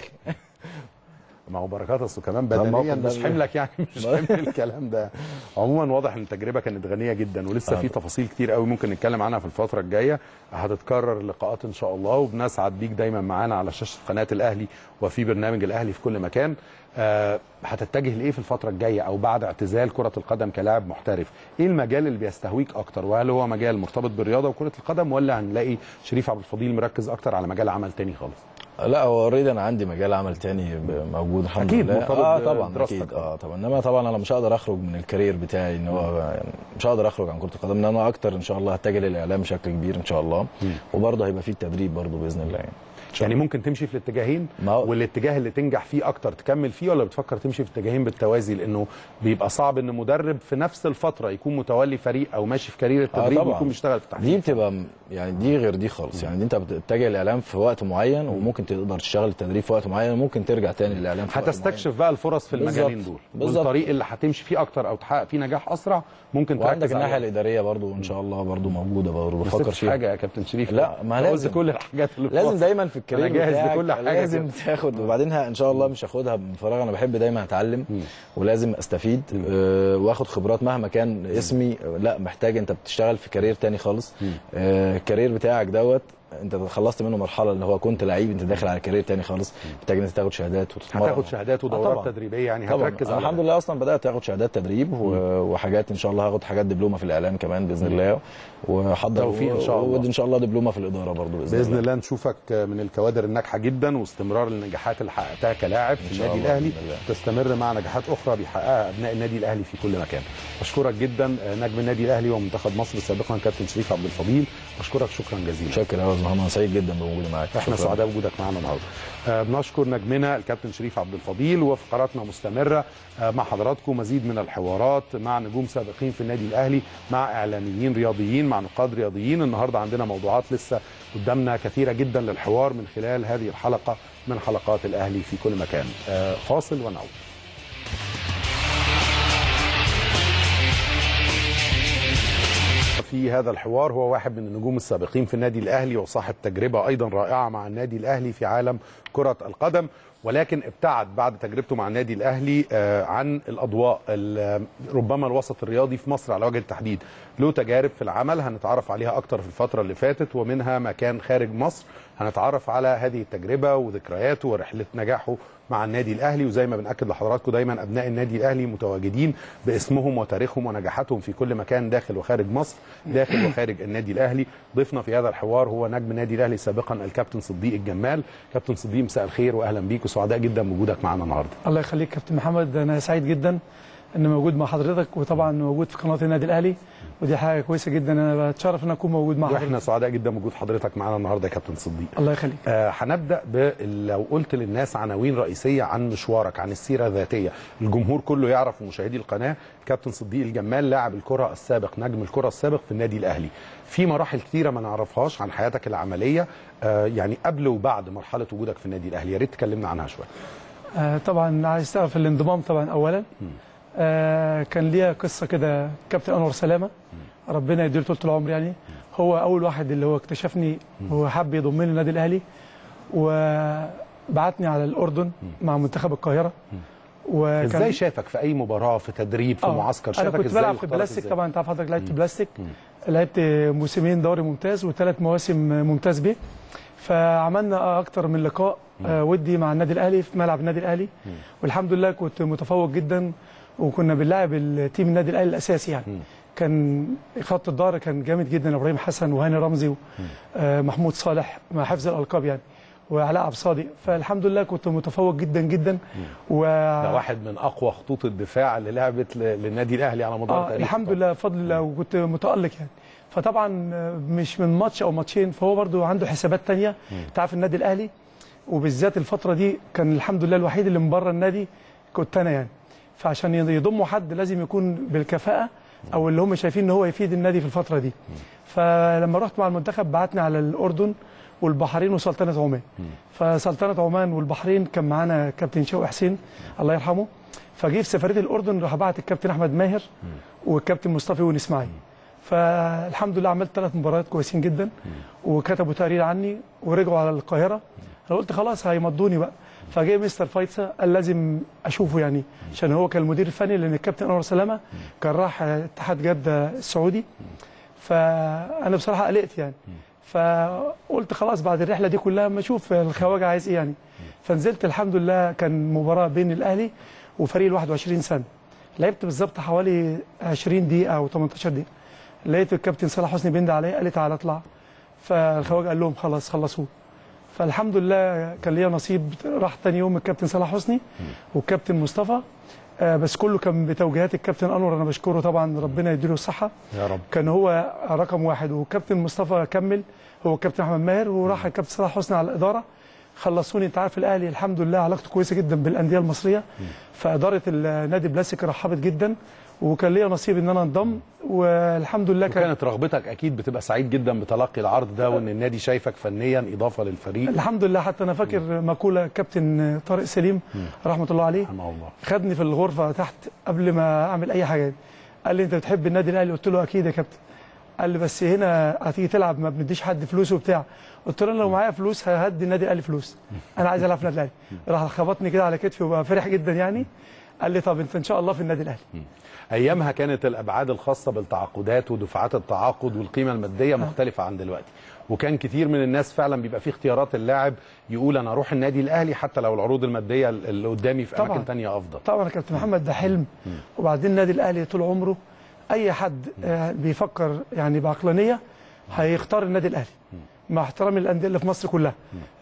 ما هو بركات اصله كمان ده الموقف بدنيا ده مش اللي- حملك يعني مش حمل الكلام ده عموما واضح ان التجربه كانت غنيه جدا ولسه آه. في تفاصيل كتير قوي ممكن نتكلم عنها في الفتره الجايه هتتكرر اللقاءات ان شاء الله وبنسعد بيك دايما معانا على شاشه قناه الاهلي وفي برنامج الاهلي في كل مكان آه، هتتجه لايه في الفتره الجايه او بعد اعتزال كره القدم كلاعب محترف ايه المجال اللي بيستهويك اكتر وهل هو مجال مرتبط بالرياضه وكره القدم ولا هنلاقي شريف عبد الفضيل مركز اكتر على مجال عمل تاني خالص لا هو اوريدي انا عندي مجال عمل تاني ب- موجود الحمد أكيد لله مرتبط اه طبعا بدراستك. اكيد اه طبعا انما طبعا انا مش هقدر اخرج من الكارير بتاعي ان هو يعني مش هقدر اخرج عن كره القدم ان انا اكتر ان شاء الله هتجه للاعلام بشكل كبير ان شاء الله وبرضه هيبقى فيه التدريب برضه باذن الله يعني يعني ممكن تمشي في الاتجاهين ما هو- والاتجاه اللي تنجح فيه اكتر تكمل فيه ولا بتفكر تمشي في اتجاهين بالتوازي لانه بيبقى صعب ان مدرب في نفس الفتره يكون متولي فريق او ماشي في كارير التدريب طبعاً. ويكون بيشتغل في التحليل دي بتبقى م- يعني دي غير دي خالص يعني دي انت بتتجه الاعلام في وقت معين وممكن تقدر تشتغل التدريب في وقت معين وممكن ترجع تاني للاعلام في وقت معين. هتستكشف بقى الفرص في بالظبط. المجالين دول بالظبط. والطريق اللي هتمشي فيه اكتر او تحقق فيه نجاح اسرع ممكن وعندك تركز الناحيه عليه الاداريه برضو ان شاء الله برضو موجوده برضو ما بفكر سبتش فيها حاجه يا كابتن شريف لا ما أنت قلت لازم كل الحاجات اللي في لازم مصر. دايما في الكارير انا جاهز بتاعك لكل حاجه لازم كده. تاخد وبعدين ه- ان شاء الله مش هاخدها من فراغ انا بحب دايما اتعلم ولازم استفيد آه، واخد خبرات مهما كان اسمي آه، لا محتاج انت بتشتغل في كارير تاني خالص آه، الكارير بتاعك دوت انت خلصت منه مرحله اللي هو كنت لعيب انت داخل على كارير تاني خالص محتاج ان انت تاخد شهادات وتتمرن هتاخد شهادات آه، ودورات طبعاً. تدريبيه يعني طبعا هتركز أنا على الحمد لله اصلا بدات اخد شهادات تدريب و- وحاجات ان شاء الله هاخد حاجات دبلومه في الاعلام كمان باذن الله واحضر توفيق إن شاء الله. وان شاء الله دبلومه في الاداره برضو باذن, باذن الله نشوفك من الكوادر الناجحه جدا واستمرار النجاحات اللي حققتها كلاعب في شاء النادي الله الاهلي بإذن الله. تستمر مع نجاحات اخرى بيحققها ابناء النادي الاهلي في كل مكان بشكرك جدا نجم النادي الاهلي ومنتخب مصر سابقا كابتن شريف عبد الفضيل بشكرك شكرا جزيلا شكرا يا استاذ محمد أنا سعيد جدا بوجودي معاك احنا شكراً. سعداء بوجودك معنا النهارده آه، بنشكر نجمنا الكابتن شريف عبد الفضيل وفقراتنا مستمره آه، مع حضراتكم مزيد من الحوارات مع نجوم سابقين في النادي الاهلي مع اعلاميين رياضيين مع نقاد رياضيين النهارده عندنا موضوعات لسه قدامنا كثيره جدا للحوار من خلال هذه الحلقه من حلقات الاهلي في كل مكان آه، فاصل ونعود في هذا الحوار هو واحد من النجوم السابقين في النادي الاهلي وصاحب تجربه ايضا رائعه مع النادي الاهلي في عالم كره القدم ولكن ابتعد بعد تجربته مع النادي الاهلي آه، عن الاضواء ال- ربما الوسط الرياضي في مصر على وجه التحديد له تجارب في العمل هنتعرف عليها اكتر في الفتره اللي فاتت ومنها ما كان خارج مصر هنتعرف على هذه التجربه وذكرياته ورحله نجاحه مع النادي الاهلي وزي ما بناكد لحضراتكم دايما ابناء النادي الاهلي متواجدين باسمهم وتاريخهم ونجاحاتهم في كل مكان داخل وخارج مصر داخل وخارج النادي الاهلي ضيفنا في هذا الحوار هو نجم النادي الاهلي سابقا الكابتن صديق الجمال كابتن صديق مساء الخير واهلا بيك وسعداء جدا بوجودك معنا النهارده الله يخليك كابتن محمد انا سعيد جدا ان موجود مع حضرتك وطبعا موجود في قناه النادي الاهلي ودي حاجه كويسه جدا انا بتشرف ان اكون موجود مع حضرتك واحنا سعداء جدا بوجود حضرتك معنا النهارده يا كابتن صديق الله يخليك آه، هنبدا ب لو قلت للناس عناوين رئيسيه عن مشوارك عن السيره الذاتيه الجمهور كله يعرف ومشاهدي القناه كابتن صديق الجمال لاعب الكره السابق نجم الكره السابق في النادي الاهلي في مراحل كثيره ما نعرفهاش عن حياتك العمليه آه، يعني قبل وبعد مرحله وجودك في النادي الاهلي يا ريت تكلمنا عنها شويه آه طبعا عايز تعرف الانضمام طبعا اولا آه كان ليا قصه كده كابتن انور سلامه ربنا يديله طول العمر يعني هو اول واحد اللي هو اكتشفني وحب يضمني النادي الاهلي وبعتني على الاردن مع منتخب القاهره وكان ازاي شافك في اي مباراه في تدريب في آه، معسكر انا شافك كنت ازاي بلعب في واختارك بلاستيك إزاي؟ طبعا انت عارف حضرتك لعبت بلاستيك لعبت موسمين دوري ممتاز وثلاث مواسم ممتاز بيه فعملنا اكتر من لقاء آه، ودي مع النادي الاهلي في ملعب النادي الاهلي والحمد لله كنت متفوق جدا وكنا بنلاعب التيم النادي الاهلي الاساسي يعني كان خط الظهر كان جامد جدا ابراهيم حسن وهاني رمزي ومحمود صالح مع حفظ الالقاب يعني وعلاء عبد الصادق فالحمد لله كنت متفوق جدا جدا و ده واحد من اقوى خطوط الدفاع اللي لعبت ل- للنادي الاهلي على مدار آه تاريخه الحمد لله بفضل الله وكنت متالق يعني فطبعا آه، مش من ماتش او ماتشين فهو برضو عنده حسابات تانية انت عارف النادي الاهلي وبالذات الفتره دي كان الحمد لله الوحيد اللي من بره النادي كنت انا يعني فعشان يضموا حد لازم يكون بالكفاءه او اللي هم شايفين ان هو يفيد النادي في الفتره دي فلما رحت مع المنتخب بعتنا على الاردن والبحرين وسلطنه عمان فسلطنه عمان والبحرين كان معانا كابتن شوقي حسين الله يرحمه فجه في سفريه الاردن راح بعت الكابتن احمد ماهر والكابتن مصطفى ونسماعي فالحمد لله عملت ثلاث مباريات كويسين جدا وكتبوا تقرير عني ورجعوا على القاهره انا قلت خلاص هيمضوني بقى فجاء مستر فايتسا قال لازم اشوفه يعني عشان هو كان المدير الفني لان الكابتن انور سلامه كان راح اتحاد جده السعودي فانا بصراحه قلقت يعني فقلت خلاص بعد الرحله دي كلها اما اشوف الخواجه عايز ايه يعني فنزلت الحمد لله كان مباراه بين الاهلي وفريق ال 21 سنه لعبت بالظبط حوالي 20 دقيقه او 18 دقيقه لقيت الكابتن صلاح حسني بيند عليا قال لي تعالى اطلع فالخواجه قال لهم خلاص خلصوه فالحمد لله كان ليا نصيب راح تاني يوم الكابتن صلاح حسني والكابتن مصطفى آه، بس كله كان بتوجيهات الكابتن انور انا بشكره طبعا ربنا يديله الصحه يا رب كان هو رقم واحد والكابتن مصطفى كمل هو الكابتن احمد ماهر وراح الكابتن صلاح حسني على الاداره خلصوني انت عارف الاهلي الحمد لله علاقته كويسه جدا بالانديه المصريه فاداره النادي بلاسيك رحبت جدا وكان ليا نصيب ان انا انضم والحمد لله كان كانت رغبتك اكيد بتبقى سعيد جدا بتلقي العرض ده وان النادي شايفك فنيا اضافه للفريق الحمد لله حتى انا فاكر مقوله كابتن طارق سليم رحمه الله عليه رحمه الله خدني في الغرفه تحت قبل ما اعمل اي حاجه قال لي انت بتحب النادي الاهلي قلت له اكيد يا كابتن قال لي بس هنا هتيجي تلعب ما بنديش حد فلوس وبتاع قلت له انا لو معايا فلوس ههدي النادي الاهلي فلوس انا عايز العب في النادي الاهلي راح خبطني كده على كتفي وبقى فرح جدا يعني قال لي طب انت ان شاء الله في النادي الاهلي ايامها كانت الابعاد الخاصه بالتعاقدات ودفعات التعاقد والقيمه الماديه مختلفه عن دلوقتي وكان كتير من الناس فعلا بيبقى في اختيارات اللاعب يقول انا اروح النادي الاهلي حتى لو العروض الماديه اللي قدامي في طبعاً. اماكن تانية افضل طبعا يا كابتن محمد ده حلم وبعدين النادي الاهلي طول عمره اي حد آه، بيفكر يعني بعقلانيه هيختار النادي الاهلي مع احترامي للانديه اللي في مصر كلها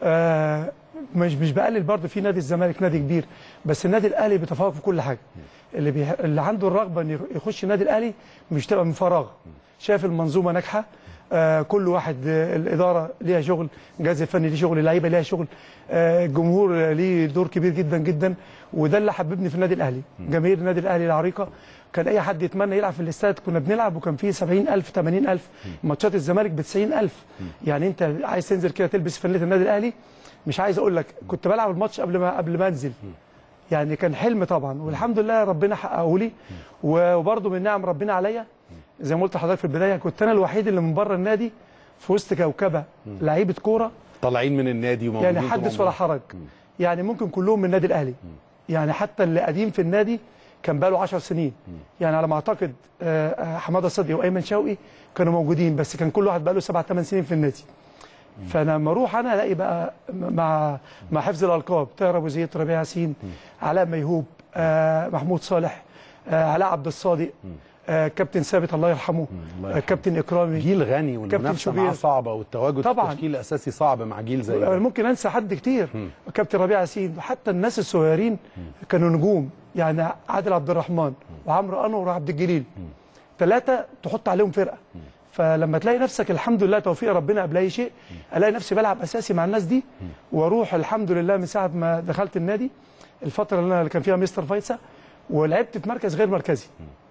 آه، مش مش بقلل برضه في نادي الزمالك نادي كبير بس النادي الاهلي بيتفوق في كل حاجه اللي بيح... اللي عنده الرغبه ان يخش النادي الاهلي مش تبقى من فراغ شايف المنظومه ناجحه آه كل واحد آه الاداره ليها شغل الجهاز الفني ليه شغل اللعيبه ليها شغل آه الجمهور آه، ليه دور كبير جدا جدا وده اللي حببني في النادي الاهلي جماهير النادي الاهلي العريقه كان اي حد يتمنى يلعب في الاستاد كنا بنلعب وكان فيه 70000 80000 ماتشات الزمالك ب 90000 يعني انت عايز تنزل كده تلبس فانله النادي الاهلي مش عايز اقول لك كنت بلعب الماتش قبل ما قبل ما انزل يعني كان حلم طبعا والحمد لله ربنا حققه لي وبرضه من نعم ربنا عليا زي ما قلت لحضرتك في البدايه كنت انا الوحيد اللي من بره النادي في وسط كوكبه لعيبه كوره طالعين من النادي وموجودين يعني طول حدث عمرهم. ولا حرج يعني ممكن كلهم من النادي الاهلي يعني حتى اللي قديم في النادي كان بقاله 10 سنين يعني على ما اعتقد آه، آه، حماده صدقي وايمن شوقي كانوا موجودين بس كان كل واحد بقاله 7 8 سنين في النادي فانا لما اروح انا الاقي بقى مع مع حفظ الالقاب طاهر ابو زيد ربيع ياسين علاء ميهوب آه، محمود صالح آه، علاء عبد الصادق آه، كابتن ثابت الله يرحمه آه، كابتن اكرامي جيل غني كابتن والمنافسه معاه شوبير صعبه والتواجد طبعاً. في التشكيل الاساسي صعب مع جيل زي أنا ده ممكن انسى حد كتير كابتن ربيع ياسين وحتى الناس الصغيرين كانوا نجوم يعني عادل عبد الرحمن وعمرو انور وعبد الجليل ثلاثه تحط عليهم فرقه فلما تلاقي نفسك الحمد لله توفيق ربنا قبل اي شيء الاقي نفسي بلعب اساسي مع الناس دي واروح الحمد لله من ساعه ما دخلت النادي الفتره اللي انا اللي كان فيها مستر فايسا ولعبت في مركز غير مركزي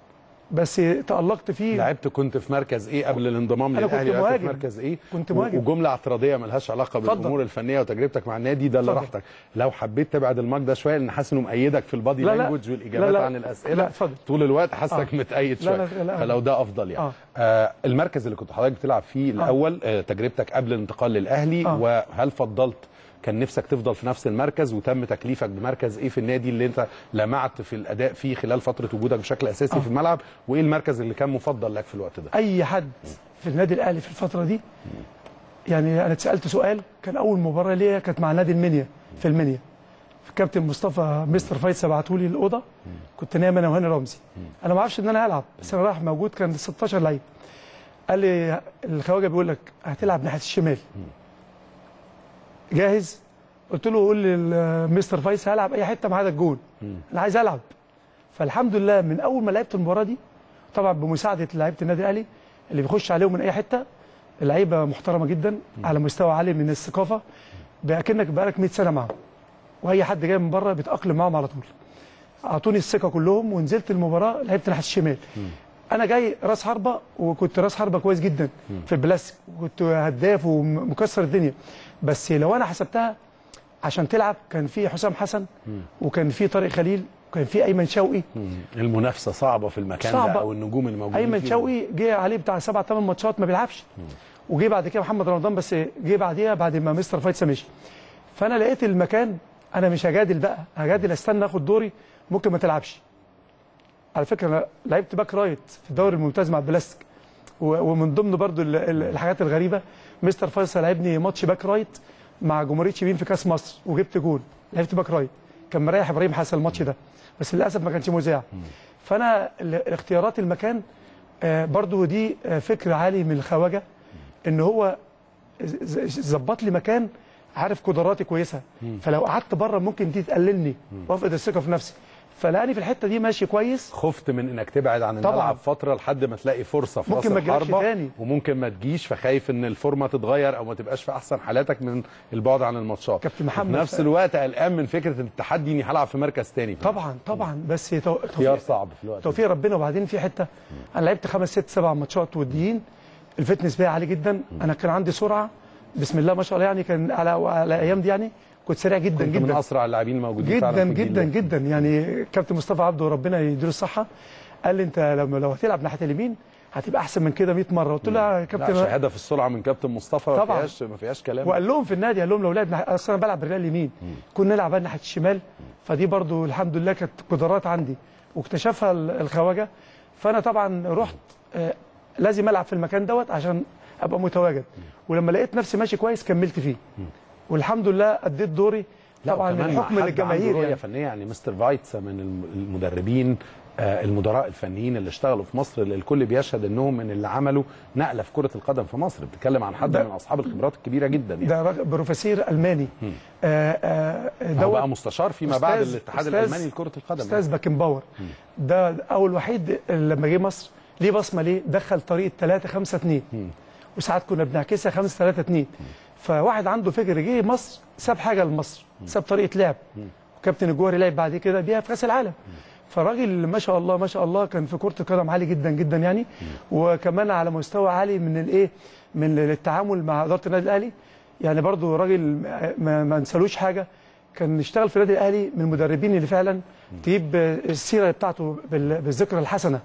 بس تالقت فيه لعبت كنت في مركز ايه قبل الانضمام أنا كنت للاهلي لعبت في مهاجم. مركز ايه كنت و- مهاجم. وجمله اعتراضيه ملهاش علاقه اتفضل. بالامور الفنيه وتجربتك مع النادي ده اللي اتفضل. راحتك لو حبيت تبعد المايك ده شويه لان حاسس انه مأيدك في البادي لا، لا. لانجوج والاجابات لا، لا. عن الاسئله لا، اتفضل. طول الوقت حاسك آه. متأيد لا، شويه لا، لا. فلو ده افضل يعني آه. آه المركز اللي كنت حضرتك بتلعب فيه الاول آه تجربتك قبل الانتقال للاهلي آه. وهل فضلت كان نفسك تفضل في نفس المركز وتم تكليفك بمركز ايه في النادي اللي انت لمعت في الاداء فيه خلال فتره وجودك بشكل اساسي آه. في الملعب وايه المركز اللي كان مفضل لك في الوقت ده اي حد في النادي الاهلي في الفتره دي يعني انا اتسالت سؤال كان اول مباراه ليا كانت مع نادي المنيا في المنيا الكابتن مصطفى مستر فايز بعتوا لي الاوضه كنت نايم انا وهاني رمزي انا ما اعرفش ان انا هلعب بس انا رايح موجود كان 16 لعيب قال لي الخواجه بيقول لك هتلعب ناحيه الشمال جاهز قلت له قول لمستر فايز هلعب اي حته ما عدا الجون انا عايز العب فالحمد لله من اول ما لعبت المباراه دي طبعا بمساعده لعيبه النادي الاهلي اللي بيخش عليهم من اي حته اللعيبه محترمه جدا على مستوى عالي من الثقافه بقى كأنك بقالك 100 سنه معاهم واي حد جاي من بره بيتاقلم معاهم على طول اعطوني الثقه كلهم ونزلت المباراه لعبت ناحيه الشمال انا جاي راس حربه وكنت راس حربه كويس جدا في البلاستيك وكنت هداف ومكسر الدنيا بس لو انا حسبتها عشان تلعب كان في حسام حسن وكان في طارق خليل وكان في ايمن شوقي المنافسه صعبه في المكان صعبة. ده او النجوم اللي موجودين ايمن فيه. شوقي جه عليه بتاع سبع ثمان ماتشات ما بيلعبش وجه بعد كده محمد رمضان بس جه بعديها بعد ما مستر فايتسا مشي فانا لقيت المكان انا مش هجادل بقى هجادل استنى اخد دوري ممكن ما تلعبش على فكره انا لعبت باك رايت في الدوري الممتاز مع البلاستيك و- ومن ضمن برضو ال- ال- الحاجات الغريبه مستر فايسا لعبني ماتش باك رايت مع جمهوريه شبين في كاس مصر وجبت جول لعبت باك رايت كان مريح ابراهيم حسن الماتش ده بس للاسف ما كانش مذاع فانا ال- الاختيارات المكان آه، برضو دي آه، فكر عالي من الخواجه ان هو ز- ز- ظبط لي مكان عارف قدراتي كويسه فلو قعدت بره ممكن دي تقللني وافقد الثقه في نفسي فلقاني في الحته دي ماشي كويس خفت من انك تبعد عن طبعاً. الملعب فتره لحد ما تلاقي فرصه في ممكن راس ما تجيلكش الحربه تاني. وممكن ما تجيش فخايف ان الفورمه تتغير او ما تبقاش في احسن حالاتك من البعد عن الماتشات كابتن محمد في نفس الوقت قلقان من فكره التحدي اني هلعب في مركز تاني طبعا طبعا بس تو- اختيار توفيق صعب في الوقت ده. توفيق ربنا وبعدين في حته انا لعبت خمس ست سبع ماتشات وديين الفتنس بتاعي عالي جدا انا كان عندي سرعه بسم الله ما شاء الله يعني كان على على الايام دي يعني كنت سريع جدا كنت من جدا اسرع اللاعبين الموجودين فعلا جدا في الجيل جدا ده. جدا يعني كابتن مصطفى عبده ربنا يديله الصحه قال لي انت لما لو هتلعب ناحيه اليمين هتبقى احسن من كده 100 مره قلت له يا لا كابتن شهاده في السرعه من كابتن مصطفى ما طبعاً. فيهاش ما فيهاش كلام وقال لهم في النادي قال لهم لو لعب ناحية- اصل انا بلعب برجال اليمين كنا نلعب بقى ناحيه الشمال فدي برضو الحمد لله كانت قدرات عندي واكتشفها ال- الخواجه فانا طبعا رحت آه، لازم العب في المكان دوت عشان ابقى متواجد ولما لقيت نفسي ماشي كويس كملت فيه والحمد لله اديت دوري لا طبعا وكمان مع الحكم حد عنده للجماهير رؤيه يعني. فنيه يعني مستر فايتسا من الم- المدربين آه، المدراء الفنيين اللي اشتغلوا في مصر اللي الكل بيشهد انهم من اللي عملوا نقله في كره القدم في مصر بتتكلم عن حد ده- من اصحاب الخبرات الكبيره جدا يعني ده راجل- بروفيسير الماني آه، آه، هو دوت بقى مستشار فيما بعد أستاذ- الاتحاد أستاذ- الالماني لكره القدم استاذ باكن باور ده اول وحيد لما جه مصر ليه بصمه ليه دخل طريقه 3 5 2 وساعات كنا بنعكسها 5 3 2 فواحد عنده فكر جه مصر ساب حاجه لمصر ساب طريقه لعب وكابتن الجوهري لعب بعد كده بيها في كاس العالم فالراجل ما شاء الله ما شاء الله كان في كره القدم عالي جدا جدا يعني وكمان على مستوى عالي من الايه من التعامل مع اداره النادي الاهلي يعني برضو راجل ما, ما نسالوش حاجه كان اشتغل في النادي الاهلي من المدربين اللي فعلا تجيب السيره بتاعته بال- بالذكرى الحسنه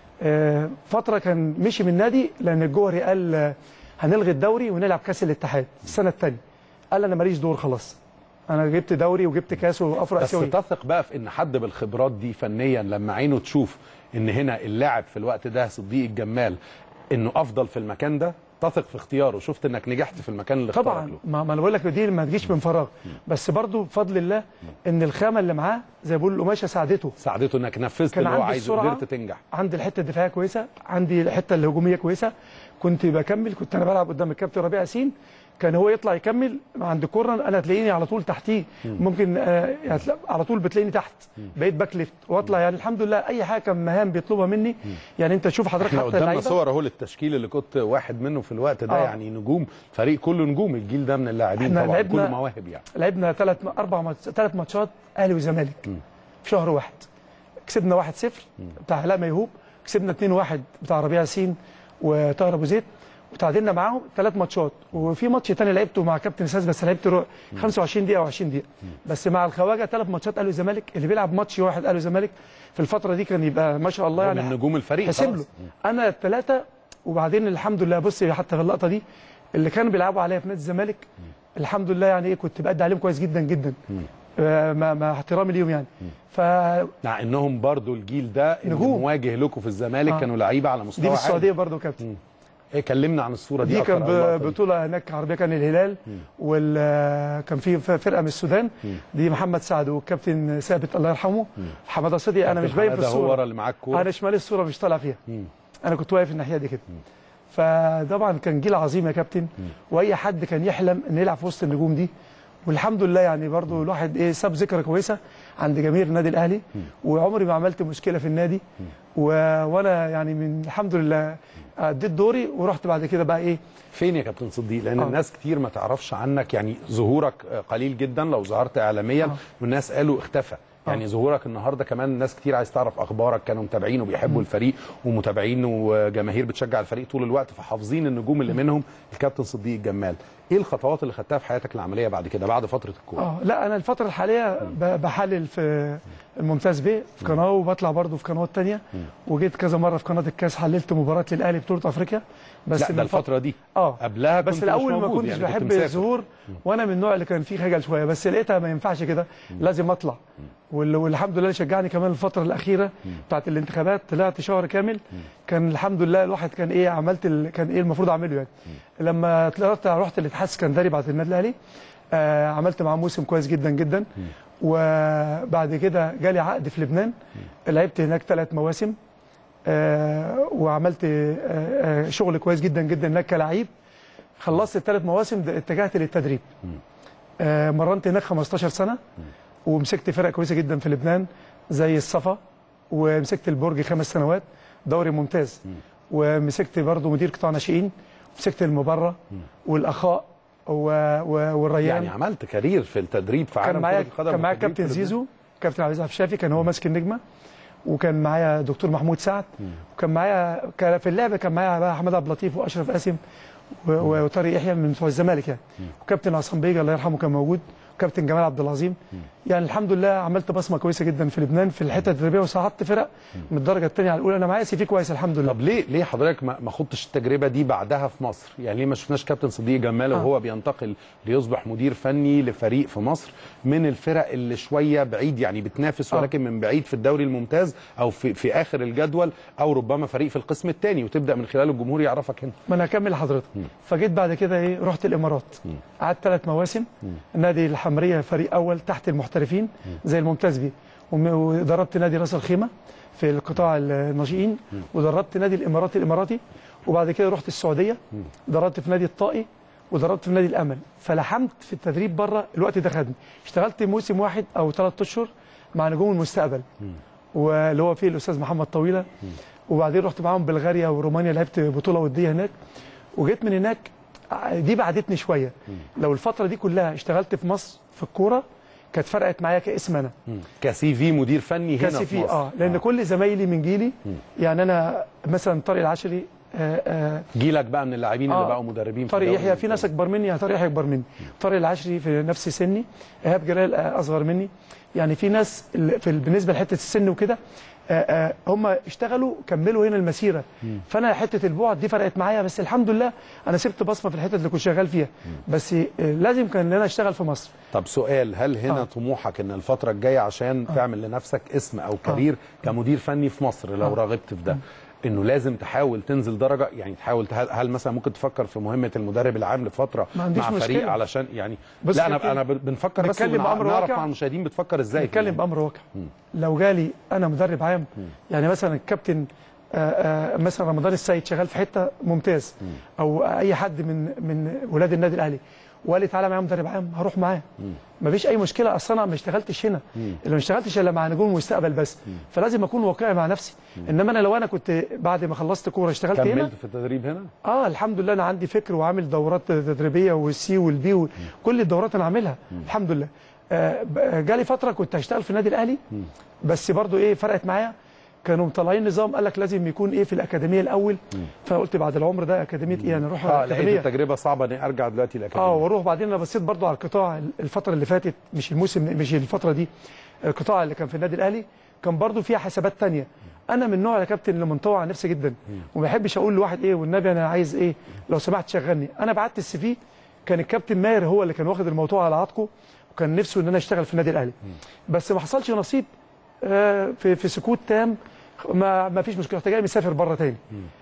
آه، فتره كان مشي من النادي لان الجوهري قال آه، هنلغي الدوري ونلعب كاس الاتحاد السنه الثانيه قال انا ماليش دور خلاص انا جبت دوري وجبت كاس وافرو بس اسيوي تثق بقى في ان حد بالخبرات دي فنيا لما عينه تشوف ان هنا اللاعب في الوقت ده صديق الجمال انه افضل في المكان ده تثق في اختياره شفت انك نجحت في المكان اللي اختارك طبعا له ما ما انا بقول لك دي ما تجيش من فراغ بس برضو بفضل الله ان الخامه اللي معاه زي ما بيقول القماشه ساعدته ساعدته انك نفذت كان اللي هو عندي عايزه السرعة. قدرت تنجح عندي الحته الدفاعيه كويسه عندي الحته الهجوميه كويسه كنت بكمل كنت انا بلعب قدام الكابتن ربيع ياسين كان هو يطلع يكمل عند كورنر انا تلاقيني على طول تحتيه ممكن آه يعني تلا- على طول بتلاقيني تحت بقيت باك ليفت واطلع يعني الحمد لله اي حاجه كان مهام بيطلبها مني يعني انت شوف حضرتك احنا حتى قدامنا اللعيبه صور اهو للتشكيل اللي كنت واحد منه في الوقت ده آه. يعني نجوم فريق كله نجوم الجيل ده من اللاعبين احنا طبعا لعبنا- كله مواهب يعني لعبنا ثلاث اربع ماتش ثلاث ماتشات اهلي وزمالك في شهر واحد كسبنا 1-0 بتاع علاء ميهوب كسبنا 2-1 بتاع ربيع ياسين وطاهر ابو زيد وتعادلنا معاهم ثلاث ماتشات وفي ماتش تاني لعبته مع كابتن اساس بس لعبت رو- 25 دقيقه او 20 دقيقه بس مع الخواجه ثلاث ماتشات اهلي وزمالك اللي بيلعب ماتش واحد اهلي وزمالك في الفتره دي كان يبقى ما شاء الله هو يعني من نجوم الفريق حسب خلاص. له انا الثلاثه وبعدين الحمد لله بص حتى في اللقطه دي اللي كانوا بيلعبوا عليا في نادي الزمالك الحمد لله يعني ايه كنت بأدي عليهم كويس جدا جدا آه، مع مع احترامي ليهم يعني ف مع انهم برضو الجيل ده اللي نجوم. مواجه لكم في الزمالك آه. كانوا لعيبه على مستوى دي في عالي. السعوديه برضه يا كابتن ايه كلمنا عن الصوره دي دي أكتر كان أو اللقطة ب- دي. بطوله هناك عربيه كان الهلال وكان في ف- فرقه من السودان دي محمد سعد والكابتن ثابت الله يرحمه حماده صدقي انا مش باين في حمادة هو الصوره ورا اللي معاك كوره انا شمال الصوره مش طالع فيها انا كنت واقف الناحيه دي كده فطبعا كان جيل عظيم يا كابتن واي حد كان يحلم ان يلعب في وسط النجوم دي والحمد لله يعني برضو الواحد ايه ساب ذكرى كويسه عند جماهير النادي الاهلي وعمري ما عملت مشكله في النادي و... وانا يعني من الحمد لله اديت دوري ورحت بعد كده بقى ايه فين يا كابتن صديق لان آه. الناس كتير ما تعرفش عنك يعني ظهورك آه، قليل جدا لو ظهرت اعلاميا آه. والناس قالوا اختفى يعني ظهورك النهارده كمان ناس كتير عايز تعرف اخبارك كانوا متابعين وبيحبوا الفريق ومتابعين وجماهير بتشجع الفريق طول الوقت فحافظين النجوم اللي منهم الكابتن صديق الجمال ايه الخطوات اللي خدتها في حياتك العمليه بعد كده بعد فتره الكوره اه لا انا الفتره الحاليه ب- بحلل في الممتاز بيه في قناه وبطلع برضه في قنوات تانية وجيت كذا مره في قناه الكاس حللت مباراه للاهلي بطوله افريقيا بس لا من ده الفت- الفتره دي اه قبلها كنت بس مش الاول ما موجود، كنتش يعني كنت بحب مسافر. الظهور وانا من النوع اللي كان فيه خجل شويه بس لقيتها ما ينفعش كده لازم اطلع وال- والحمد لله اللي شجعني كمان الفتره الاخيره بتاعت الانتخابات طلعت شهر كامل كان الحمد لله الواحد كان ايه عملت ال... كان ايه المفروض اعمله يعني لما طلعت رحت الاتحاد السكندري بعد النادي الاهلي آه عملت معاه موسم كويس جدا جدا وبعد كده جالي عقد في لبنان لعبت هناك ثلاث مواسم آه وعملت آه آه شغل كويس جدا جدا هناك كلاعب خلصت الثلاث مواسم ده اتجهت للتدريب آه مرنت هناك 15 سنه ومسكت فرق كويسه جدا في لبنان زي الصفا ومسكت البرج خمس سنوات دوري ممتاز ومسكت برضه مدير قطاع ناشئين مسكت المبره والاخاء و... و... والريان يعني عملت كارير في التدريب في عالم كان معايا كرة القدم كان معايا والتدريب كابتن في لبنان. زيزو كابتن عبد العزيز عبد الشافي كان هو ماسك النجمه وكان معايا دكتور محمود سعد وكان معايا كان في اللعبه كان معايا بقى احمد عبد اللطيف واشرف قاسم و- و- وطارق يحيى من بتوع الزمالك يعني وكابتن عصام بيجا الله يرحمه كان موجود وكابتن جمال عبد العظيم يعني الحمد لله عملت بصمه كويسه جدا في لبنان في الحته التدريبيه وصعدت فرق من الدرجه الثانيه على الاولى انا معايا سي في كويس الحمد لله طب ليه ليه حضرتك ما ما خضتش التجربه دي بعدها في مصر؟ يعني ليه ما شفناش كابتن صديق جمال وهو بينتقل ليصبح مدير فني لفريق في مصر من الفرق اللي شويه بعيد يعني بتنافس آه. ولكن من بعيد في الدوري الممتاز او في في اخر الجدول او ربما فريق في القسم الثاني وتبدا من خلاله الجمهور يعرفك هنا. ما انا هكمل لحضرتك فجيت بعد كده ايه رحت الامارات قعدت ثلاث مواسم نادي الحمريه فريق اول تحت المحترفين زي الممتاز بيه وم- ودربت نادي راس الخيمه في القطاع الناشئين ودربت نادي الاماراتي الاماراتي وبعد كده رحت السعوديه دربت في نادي الطائي ودربت في نادي الامل فلحمت في التدريب بره الوقت ده خدني اشتغلت موسم واحد او ثلاث اشهر مع نجوم المستقبل واللي هو فيه الاستاذ محمد طويله وبعدين رحت معاهم بلغاريا ورومانيا لعبت بطوله وديه هناك وجيت من هناك دي بعدتني شويه لو الفتره دي كلها اشتغلت في مصر في الكوره كانت فرقت معايا كاسم انا كسي في مدير فني هنا كاسي في في مصر. اه لان كل زمايلي من جيلي يعني انا مثلا طارق العشري آه آه جيلك بقى من اللاعبين اللي بقوا مدربين في طارق الدوري يحيى في ناس اكبر مني يعني طارق يحيى اكبر مني طارق العشري في نفس سني ايهاب جلال آه، اصغر مني يعني في ناس ال- في ال- بالنسبه لحته السن وكده آه، آه، هم اشتغلوا كملوا هنا المسيره فانا حته البعد دي فرقت معايا بس الحمد لله انا سبت بصمه في الحته اللي كنت شغال فيها بس آه، لازم كان ان انا اشتغل في مصر طب سؤال هل هنا آه. طموحك ان الفتره الجايه عشان تعمل لنفسك اسم او كارير كمدير فني في مصر لو آه. رغبت في ده انه لازم تحاول تنزل درجه يعني تحاول هل, هل مثلا ممكن تفكر في مهمه المدرب العام لفتره ما عنديش مع فريق مشكلة. علشان يعني بص لا يا انا كابتن، انا بنفكر بس نتكلم ونع- بأمر نعرف واقع. مع المشاهدين بتفكر ازاي نتكلم بامر واقع لو جالي انا مدرب عام يعني مثلا الكابتن آه، آه، مثلا رمضان السيد شغال في حته ممتاز او اي حد من من ولاد النادي الاهلي وقال لي تعالى معايا مدرب عام هروح معاه مفيش اي مشكله اصل انا ما اشتغلتش هنا اللي ما اشتغلتش الا مع نجوم المستقبل بس فلازم اكون واقعي مع نفسي انما انا لو انا كنت بعد ما خلصت كوره اشتغلت هنا كملت في التدريب هنا اه الحمد لله انا عندي فكر وعامل دورات تدريبيه والسي والبي وكل الدورات انا عاملها الحمد لله آه ب- جالي فتره كنت هشتغل في النادي الاهلي بس برضو ايه فرقت معايا كانوا مطلعين نظام قال لك لازم يكون ايه في الاكاديميه الاول فانا قلت بعد العمر ده اكاديميه ايه انا اروح اه لقيت الاكاديميه التجربه صعبه اني ارجع دلوقتي الاكاديميه اه واروح بعدين انا بصيت برضو على القطاع الفتره اللي فاتت مش الموسم مش الفتره دي القطاع اللي كان في النادي الاهلي كان برضو فيها حسابات تانية انا من نوع يا كابتن اللي منطوي على نفسي جدا وما بحبش اقول لواحد ايه والنبي انا عايز ايه لو سمحت شغلني انا بعت السي في كان الكابتن ماهر هو اللي كان واخد الموضوع على عاتقه وكان نفسه ان انا اشتغل في النادي الاهلي بس ما حصلش نصيب آه، في في سكوت تام ما ما فيش مشكله رحت جاي مسافر بره تاني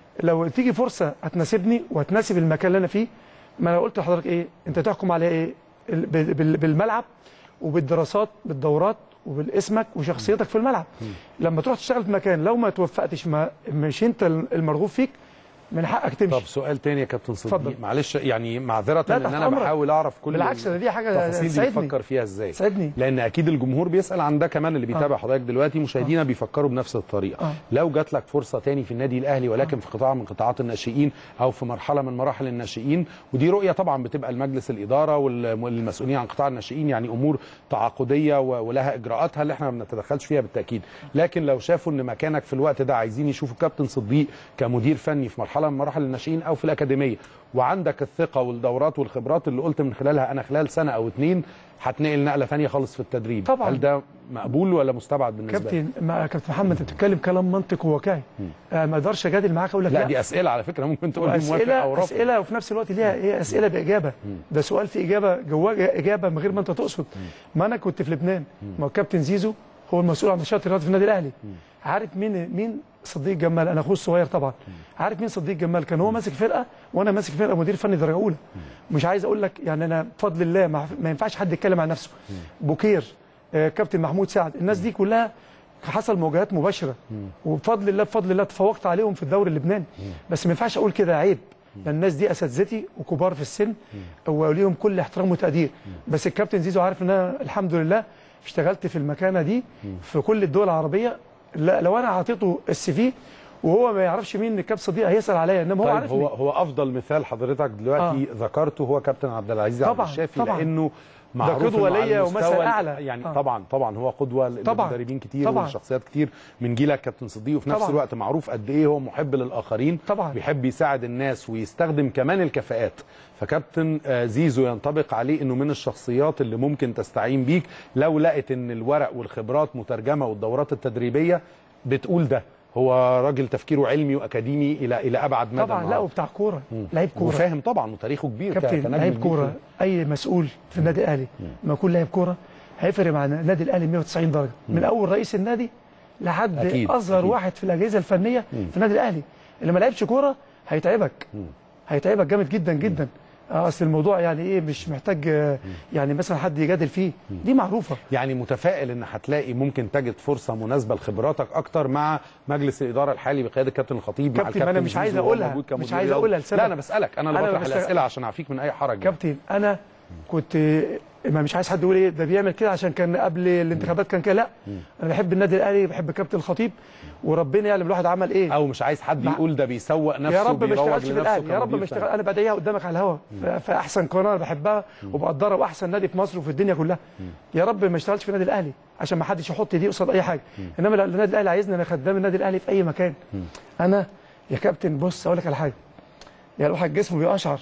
لو تيجي فرصه هتناسبني وهتناسب المكان اللي انا فيه ما انا قلت لحضرتك ايه انت تحكم على ايه ال- بال- بال- بالملعب وبالدراسات بالدورات وبالاسمك وشخصيتك في الملعب لما تروح تشتغل في مكان لو ما توفقتش ما مش انت المرغوب فيك من حقك تمشي طب سؤال تاني يا كابتن صديق اتفضل. معلش يعني معذره لا، ان تحت انا أمرك. بحاول اعرف كل بالعكس، ده دي حاجة التفاصيل دي تسعدني. بيفكر فيها ازاي تسعدني. لان اكيد الجمهور بيسال عن ده كمان اللي بيتابع حضرتك دلوقتي مشاهدينا بيفكروا بنفس الطريقه آه. لو جات لك فرصه تاني في النادي الاهلي ولكن في قطاع من قطاعات الناشئين او في مرحله من مراحل الناشئين ودي رؤيه طبعا بتبقى المجلس الاداره وال- والمسؤولين عن قطاع الناشئين يعني امور تعاقديه و- ولها اجراءاتها اللي احنا ما بنتدخلش فيها بالتاكيد لكن لو شافوا ان مكانك في الوقت ده عايزين يشوفوا كابتن صديق كمدير فني في مرحله من مراحل الناشئين او في الاكاديميه وعندك الثقه والدورات والخبرات اللي قلت من خلالها انا خلال سنه او اتنين هتنقل نقله ثانيه خالص في التدريب طبعاً. هل ده مقبول ولا مستبعد بالنسبه لك؟ كابتن ما كابتن محمد انت بتتكلم كلام منطقي وواقعي آه ما اقدرش اجادل معاك اقول لك لا دي اسئله على فكره ممكن تقول لي موافق اسئله او رافض اسئله وفي نفس الوقت ليها ايه اسئله باجابه ده سؤال في اجابه جواه اجابه من غير ما انت تقصد ما انا كنت في لبنان ما هو كابتن زيزو هو المسؤول عن نشاط الرياضي في النادي الاهلي عارف مين مين صديق جمال انا اخوه الصغير طبعا عارف مين صديق جمال كان هو ماسك فرقه وانا ماسك فرقه مدير فني درجه اولى مش عايز اقول لك يعني انا بفضل الله ما, ما ينفعش حد يتكلم عن نفسه بوكير آه، كابتن محمود سعد الناس دي كلها حصل مواجهات مباشره وبفضل الله بفضل الله تفوقت عليهم في الدوري اللبناني بس ما ينفعش اقول كده عيب لان الناس دي اساتذتي وكبار في السن وليهم كل احترام وتقدير بس الكابتن زيزو عارف ان انا الحمد لله اشتغلت في المكانه دي في كل الدول العربيه لا لو انا اعطيته السي في وهو ما يعرفش مين الكابتن صديق هيسال عليا انما هو طيب عارفني هو هو افضل مثال حضرتك دلوقتي ذكرته هو كابتن عبد العزيز عبد طبعاً، الشافي طبعاً. لانه ده معروف قدوة إنه على ليا المستوى ومثل ال- أعلى. يعني آه. طبعا طبعا هو قدوه طبعاً. للمدربين كتير طبعاً. ولشخصيات كتير من جيلك كابتن صديق وفي نفس طبعاً. الوقت معروف قد ايه هو محب للاخرين طبعاً. بيحب يساعد الناس ويستخدم كمان الكفاءات فكابتن آه، زيزو ينطبق عليه انه من الشخصيات اللي ممكن تستعين بيك لو لقت ان الورق والخبرات مترجمه والدورات التدريبيه بتقول ده هو راجل تفكيره علمي واكاديمي الى الى ابعد مدى طبعا لا النهاردة. وبتاع كوره لعيب كوره وفاهم طبعا وتاريخه كبير ك- كابتن كنجم لعيب كبير كوره في- اي مسؤول في النادي الاهلي لما يكون لعيب كوره هيفرق مع النادي الاهلي 190 درجه من اول رئيس النادي لحد أكيد، اصغر أكيد. واحد في الاجهزه الفنيه في النادي الاهلي اللي ما لعبش كوره هيتعبك هيتعبك جامد جدا جدا آه، اصل الموضوع يعني ايه مش محتاج آه، يعني مثلا حد يجادل فيه دي معروفه يعني متفائل ان هتلاقي ممكن تجد فرصه مناسبه لخبراتك اكتر مع مجلس الاداره الحالي بقياده الكابتن الخطيب مع كابتن، ما الكابتن أنا مش عايز زيزو وهو أقولها، موجود كمدير مش عايز رياضي. أقولها لسبب. لا انا بسالك انا اللي أنا بطرح بس- الاسئله عشان اعفيك من اي حرج يعني. كابتن انا كنت ما مش عايز حد يقول ايه ده بيعمل كده عشان كان قبل الانتخابات كان كده لا انا بحب النادي الاهلي بحب كابتن الخطيب وربنا يعلم الواحد عمل ايه او مش عايز حد مع- يقول ده بيسوق نفسه يا رب ما بيروج اشتغلش في لنفسه الاهلي يا رب كمدير ما اشتغل فني. انا بدعيها قدامك على الهوا ف- في احسن قناه انا بحبها وبقدرها واحسن نادي في مصر وفي الدنيا كلها يا رب ما اشتغلش في النادي الاهلي عشان ما حدش يحط دي قصاد اي حاجه انما لو النادي الاهلي عايزني انا خدام النادي الاهلي في اي مكان انا يا كابتن بص اقول لك على حاجه يا الواحد جسمه بيقشعر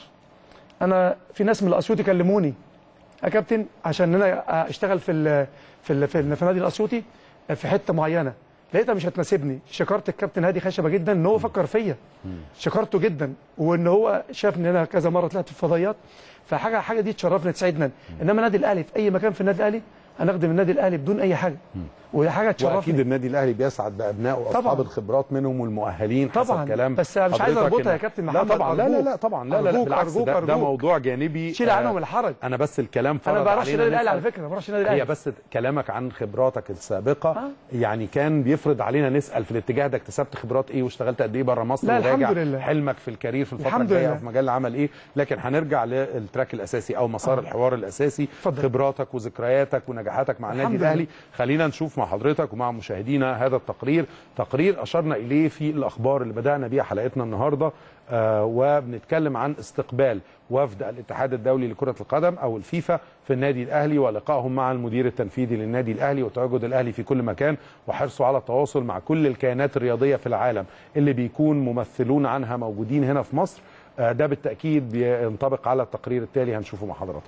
انا في ناس من الاسيوطي كلموني يا كابتن عشان انا اشتغل في ال في ال في, ال في النادي الاسيوطي في حته معينه لقيتها مش هتناسبني شكرت الكابتن هادي خشبه جدا ان هو فكر فيا شكرته جدا وان هو شاف ان انا كذا مره طلعت في الفضائيات فحاجه حاجه دي تشرفني تسعدنا انما النادي الاهلي في اي مكان في النادي الاهلي هنخدم النادي الاهلي بدون اي حاجه ودي حاجه تشرفني واكيد النادي الاهلي بيسعد بابنائه واصحاب طبعاً. الخبرات منهم والمؤهلين حسب طبعاً. كلام بس أنا مش عايز حضرتك أربطها إن- يا كابتن لا محمد، طبعا لا لا أرجوك. لا طبعا لا لا, لا أرجوك، بالعكس أرجوك، ده, ده أرجوك. موضوع جانبي شيل آه، عنهم الحرج انا بس الكلام فرض انا ما بعرفش علينا النادي الاهلي على نسأل. فكره ما بعرفش النادي الاهلي هي بس كلامك عن خبراتك السابقه يعني كان بيفرض علينا نسال في الاتجاه ده اكتسبت خبرات ايه واشتغلت قد ايه بره مصر لا، الحمد وراجع لله. حلمك في الكارير في الفتره الحمد الجايه لله. في مجال العمل ايه لكن هنرجع للتراك الاساسي او مسار الحوار الاساسي خبراتك وذكرياتك ونجاحاتك مع النادي الحمد الاهلي لله. خلينا نشوف مع حضرتك ومع مشاهدينا هذا التقرير تقرير اشرنا اليه في الاخبار اللي بدانا بيها حلقتنا النهارده آه وبنتكلم عن استقبال وفد الاتحاد الدولي لكرة القدم أو الفيفا في النادي الأهلي ولقائهم مع المدير التنفيذي للنادي الأهلي وتواجد الأهلي في كل مكان وحرصه على التواصل مع كل الكيانات الرياضية في العالم اللي بيكون ممثلون عنها موجودين هنا في مصر آه ده بالتأكيد بينطبق على التقرير التالي هنشوفه مع حضراتكم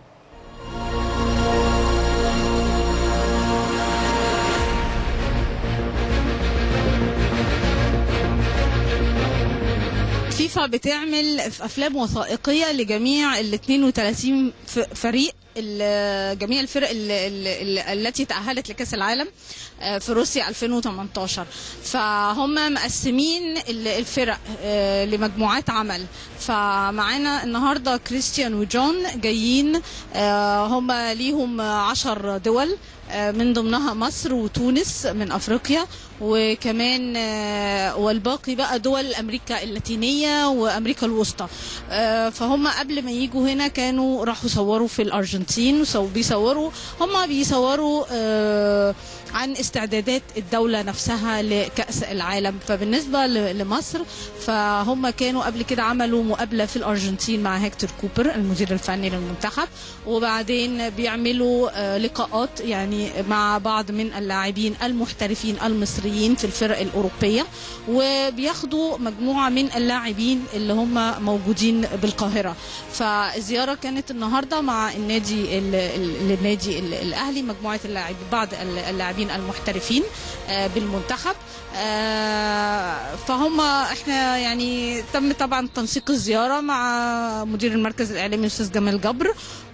فيفا بتعمل افلام وثائقيه لجميع ال 32 ف- فريق ال- جميع الفرق ال- ال- ال- التي تأهلت لكأس العالم آه، في روسيا 2018 فهم مقسمين ال- الفرق آه، لمجموعات عمل فمعانا النهارده كريستيان وجون جايين آه، هم ليهم عشر دول آه، من ضمنها مصر وتونس من افريقيا وكمان آه، والباقي بقى دول امريكا اللاتينيه وامريكا الوسطى آه، فهم قبل ما يجوا هنا كانوا راحوا صوروا في الارجنتين وبيصوروا هم بيصوروا آه، عن استعدادات الدولة نفسها لكأس العالم فبالنسبة ل- لمصر فهم كانوا قبل كده عملوا مقابلة في الأرجنتين مع هيكتور كوبر المدير الفني للمنتخب وبعدين بيعملوا آه، لقاءات يعني مع بعض من اللاعبين المحترفين المصريين في الفرق الأوروبية وبياخدوا مجموعة من اللاعبين اللي هم موجودين بالقاهرة فالزيارة كانت النهاردة مع النادي ال- ال- النادي ال- الأهلي مجموعة اللاعب بعض اللاعبين المحترفين آه، بالمنتخب آه، فهم احنا يعني تم طبعا تنسيق الزيارة مع مدير المركز الإعلامي الأستاذ جمال جبر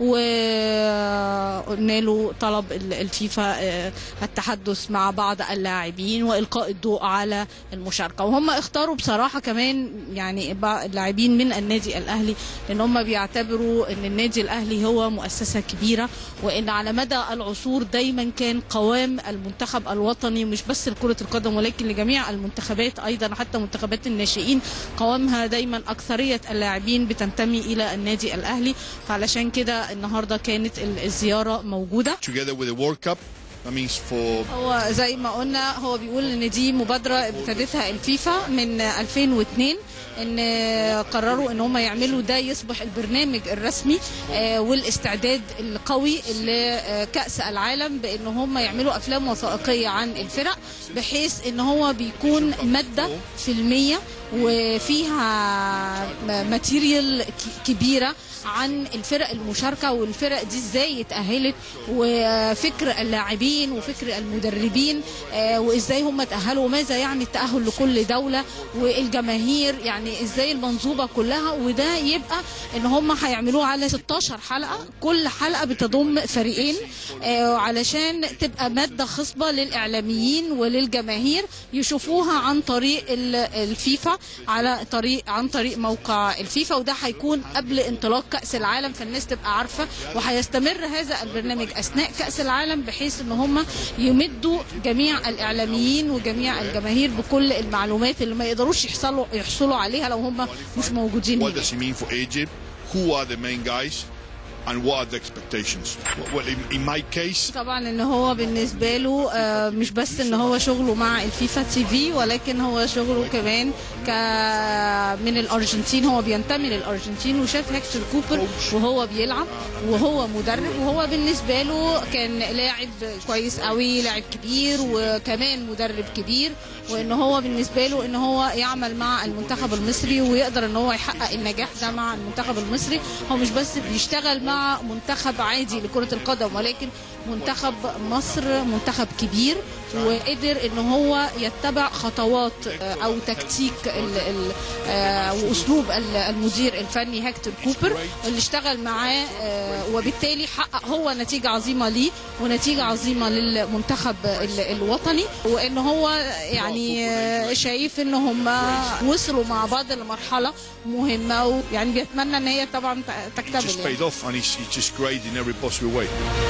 وقلنا له طلب ال- الفيفا آه، التحدث مع بعض اللاعبين وإلقاء الضوء على المشاركة وهم اختاروا بصراحة كمان يعني بعض اللاعبين من النادي الأهلي لأن هم بيعتبروا أن النادي الأهلي هو مؤسسة كبيرة وأن على مدى العصور دايما كان قوام المنتخب الوطني مش بس لكرة القدم ولكن لجميع المنتخبات أيضا حتى منتخبات الناشئين قوامها دايما أكثرية اللاعبين بتنتمي إلى النادي الأهلي فعلشان كده النهاردة كانت ال- الزيارة موجودة together with the World Cup. That means for هو زي ما قلنا هو بيقول ان دي مبادره ابتدتها الفيفا من 2002 ان قرروا ان هم يعملوا ده يصبح البرنامج الرسمي آه، والاستعداد القوي لكاس العالم بان هم يعملوا افلام وثائقيه عن الفرق بحيث ان هو بيكون ماده فيلميه وفيها م- ماتيريال ك- كبيره عن الفرق المشاركه والفرق دي ازاي اتاهلت وفكر اللاعبين وفكر المدربين آه، وازاي هم تاهلوا وماذا يعني التاهل لكل دوله والجماهير يعني ازاي المنظومه كلها وده يبقى ان هم هيعملوه على 16 حلقه كل حلقه بتضم فريقين آه، علشان تبقى ماده خصبه للاعلاميين وللجماهير يشوفوها عن طريق ال- الفيفا على طريق عن طريق موقع الفيفا وده هيكون قبل انطلاق كاس العالم فالناس تبقى عارفه وهيستمر هذا البرنامج اثناء كاس العالم بحيث ان هم يمدوا جميع الاعلاميين وجميع الجماهير بكل المعلومات اللي ما يقدروش يحصلوا يحصلوا عليها لو هم مش موجودين what هنا does it mean for Egypt? Who are the main guys? And what are the expectations? Well, in, in my case, طبعا ان هو بالنسبه له آه، مش بس ان هو شغله مع الفيفا تي في ولكن هو شغله كمان ك من الارجنتين هو بينتمي للارجنتين وشاف هيكتور كوبر وهو بيلعب وهو مدرب وهو بالنسبه له كان لاعب كويس قوي لاعب كبير وكمان مدرب كبير وان هو بالنسبه له ان هو يعمل مع المنتخب المصري ويقدر ان هو يحقق النجاح ده مع المنتخب المصري هو مش بس بيشتغل مع منتخب عادي لكره القدم ولكن منتخب مصر منتخب كبير وقدر ان هو يتبع خطوات آه، او تكتيك ال ال آه، واسلوب ال- المدير الفني هيكتور كوبر اللي اشتغل معاه آه، وبالتالي حقق هو نتيجه عظيمه ليه ونتيجه عظيمه للمنتخب ال- الوطني وان هو يعني آه، شايف ان هم وصلوا مع بعض لمرحله مهمه ويعني بيتمنى ان هي طبعا ت- it just تكتمل يعني. paid off and it's, it's just great in every possible way.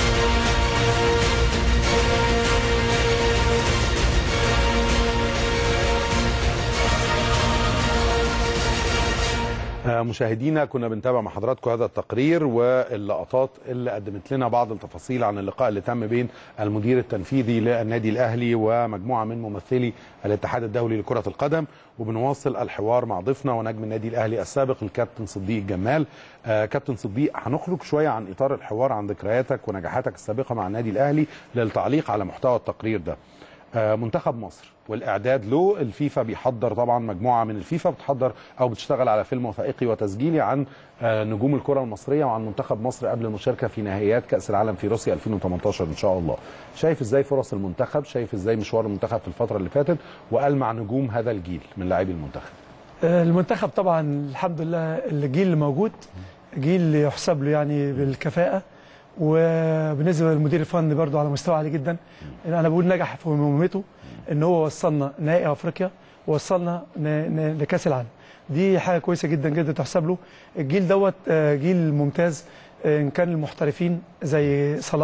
آه، مشاهدينا كنا بنتابع مع حضراتكم هذا التقرير واللقطات اللي قدمت لنا بعض التفاصيل عن اللقاء اللي تم بين المدير التنفيذي للنادي الاهلي ومجموعه من ممثلي الاتحاد الدولي لكره القدم وبنواصل الحوار مع ضيفنا ونجم النادي الاهلي السابق الكابتن صديق جمال آه كابتن صديق هنخرج شويه عن اطار الحوار عن ذكرياتك ونجاحاتك السابقه مع النادي الاهلي للتعليق على محتوى التقرير ده آه، منتخب مصر والاعداد له الفيفا بيحضر طبعا مجموعه من الفيفا بتحضر او بتشتغل على فيلم وثائقي وتسجيلي عن آه، نجوم الكره المصريه وعن منتخب مصر قبل المشاركه في نهائيات كاس العالم في روسيا 2018 ان شاء الله شايف ازاي فرص المنتخب شايف ازاي مشوار المنتخب في الفتره اللي فاتت والمع نجوم هذا الجيل من لاعبي المنتخب آه، المنتخب طبعا الحمد لله الجيل اللي موجود جيل يحسب له يعني بالكفاءة وبالنسبة للمدير الفني برضه على مستوى عالي جدا انا بقول نجح في مهمته ان هو وصلنا نهائي افريقيا ووصلنا ن- ن- لكاس العالم دي حاجه كويسه جدا جدا تحسب له الجيل دوت آه، جيل ممتاز آه، ان كان المحترفين زي صلاح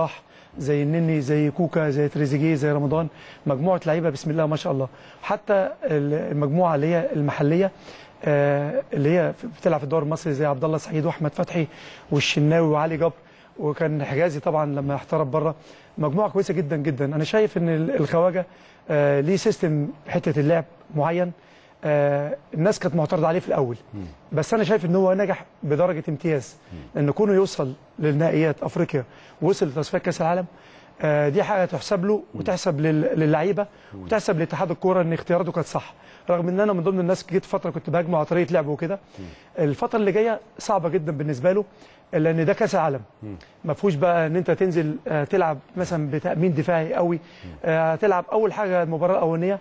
زي النني زي كوكا زي تريزيجيه زي رمضان مجموعه لعيبه بسم الله ما شاء الله حتى المجموعه اللي هي المحليه آه، اللي هي بتلعب في الدوري المصري زي عبد الله سعيد واحمد فتحي والشناوي وعلي جبر وكان حجازي طبعا لما احترف بره مجموعه كويسه جدا جدا انا شايف ان ال- الخواجه آه، ليه سيستم حته اللعب معين آه، الناس كانت معترضه عليه في الاول بس انا شايف ان هو نجح بدرجه امتياز لان كونه يوصل للنهائيات افريقيا ووصل لتصفيات كاس العالم آه، دي حاجه تحسب له وتحسب لل- للعيبه وتحسب لاتحاد الكوره ان اختياراته كانت صح رغم ان انا من ضمن الناس جيت فتره كنت بهاجمه على طريقه لعبه وكده الفتره اللي جايه صعبه جدا بالنسبه له لان ده كاس العالم ما فيهوش بقى ان انت تنزل آه، تلعب مثلا بتامين دفاعي قوي آه، تلعب اول حاجه المباراه الاولانيه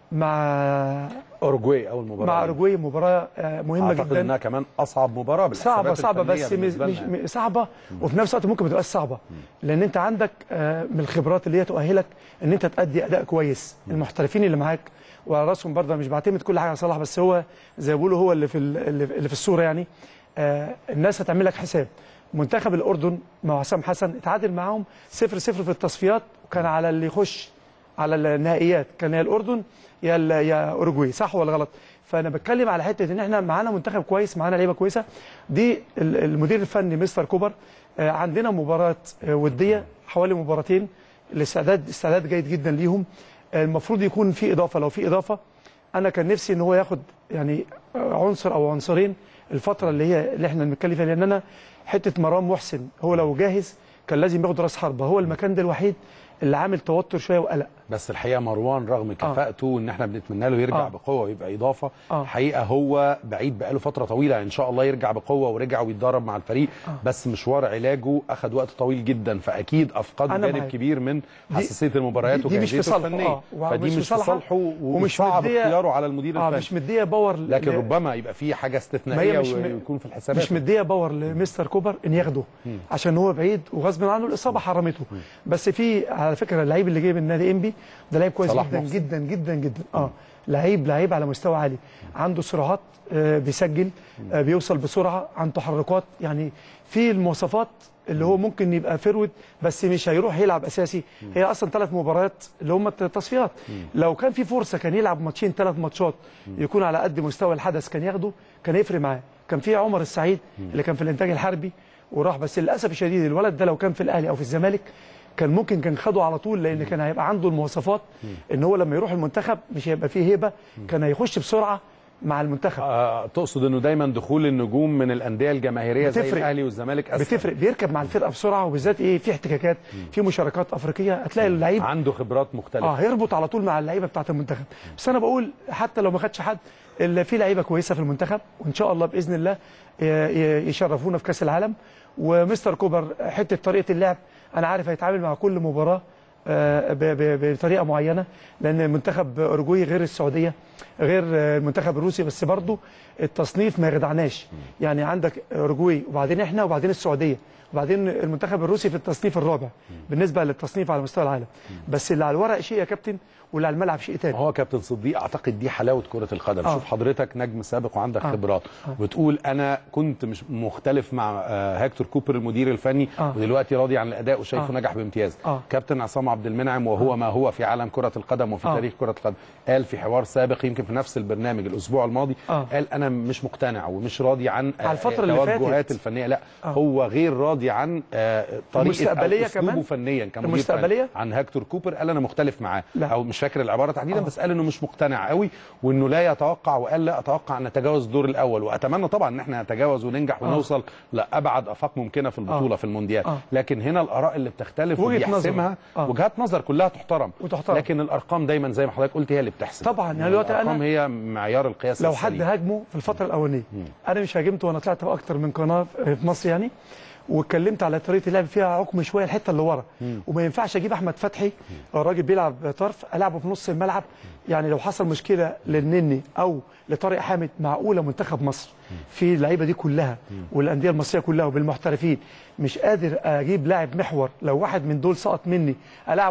مع اورجواي اول مباراه مع اوروجواي مباراه آه، مهمه اعتقد جدا انها كمان اصعب مباراه صعبه بالحسابات صعبه الفنية بس مش بالنسبة مش لنا. م- صعبه وفي نفس الوقت ممكن ما تبقاش صعبه لان انت عندك آه، من الخبرات اللي هي تؤهلك ان انت تأدي اداء كويس المحترفين اللي معاك وعلى راسهم برضه مش بعتمد كل حاجه على صلاح بس هو زي ما بيقولوا هو اللي في ال- اللي اللي في الصوره يعني آه، الناس هتعمل لك حساب منتخب الاردن مع حسام حسن اتعادل معاهم 0 0 في التصفيات وكان على اللي يخش على النهائيات كان يا الاردن يا ال- يا اوروجواي صح ولا غلط فانا بتكلم على حته ان احنا معانا منتخب كويس معانا لعيبه كويسه دي ال- المدير الفني مستر كوبر آه، عندنا مباراه آه، وديه حوالي مباراتين الاستعداد استعداد جيد جدا ليهم آه، المفروض يكون في اضافه لو في اضافه انا كان نفسي ان هو ياخد يعني آه، عنصر او عنصرين الفتره اللي هي اللي احنا بنتكلم فيها لان انا حته مروان محسن هو لو جاهز كان لازم ياخد راس حربه هو المكان ده الوحيد اللي عامل توتر شويه وقلق بس الحقيقه مروان رغم كفاءته ان احنا بنتمنى له يرجع آه. بقوه ويبقى اضافه آه. الحقيقه هو بعيد بقاله فتره طويله ان شاء الله يرجع بقوه ورجع ويتدرب مع الفريق بس مشوار علاجه اخذ وقت طويل جدا فاكيد افقد أنا جانب معاك. كبير من دي- حساسيه المباريات دي- دي مش في وجاهزيته صالحه الفنيه اه ومش فدي في مش في صالحه صالحه ومش ومش صعب مدية- اختياره على المدير اه الفني مش مديه باور ل- لكن ل- ربما يبقى في حاجه ما استثنائيه هي مش م- ويكون في الحسابات مش مديه باور لمستر كوبر ان ياخده عشان هو بعيد وغصب عنه الاصابه حرمته بس في على فكره اللعيب اللي جاي من نادي انبي ده لعيب كويس صلاح جدا محسن. جدا جدا جدا اه لعيب لعيب على مستوى عالي عنده سرعات آه بيسجل آه بيوصل بسرعه عنده تحركات يعني في المواصفات اللي هو ممكن يبقى فيرود بس مش هيروح يلعب اساسي هي اصلا ثلاث مباريات اللي هم التصفيات لو كان في فرصه كان يلعب ماتشين ثلاث ماتشات يكون على قد مستوى الحدث كان ياخده كان يفرق معاه كان في عمر السعيد اللي كان في الانتاج الحربي وراح بس للاسف الشديد الولد ده لو كان في الاهلي او في الزمالك كان ممكن كان خده على طول لان كان هيبقى عنده المواصفات ان هو لما يروح المنتخب مش هيبقى فيه هيبه كان هيخش بسرعه مع المنتخب آه تقصد انه دايما دخول النجوم من الانديه الجماهيريه زي بتفرق. الاهلي والزمالك أسهل. بتفرق بيركب مع الفرقه بسرعه وبالذات ايه في احتكاكات في مشاركات افريقيه هتلاقي اللعيب عنده خبرات مختلفه اه هيربط على طول مع اللعيبه بتاعه المنتخب بس انا بقول حتى لو ما خدش حد اللي في لعيبه كويسه في المنتخب وان شاء الله باذن الله ي- ي- يشرفونا في كاس العالم ومستر كوبر حته طريقه اللعب انا عارف هيتعامل مع كل مباراه آه، ب- ب- بطريقه معينه لان منتخب اورجواي غير السعوديه غير آه، المنتخب الروسي بس برضو التصنيف ما يخدعناش يعني عندك اورجواي وبعدين احنا وبعدين السعوديه وبعدين المنتخب الروسي في التصنيف الرابع بالنسبه للتصنيف على مستوى العالم بس اللي على الورق شيء يا كابتن واللي على الملعب شيء تاني هو كابتن صديق اعتقد دي حلاوه كره القدم آه. شوف حضرتك نجم سابق وعندك آه. خبرات آه. وتقول انا كنت مش مختلف مع آه، هيكتور كوبر المدير الفني آه. ودلوقتي راضي عن الاداء وشايفه آه. نجح بامتياز آه. كابتن عصام عبد المنعم وهو ما هو في عالم كره القدم وفي آه. تاريخ كره القدم قال في حوار سابق يمكن في نفس البرنامج الاسبوع الماضي آه. قال انا مش مقتنع ومش راضي عن آه، على الفترة اللي توجهات فاتت. الفنيه لا آه. هو غير راضي عن آه، طريقه المستقبلية أو أسلوبه كمان؟ فنيا كمدير المستقبلية؟ فني. عن هيكتور كوبر قال انا مختلف معاه لا. او مش فاكر العباره تحديدا آه. بس قال انه مش مقتنع قوي وانه لا يتوقع وقال لا اتوقع ان نتجاوز الدور الاول واتمنى طبعا ان احنا نتجاوز وننجح آه. ونوصل لابعد افاق ممكنه في البطوله آه. في المونديال آه. لكن هنا الاراء اللي بتختلف وجهة وبيحسمها نظر. آه. وجهات نظر كلها تحترم وتحترم. لكن الارقام دايما زي ما حضرتك قلت هي اللي بتحسم طبعا يعني دلوقتي الارقام انا هي معيار القياس لو حد السليم. هاجمه في الفتره الاولانيه انا مش هاجمته وانا طلعت باكتر من قناه في مصر يعني واتكلمت على طريقه اللعب فيها عقم شويه الحته اللي ورا وما ينفعش اجيب احمد فتحي الراجل بيلعب طرف العبه في نص الملعب يعني لو حصل مشكله للنني او لطارق حامد معقوله منتخب مصر في اللعيبه دي كلها والانديه المصريه كلها وبالمحترفين مش قادر اجيب لاعب محور لو واحد من دول سقط مني العبه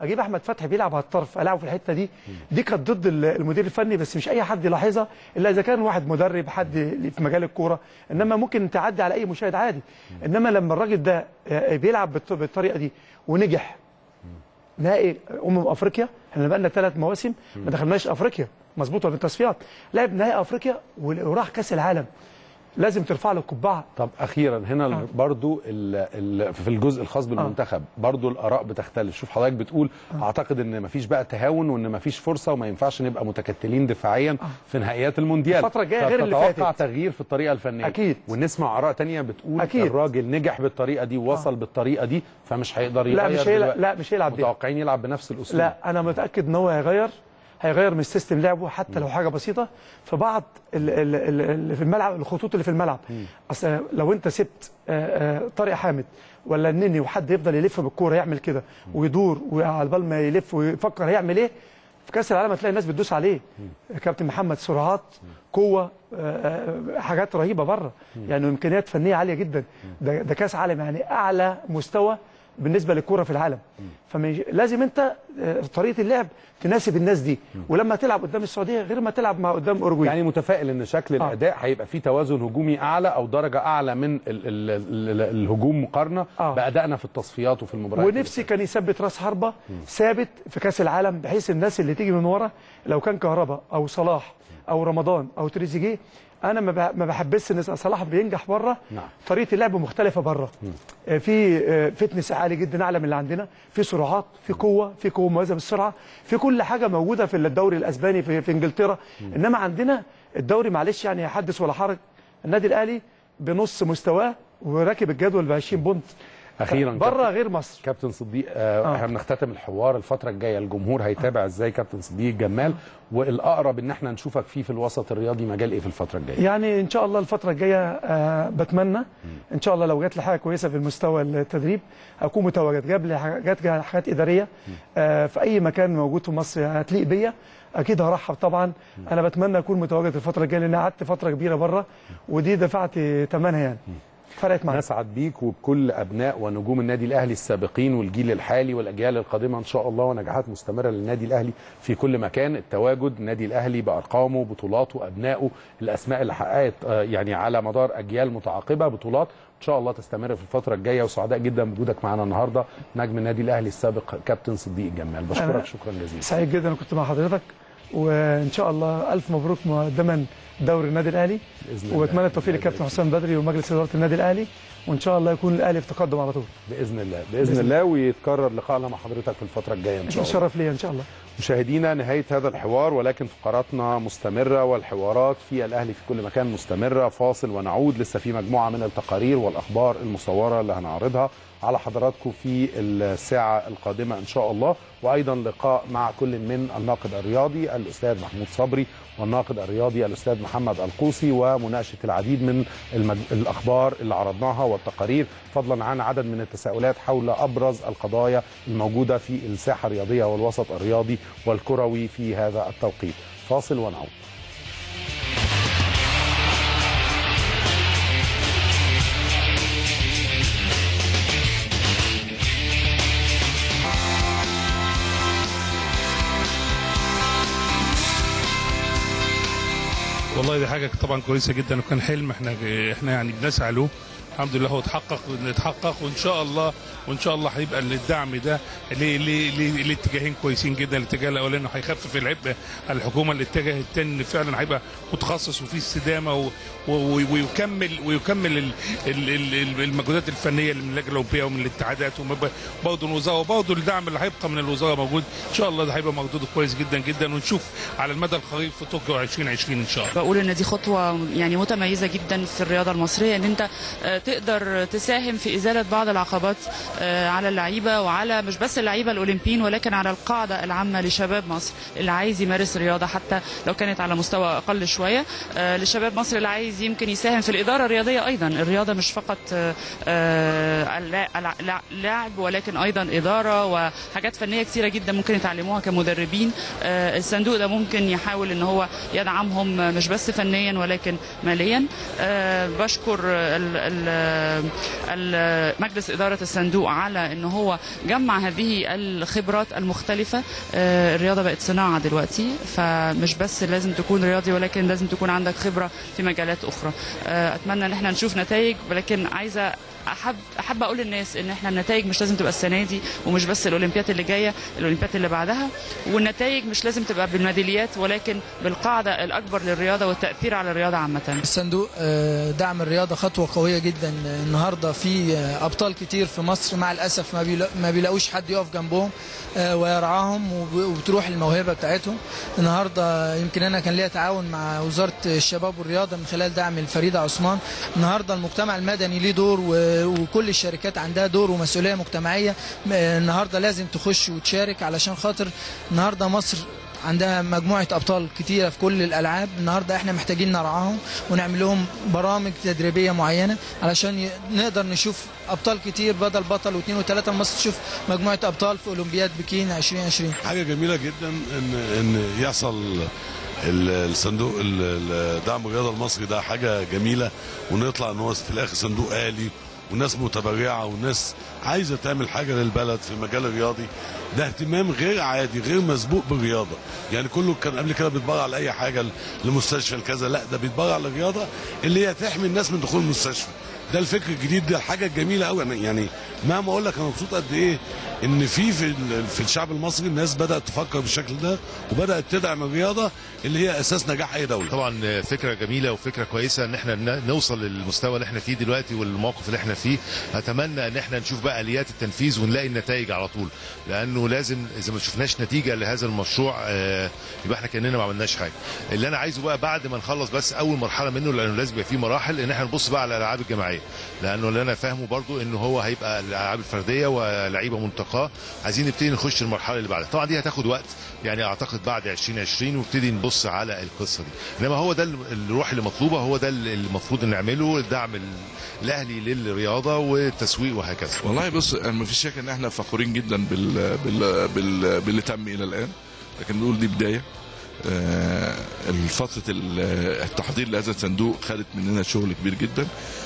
اجيب احمد فتحي بيلعب على الطرف العبه في الحته دي دي كانت ضد ال- المدير الفني بس مش اي حد يلاحظها الا اذا كان واحد مدرب حد في مجال الكوره انما ممكن تعدي على اي مشاهد عادي انما لما الراجل ده آه، بيلعب بالط- بالطريقه دي ونجح نهائي امم افريقيا احنا بقى لنا ثلاث مواسم ما دخلناش افريقيا مظبوطه في التصفيات لعب نهائي افريقيا وراح كاس العالم لازم ترفع له القبعه طب اخيرا هنا آه. برضو ال ال في الجزء الخاص بالمنتخب برضو الاراء بتختلف شوف حضرتك بتقول اعتقد ان مفيش بقى تهاون وان مفيش فرصه وما ينفعش نبقى متكتلين دفاعيا في نهائيات المونديال الفترة الجاية غير اللي فتتوقع فاتت. تغيير في الطريقه الفنيه أكيد. ونسمع اراء تانية بتقول أكيد. الراجل نجح بالطريقه دي ووصل بالطريقه دي فمش هيقدر لا يغير مش هيلعب دلوقتي. لا مش هيلعب دي متوقعين يلعب بنفس الاسلوب لا انا متاكد ان هو هيغير هيغير من سيستم لعبه حتى لو حاجه بسيطه في بعض ال- ال- ال- اللي في الملعب الخطوط اللي في الملعب اصل لو انت سبت آه، آه، طارق حامد ولا النني وحد يفضل يلف بالكوره يعمل كده ويدور وعلى بال ما يلف ويفكر هيعمل ايه في كاس العالم هتلاقي الناس بتدوس عليه كابتن محمد سرعات قوه آه، آه، حاجات رهيبه بره يعني امكانيات فنيه عاليه جدا ده, ده كاس عالم يعني اعلى مستوى بالنسبه للكوره في العالم فلازم انت آه، طريقه اللعب تناسب الناس دي ولما تلعب قدام السعوديه غير ما تلعب مع قدام اوروجواي يعني متفائل ان شكل آه. الاداء هيبقى فيه توازن هجومي اعلى او درجه اعلى من ال ال ال الهجوم مقارنه آه. بادائنا في التصفيات وفي المباريات ونفسي كان يثبت راس حربه ثابت في كاس العالم بحيث الناس اللي تيجي من ورا لو كان كهربا او صلاح او رمضان او تريزيجيه انا ما بح- ما بحبسش ان صلاح بينجح بره نعم. طريقه اللعب مختلفه بره آه، في آه، فتنس عالي جدا اعلى من اللي عندنا في سرعات في قوه في قوه مميزه بالسرعه في كل حاجه موجوده في الدوري الاسباني في, في انجلترا انما عندنا الدوري معلش يعني حدث ولا حرج النادي الاهلي بنص مستواه وراكب الجدول ب 20 بونت اخيرا بره غير مصر كابتن صديق آه آه. احنا بنختتم الحوار الفتره الجايه الجمهور هيتابع ازاي كابتن صديق جمال والاقرب ان احنا نشوفك فيه في الوسط الرياضي مجال ايه في الفتره الجايه يعني ان شاء الله الفتره الجايه آه بتمنى ان شاء الله لو جات لي حاجه كويسه في المستوى التدريب اكون متواجد جاب لي حاجات حاجات اداريه آه في اي مكان موجود في مصر هتليق بيا اكيد هرحب طبعا انا بتمنى اكون متواجد الفتره الجايه لان قعدت فتره كبيره بره ودي دفعت ثمنها يعني فرقت معايا نسعد بيك وبكل ابناء ونجوم النادي الاهلي السابقين والجيل الحالي والاجيال القادمه ان شاء الله ونجاحات مستمره للنادي الاهلي في كل مكان التواجد النادي الاهلي بارقامه بطولاته ابنائه الاسماء اللي حققت آه، يعني على مدار اجيال متعاقبه بطولات ان شاء الله تستمر في الفتره الجايه وسعداء جدا بوجودك معنا النهارده نجم النادي الاهلي السابق كابتن صديق جمال بشكرك أنا شكرا جزيلا سعيد جدا كنت مع حضرتك وان شاء الله الف مبروك مقدما دوري النادي الاهلي بإذن الله. واتمنى التوفيق للكابتن حسام بدري ومجلس اداره النادي الاهلي وان شاء الله يكون الاهلي في تقدم على طول باذن الله باذن الله ويتكرر لقائنا مع حضرتك في الفتره الجايه ان شاء الله شرف لي ان شاء الله مشاهدينا نهاية هذا الحوار ولكن فقراتنا مستمرة والحوارات في الأهلي في كل مكان مستمرة فاصل ونعود لسه في مجموعة من التقارير والأخبار المصورة اللي هنعرضها على حضراتكم في الساعة القادمة إن شاء الله وأيضا لقاء مع كل من الناقد الرياضي الأستاذ محمود صبري والناقد الرياضي الأستاذ محمد القوسي ومناقشة العديد من المج... الأخبار اللي عرضناها والتقارير فضلا عن عدد من التساؤلات حول أبرز القضايا الموجودة في الساحة الرياضية والوسط الرياضي والكروي في هذا التوقيت فاصل ونعود والله دي حاجه طبعا كويسه جدا وكان حلم احنا احنا يعني بنسعى له الحمد لله هو اتحقق اتحقق وان شاء الله وان شاء الله هيبقى الدعم ده ل- ل- ل- لاتجاهين كويسين جدا الاتجاه الاولاني انه هيخفف العبء على الحكومه الاتجاه الثاني إن فعلا هيبقى متخصص وفيه استدامه و- و- ويكمل ويكمل ال- ال- ال- المجهودات الفنيه اللي من اللجنه الاوروبيه ومن الاتحادات وبرضه الوزاره وبرضه الدعم اللي هيبقى من الوزاره موجود ان شاء الله ده هيبقى مردود كويس جدا جدا ونشوف على المدى القريب في طوكيو 2020 ان شاء الله بقول ان دي خطوه يعني متميزه جدا في الرياضه المصريه ان انت آه، تقدر تساهم في ازاله بعض العقبات آه، على اللعيبه وعلى مش بس اللعيبه الاولمبيين ولكن على القاعده العامه لشباب مصر اللي عايز يمارس رياضه حتى لو كانت على مستوى اقل شويه آه، لشباب مصر اللي عايز يمكن يساهم في الاداره الرياضيه ايضا الرياضه مش فقط آه، آه، الع- الع- لعب ولكن ايضا اداره وحاجات فنيه كثيره جدا ممكن يتعلموها كمدربين آه، الصندوق ده ممكن يحاول ان هو يدعمهم مش بس فنيا ولكن ماليا آه، بشكر ال- ال- ال- ال- مجلس اداره الصندوق على ان هو جمع هذه الخبرات المختلفه آه، الرياضه بقت صناعه دلوقتي فمش بس لازم تكون رياضي ولكن لازم تكون عندك خبره في مجالات اخرى آه، اتمنى ان احنا نشوف نتائج ولكن عايزه احب احب اقول للناس ان احنا النتائج مش لازم تبقى السنه دي ومش بس الاولمبياد اللي جايه الاولمبياد اللي بعدها والنتائج مش لازم تبقى بالميداليات ولكن بالقاعده الاكبر للرياضه والتاثير على الرياضه عامه الصندوق آه، دعم الرياضه خطوه قويه جدا آه، النهارده في آه، ابطال كتير في مصر مع الاسف ما بيلا- ما بيلاقوش حد يقف جنبهم آه، ويرعاهم وب- وبتروح الموهبه بتاعتهم النهارده يمكن انا كان ليا تعاون مع وزاره الشباب والرياضه من خلال دعم الفريده عثمان النهارده المجتمع المدني ليه دور و- وكل الشركات عندها دور ومسؤوليه مجتمعيه م- النهارده لازم تخش وتشارك علشان خاطر النهارده مصر عندها مجموعة أبطال كتيرة في كل الألعاب النهاردة إحنا محتاجين نرعاهم ونعمل لهم برامج تدريبية معينة علشان ي- نقدر نشوف أبطال كتير بدل بطل واثنين وثلاثة مصر تشوف مجموعة أبطال في أولمبياد بكين 2020 حاجه جميله جدا ان ان يحصل ال- الصندوق ال- ال- دعم الرياضه المصري ده حاجه جميله ونطلع ان هو في الاخر صندوق آلي وناس متبرعه وناس عايزه تعمل حاجه للبلد في المجال الرياضي ده اهتمام غير عادي غير مسبوق بالرياضه يعني كله كان قبل كده بيتبرع لاي حاجه لمستشفى لكذا لا ده بيتبرع للرياضه اللي هي تحمي الناس من دخول المستشفى ده الفكر الجديد ده الحاجه الجميله قوي أنا يعني مهما اقول لك انا مبسوط قد ايه ان في في ال- في الشعب المصري الناس بدات تفكر بالشكل ده وبدات تدعم الرياضه اللي هي اساس نجاح اي دوله طبعا فكره جميله وفكره كويسه ان احنا ن- نوصل للمستوى اللي احنا فيه دلوقتي والموقف اللي احنا فيه اتمنى ان احنا نشوف بقى اليات التنفيذ ونلاقي النتائج على طول لانه لازم اذا ما شفناش نتيجه لهذا المشروع آه، يبقى احنا كاننا ما عملناش حاجه اللي انا عايزه بقى بعد ما نخلص بس اول مرحله منه لانه لازم يبقى فيه مراحل ان احنا نبص بقى على الالعاب الجماعيه لانه اللي انا فاهمه برضو ان هو هيبقى الالعاب الفرديه ولعيبه منتقاه عايزين نبتدي نخش المرحله اللي بعدها طبعا دي هتاخد وقت يعني اعتقد بعد 2020 ونبتدي نبص على القصه دي انما هو ده الروح اللي مطلوبه هو ده اللي المفروض نعمله الدعم ال- الاهلي للرياضه والتسويق وهكذا والله بص ما فيش شك ان احنا فخورين جدا بال بال بال باللي تم الى الان لكن نقول دي بدايه آه، فتره ال- التحضير لهذا الصندوق خدت مننا شغل كبير جدا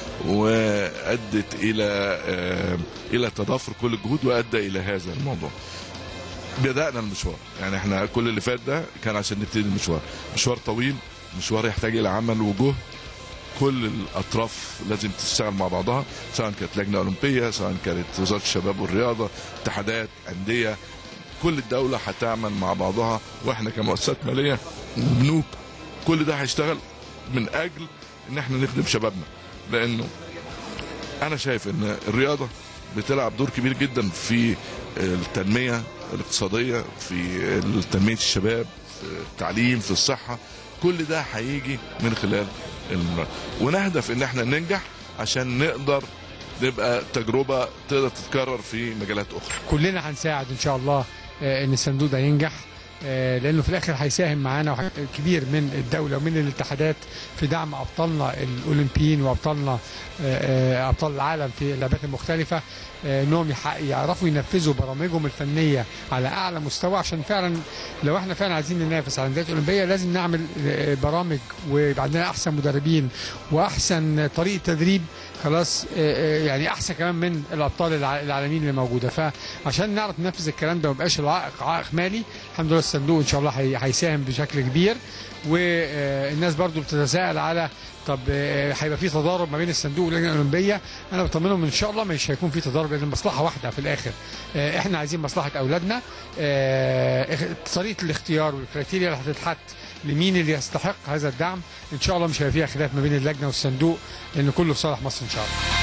وادت الى آه، الى تضافر كل الجهود وادى الى هذا الموضوع بدانا المشوار يعني احنا كل اللي فات ده كان عشان نبتدي المشوار مشوار طويل مشوار يحتاج الى عمل وجهد كل الاطراف لازم تشتغل مع بعضها سواء كانت لجنه اولمبيه سواء كانت وزاره الشباب والرياضه اتحادات انديه كل الدوله هتعمل مع بعضها واحنا كمؤسسات ماليه وبنوك كل ده هيشتغل من اجل ان احنا نخدم شبابنا لانه انا شايف ان الرياضه بتلعب دور كبير جدا في التنميه الاقتصاديه في تنميه الشباب في التعليم في الصحه كل ده هيجي من خلال الم... ونهدف ان احنا ننجح عشان نقدر نبقى تجربه تقدر تتكرر في مجالات اخرى كلنا هنساعد ان شاء الله آه، ان الصندوق ده ينجح آه، لانه في الاخر هيساهم معانا وح- كبير من الدوله ومن الاتحادات في دعم ابطالنا الاولمبيين وابطالنا آه، آه، ابطال العالم في اللعبات المختلفه آه، انهم يح- يعرفوا ينفذوا برامجهم الفنيه على اعلى مستوى عشان فعلا لو احنا فعلا عايزين ننافس على الانديه الاولمبيه لازم نعمل آه، برامج ويبقى عندنا احسن مدربين واحسن طريقه تدريب خلاص آه، آه، يعني احسن كمان من الابطال الع- العالميين اللي موجوده فعشان نعرف ننفذ الكلام ده وما يبقاش العائق عائق مالي الحمد لله الصندوق ان شاء الله هي- هيساهم بشكل كبير والناس برضو بتتساءل على طب آه، هيبقى في تضارب ما بين الصندوق واللجنه الاولمبيه انا بطمنهم ان شاء الله مش هيكون في تضارب لان المصلحه واحده في الاخر آه، احنا عايزين مصلحه اولادنا آه، إخ- طريقه الاختيار والكريتيريا اللي هتتحط لمين اللي يستحق هذا الدعم ان شاء الله مش هيبقى فيها خلاف ما بين اللجنه والصندوق لان كله في صالح مصر ان شاء الله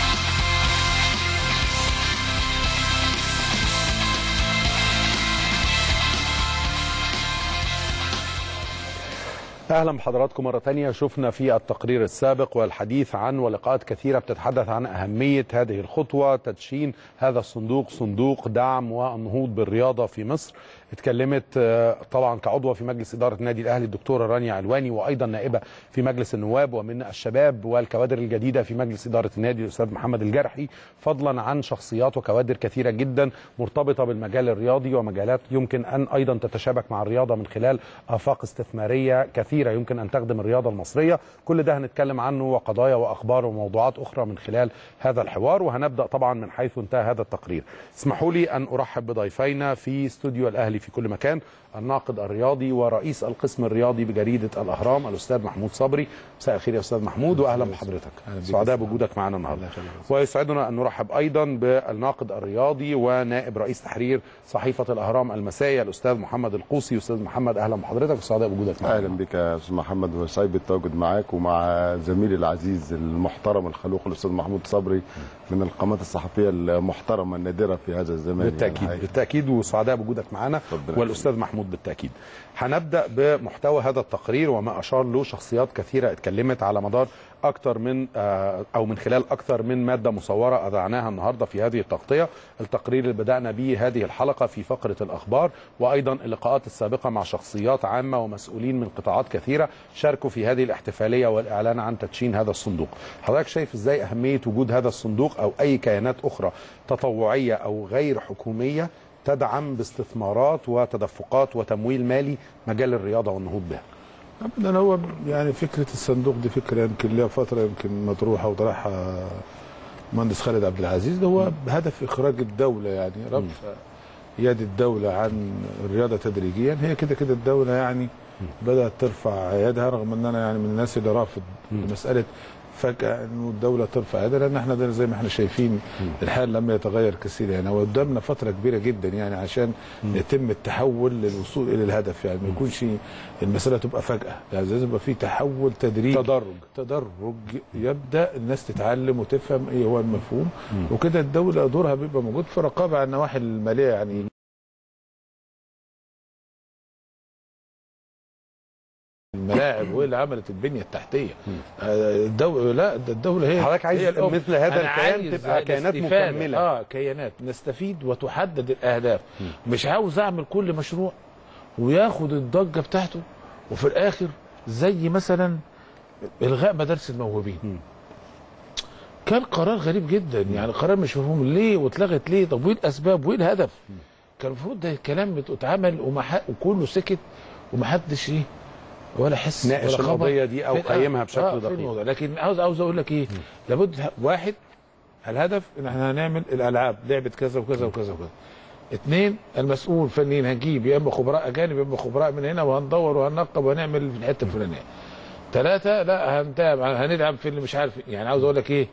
اهلا بحضراتكم مره تانية شفنا في التقرير السابق والحديث عن ولقاءات كثيره بتتحدث عن اهميه هذه الخطوه تدشين هذا الصندوق صندوق دعم والنهوض بالرياضه في مصر اتكلمت آه، طبعا كعضوه في مجلس اداره النادي الاهلي الدكتوره رانيا علواني وايضا نائبه في مجلس النواب ومن الشباب والكوادر الجديده في مجلس اداره النادي الاستاذ محمد الجرحي فضلا عن شخصيات وكوادر كثيره جدا مرتبطه بالمجال الرياضي ومجالات يمكن ان ايضا تتشابك مع الرياضه من خلال افاق استثماريه كثيره يمكن ان تخدم الرياضه المصريه كل ده هنتكلم عنه وقضايا واخبار وموضوعات اخرى من خلال هذا الحوار وهنبدا طبعا من حيث انتهى هذا التقرير اسمحوا لي ان ارحب بضيفينا في استوديو الاهلي في كل مكان الناقد الرياضي ورئيس القسم الرياضي بجريده الاهرام الاستاذ محمود صبري مساء الخير يا استاذ محمود واهلا بحضرتك سعداء بوجودك معنا النهارده ويسعدنا ان نرحب ايضا بالناقد الرياضي ونائب رئيس تحرير صحيفه الاهرام المسائيه الاستاذ محمد القوسي استاذ محمد اهلا بحضرتك وسعداء بوجودك معنا اهلا بك يا استاذ محمد وسعيد التواجد معاك ومع زميلي العزيز المحترم الخلوق الاستاذ محمود صبري من القامات الصحفيه المحترمه النادره في هذا الزمان بالتاكيد يعني بالتاكيد وسعداء بوجودك معنا والاستاذ محمود بالتاكيد هنبدا بمحتوى هذا التقرير وما اشار له شخصيات كثيره اتكلمت على مدار اكثر من آه، او من خلال اكثر من ماده مصوره اذعناها النهارده في هذه التغطيه التقرير اللي بدانا به هذه الحلقه في فقره الاخبار وايضا اللقاءات السابقه مع شخصيات عامه ومسؤولين من قطاعات كثيره شاركوا في هذه الاحتفاليه والاعلان عن تدشين هذا الصندوق حضرتك شايف ازاي اهميه وجود هذا الصندوق او اي كيانات اخرى تطوعيه او غير حكوميه تدعم باستثمارات وتدفقات وتمويل مالي مجال الرياضه والنهوض بها ابدا هو يعني فكره الصندوق دي فكره يمكن لها فتره يمكن مطروحه وطرحها المهندس خالد عبد العزيز ده هو بهدف اخراج الدوله يعني رفع يد الدوله عن الرياضه تدريجيا هي كده كده الدوله يعني بدات ترفع يدها رغم ان انا يعني من الناس اللي رافض مساله فجاه انه الدوله ترفع يدها لان احنا ده زي ما احنا شايفين الحال لم يتغير كثير يعني وقدامنا فتره كبيره جدا يعني عشان يتم التحول للوصول الى الهدف يعني ما يكونش المساله تبقى فجاه يعني لازم يبقى في تحول تدريجي تدرج تدرج يبدا الناس تتعلم وتفهم ايه هو المفهوم وكده الدوله دورها بيبقى موجود في رقابه على النواحي الماليه يعني الملاعب وهي اللي عملت البنيه التحتيه آه، الدوله لا ده الدوله هي حضرتك عايز هي الأم. مثل هذا أنا الكيان عايز تبقى كيانات الاستفادة. مكملة. اه كيانات نستفيد وتحدد الاهداف مش عاوز اعمل كل مشروع وياخد الضجه بتاعته وفي الاخر زي مثلا الغاء مدارس الموهوبين كان قرار غريب جدا يعني قرار مش مفهوم ليه واتلغت ليه طب وايه الاسباب وايه الهدف كان المفروض ده الكلام اتعمل وما وكله سكت ومحدش ايه ولا حس ناقش ولا خبر. القضية دي أو فين- قيمها بشكل آه، في دقيق. الموضوع. لكن عاوز عاوز اقول لك ايه لابد واحد الهدف ان احنا هنعمل الالعاب لعبه كذا وكذا وكذا وكذا اثنين المسؤول فنيين هنجيب يا اما خبراء اجانب يا اما خبراء من هنا وهندور وهننقب وهنعمل في الحته الفلانيه ثلاثه لا هنتابع هندعم في اللي مش عارف يعني عاوز اقول لك ايه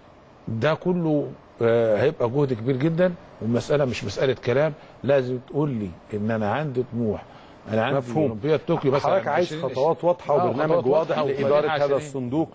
ده كله آه، هيبقى جهد كبير جدا والمساله مش مساله كلام لازم تقول لي ان انا عندي طموح انا عندي مفهوم. اولمبياد طوكيو مثلا حضرتك عايز 20 خطوات واضحه آه، وبرنامج خطوات واضح واضحة لاداره وبعدين هذا عشان إيه؟ الصندوق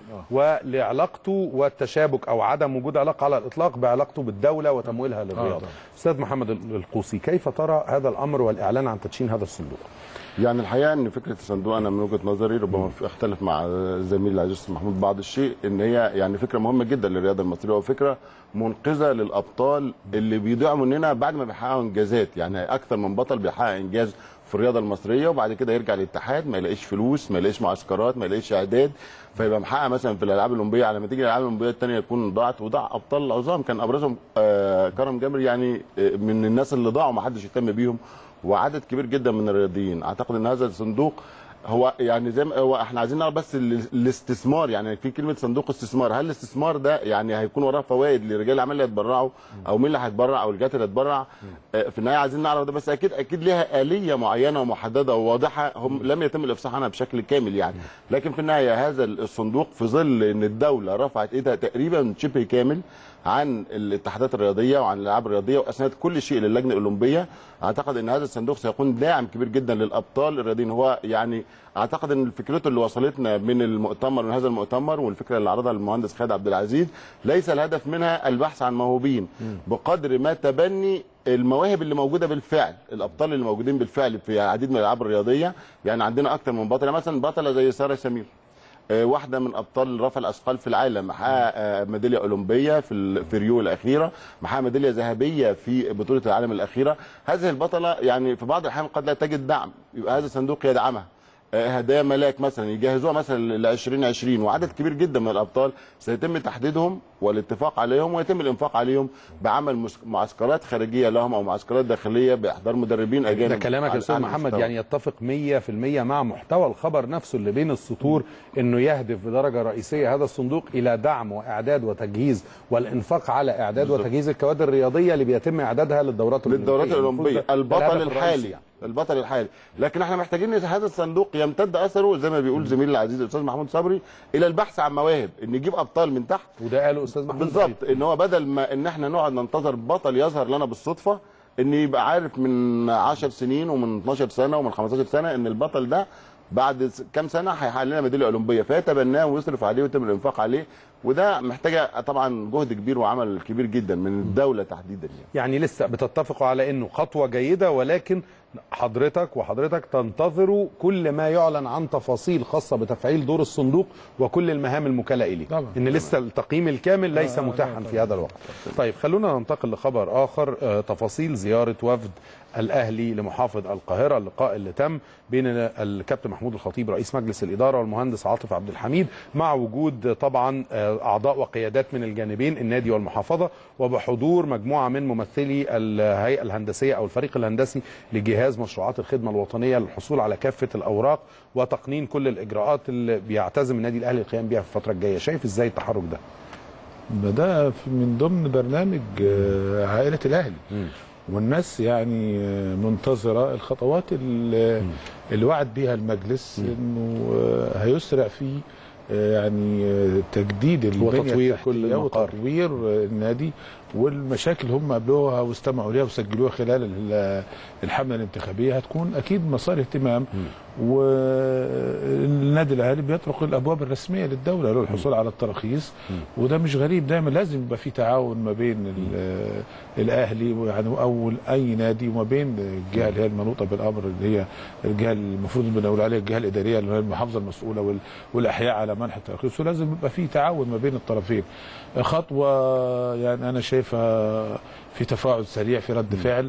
ولعلاقته والتشابك او عدم وجود علاقه على الاطلاق بعلاقته بالدوله وتمويلها للرياضه. طبعا. استاذ محمد القوسي كيف ترى هذا الامر والاعلان عن تدشين هذا الصندوق؟ يعني الحقيقه ان فكره الصندوق انا من وجهه نظري ربما في اختلف مع زميلي العزيز أستاذ محمود بعض الشيء ان هي يعني فكره مهمه جدا للرياضه المصريه وفكره منقذه للابطال اللي بيضيعوا مننا بعد ما بيحققوا انجازات يعني اكثر من بطل بيحقق انجاز في الرياضه المصريه وبعد كده يرجع للاتحاد ما يلاقيش فلوس ما يلاقيش معسكرات ما يلاقيش اعداد فيبقى محقق مثلا في الالعاب الاولمبيه على ما تيجي الالعاب الاولمبيه الثانيه يكون ضاعت وضاع ابطال عظام كان ابرزهم آه كرم جابر يعني آه من الناس اللي ضاعوا ما حدش اهتم بيهم وعدد كبير جدا من الرياضيين اعتقد ان هذا الصندوق هو يعني زي ما هو احنا عايزين نعرف بس ال- الاستثمار يعني في كلمه صندوق استثمار هل الاستثمار ده يعني هيكون وراه فوائد لرجال الاعمال اللي هيتبرعوا او مين اللي هيتبرع او الجهات اللي هتتبرع آه، في النهايه عايزين نعرف ده بس اكيد اكيد ليها اليه معينه ومحدده وواضحه هم لم يتم الافصاح عنها بشكل كامل يعني لكن في النهايه هذا الصندوق في ظل ان الدوله رفعت ايدها تقريبا شبه كامل عن الاتحادات الرياضيه وعن الالعاب الرياضيه واسندت كل شيء للجنه الاولمبيه اعتقد ان هذا الصندوق سيكون داعم كبير جدا للابطال الرياضيين هو يعني اعتقد ان فكرته اللي وصلتنا من المؤتمر من هذا المؤتمر والفكره اللي عرضها المهندس خالد عبد العزيز ليس الهدف منها البحث عن موهوبين بقدر ما تبني المواهب اللي موجوده بالفعل الابطال اللي موجودين بالفعل في العديد من الالعاب الرياضيه يعني عندنا اكتر من بطله مثلا بطله زي ساره سمير آه، واحده من ابطال رفع الاثقال في العالم محقق آه، ميداليه اولمبيه في ال- في ريو الاخيره محقق ميداليه ذهبيه في بطوله العالم الاخيره هذه البطله يعني في بعض الاحيان قد لا تجد دعم يبقى هذا الصندوق يدعمها آه، هدايا ملاك مثلا يجهزوها مثلا ل 2020 وعدد كبير جدا من الابطال سيتم تحديدهم والاتفاق عليهم ويتم الانفاق عليهم بعمل مس- معسكرات خارجيه لهم او معسكرات داخليه باحضار مدربين اجانب ده كلامك يا على استاذ أعلى محمد مستوى. يعني يتفق 100% مع محتوى الخبر نفسه اللي بين السطور انه يهدف بدرجه رئيسيه هذا الصندوق الى دعم واعداد وتجهيز والانفاق على اعداد بالظبط. وتجهيز الكوادر الرياضيه اللي بيتم اعدادها للدورات للدورات الأولمبية. الاولمبيه المفروض ده- ده البطل الهدف الرئيسي الحالي يعني. البطل الحالي لكن احنا محتاجين ان هذا الصندوق يمتد اثره زي ما بيقول زميلي العزيز الاستاذ محمود صبري الى البحث عن مواهب ان نجيب ابطال من تحت وده قاله استاذ محمود بالظبط ان هو بدل ما ان احنا نقعد ننتظر بطل يظهر لنا بالصدفه ان يبقى عارف من 10 سنين ومن 12 سنه ومن 15 سنه ان البطل ده بعد س- كام سنه هيحقق لنا ميداليه اولمبيه فيتبناه ويصرف عليه ويتم الانفاق عليه وده محتاجه طبعا جهد كبير وعمل كبير جدا من الدوله تحديدا يعني. يعني لسه بتتفقوا على انه خطوه جيده ولكن حضرتك وحضرتك تنتظروا كل ما يعلن عن تفاصيل خاصه بتفعيل دور الصندوق وكل المهام المكلة اليه طبعا. ان لسه التقييم الكامل ليس آه، متاحا لا، في هذا الوقت طيب خلونا ننتقل لخبر اخر آه، تفاصيل زياره وفد الاهلي لمحافظ القاهره اللقاء اللي تم بين الكابتن محمود الخطيب رئيس مجلس الاداره والمهندس عاطف عبد الحميد مع وجود طبعا آه، اعضاء وقيادات من الجانبين النادي والمحافظه وبحضور مجموعه من ممثلي الهيئه الهندسيه او الفريق الهندسي لجهاز مشروعات الخدمه الوطنيه للحصول على كافه الاوراق وتقنين كل الاجراءات اللي بيعتزم النادي الاهلي القيام بها في الفتره الجايه شايف ازاي التحرك ده ده في- من ضمن برنامج آه، عائلة الأهلي والناس يعني آه، منتظرة الخطوات اللي اللي وعد بيها المجلس انه آه، هيسرع في آه، يعني آه، تجديد البنية وتطوير التحتية كل المقار. وتطوير آه، النادي والمشاكل هم قابلوها واستمعوا ليها وسجلوها خلال ال- الحمله الانتخابيه هتكون اكيد مسار اهتمام والنادي الاهلي بيطرق الابواب الرسميه للدوله للحصول على التراخيص وده مش غريب دايما لازم يبقى في تعاون ما بين ال- الاهلي يعني او اي نادي وما بين الجهه اللي هي المنوطه بالامر اللي هي الجهه المفروض بنقول عليها الجهه الاداريه اللي هي المحافظه المسؤوله وال- والاحياء على منح التراخيص ولازم يبقى في تعاون ما بين الطرفين خطوه يعني انا شايفها في تفاعل سريع في رد فعل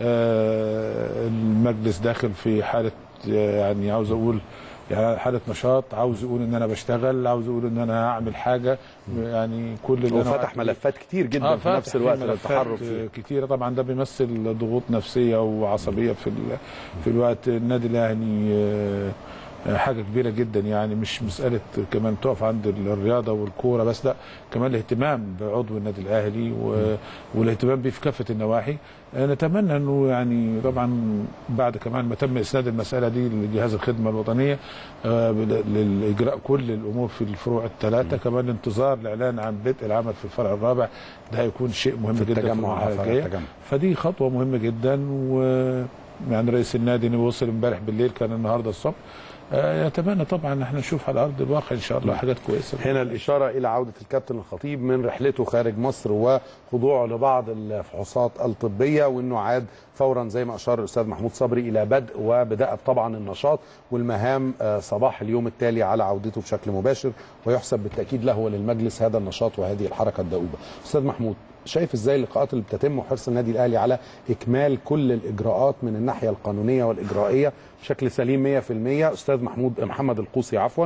آه، المجلس داخل في حاله آه، يعني عاوز اقول يعني حاله نشاط عاوز يقول ان انا بشتغل عاوز يقول ان انا هعمل حاجه يعني كل اللي هو أنا فتح وعدت بيه. ملفات كتير جدا آه، في فاتح نفس الوقت ملفات للتحرك فيه. كتيره طبعا ده بيمثل ضغوط نفسيه وعصبيه في ال- في الوقت النادي الاهلي آه، حاجه كبيره جدا يعني مش مساله كمان تقف عند الرياضه والكوره بس لا كمان الاهتمام بعضو النادي الاهلي و- والاهتمام بيه في كافه النواحي آه، نتمنى انه يعني طبعا بعد كمان ما تم اسناد المساله دي لجهاز الخدمه الوطنيه آه، بال- للاجراء كل الامور في الفروع الثلاثه كمان الانتظار الاعلان عن بدء العمل في الفرع الرابع ده هيكون شيء مهم في جدا في التجمع، المرحله فرع الجايه التجمع. فدي خطوه مهمه جدا و يعني رئيس النادي إنه وصل امبارح بالليل كان النهارده الصبح آه، يتمنى طبعا ان احنا نشوف على ارض الواقع ان شاء الله حاجات كويسه هنا الإشارة إلى عودة الكابتن الخطيب من رحلته خارج مصر وخضوعه لبعض الفحوصات الطبية وأنه عاد فورا زي ما أشار الأستاذ محمود صبري إلى بدء وبدأ طبعا النشاط والمهام آه، صباح اليوم التالي على عودته بشكل مباشر ويحسب بالتأكيد له وللمجلس هذا النشاط وهذه الحركة الدؤوبة أستاذ محمود شايف ازاي اللقاءات اللي بتتم وحرص النادي الاهلي على اكمال كل الاجراءات من الناحيه القانونيه والاجرائيه بشكل سليم 100% استاذ محمود محمد القوسي عفوا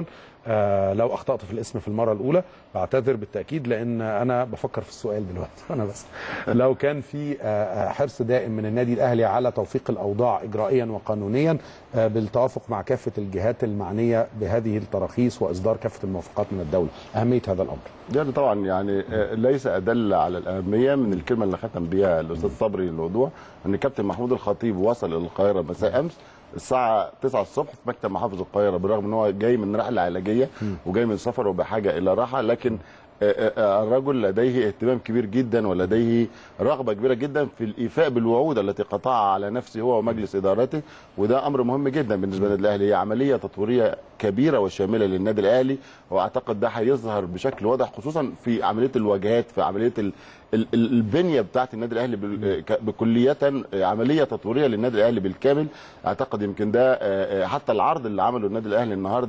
آه لو اخطات في الاسم في المره الاولى بعتذر بالتاكيد لان انا بفكر في السؤال دلوقتي انا بس لو كان في آه آه، حرص دائم من النادي الاهلي على توفيق الاوضاع اجرائيا وقانونيا آه بالتوافق مع كافه الجهات المعنيه بهذه التراخيص واصدار كافه الموافقات من الدوله اهميه هذا الامر ده طبعا يعني آه، ليس ادل على الاهميه من الكلمه اللي ختم بيها الاستاذ صبري الموضوع ان كابتن محمود الخطيب وصل الى القاهره مساء امس الساعة 9 الصبح في مكتب محافظ القاهرة بالرغم ان هو جاي من رحلة علاجية وجاي من سفر وبحاجة إلى راحة لكن آه، آه، آه، الرجل لديه اهتمام كبير جدا ولديه رغبة كبيرة جدا في الإيفاء بالوعود التي قطعها على نفسه هو ومجلس إدارته وده أمر مهم جدا بالنسبة للنادي الأهلي هي عملية تطويرية كبيرة وشاملة للنادي الأهلي وأعتقد ده هيظهر بشكل واضح خصوصا في عملية الواجهات في عملية ال ال- ال- البنيه بتاعت النادي الاهلي بال- ك- بكليه عمليه تطويريه للنادي الاهلي بالكامل اعتقد يمكن ده آه، آه، حتى العرض اللي عمله النادي الاهلي النهارده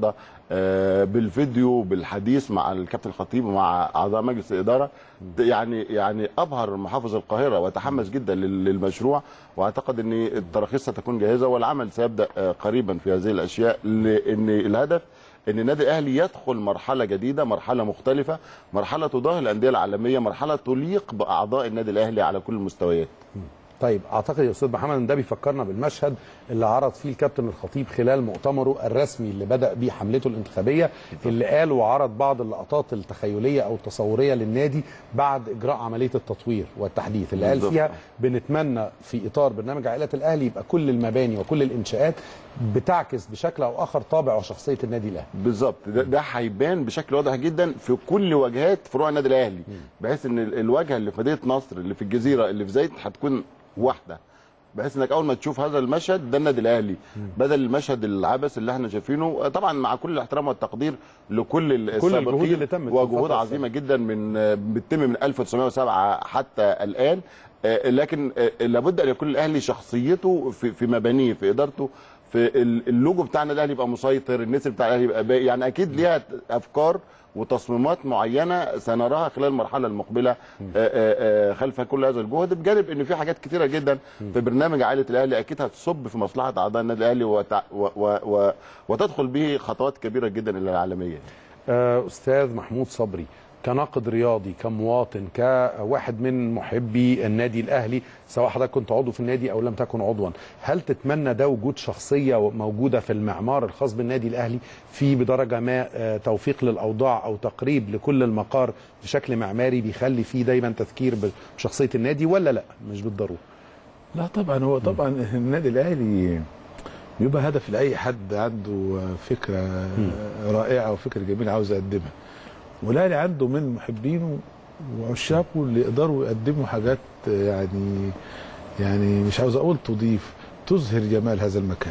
آه، بالفيديو بالحديث مع الكابتن الخطيب ومع اعضاء مجلس الاداره ده يعني يعني ابهر محافظ القاهره وتحمس جدا لل- للمشروع واعتقد ان التراخيص ستكون جاهزه والعمل سيبدا آه، قريبا في هذه الاشياء لان الهدف ان النادي الاهلي يدخل مرحله جديده مرحله مختلفه مرحله تضاهي الانديه العالميه مرحله تليق باعضاء النادي الاهلي على كل المستويات طيب اعتقد يا استاذ محمد ان ده بيفكرنا بالمشهد اللي عرض فيه الكابتن الخطيب خلال مؤتمره الرسمي اللي بدا بيه حملته الانتخابيه اللي قال وعرض بعض اللقطات التخيليه او التصوريه للنادي بعد اجراء عمليه التطوير والتحديث اللي قال بالظبط. فيها بنتمنى في اطار برنامج عائله الاهلي يبقى كل المباني وكل الانشاءات بتعكس بشكل او اخر طابع وشخصيه النادي الاهلي بالظبط ده, ده هيبان بشكل واضح جدا في كل واجهات فروع النادي الاهلي بحيث ان ال- الواجهه اللي في مدينه نصر اللي في الجزيره اللي في زايد هتكون واحده بحيث انك اول ما تشوف هذا المشهد ده النادي الاهلي بدل المشهد العبث اللي احنا شايفينه طبعا مع كل الاحترام والتقدير لكل السابقين الجهود اللي تمت في وجهود الفترة عظيمه جدا من بتتم من 1907 حتى الان آه، لكن آه، لابد ان يكون الاهلي شخصيته في في مبانيه في ادارته في ال- اللوجو بتاع النادي الاهلي يبقى مسيطر النسر بتاع الاهلي يبقى باقي يعني اكيد ليها افكار وتصميمات معينه سنراها خلال المرحله المقبله آه، آه، آه، خلف كل هذا الجهد بجانب ان في حاجات كتيره جدا في برنامج عائله الاهلي اكيد هتصب في مصلحه اعضاء النادي الاهلي وتع... و... و... و... وتدخل به خطوات كبيره جدا الى العالميه آه، استاذ محمود صبري كناقد رياضي كمواطن كواحد من محبي النادي الاهلي سواء حضرتك كنت عضو في النادي او لم تكن عضوا هل تتمنى ده وجود شخصيه موجوده في المعمار الخاص بالنادي الاهلي في بدرجه ما آه، توفيق للاوضاع او تقريب لكل المقار بشكل معماري بيخلي فيه دايما تذكير بشخصيه النادي ولا لا مش بالضروره لا طبعا هو طبعا النادي الاهلي بيبقى هدف لاي حد عنده فكره رائعه وفكره جميله عاوز يقدمها والاهلي عنده من محبينه وعشاقه اللي يقدروا يقدموا حاجات يعني يعني مش عاوز اقول تضيف تظهر جمال هذا المكان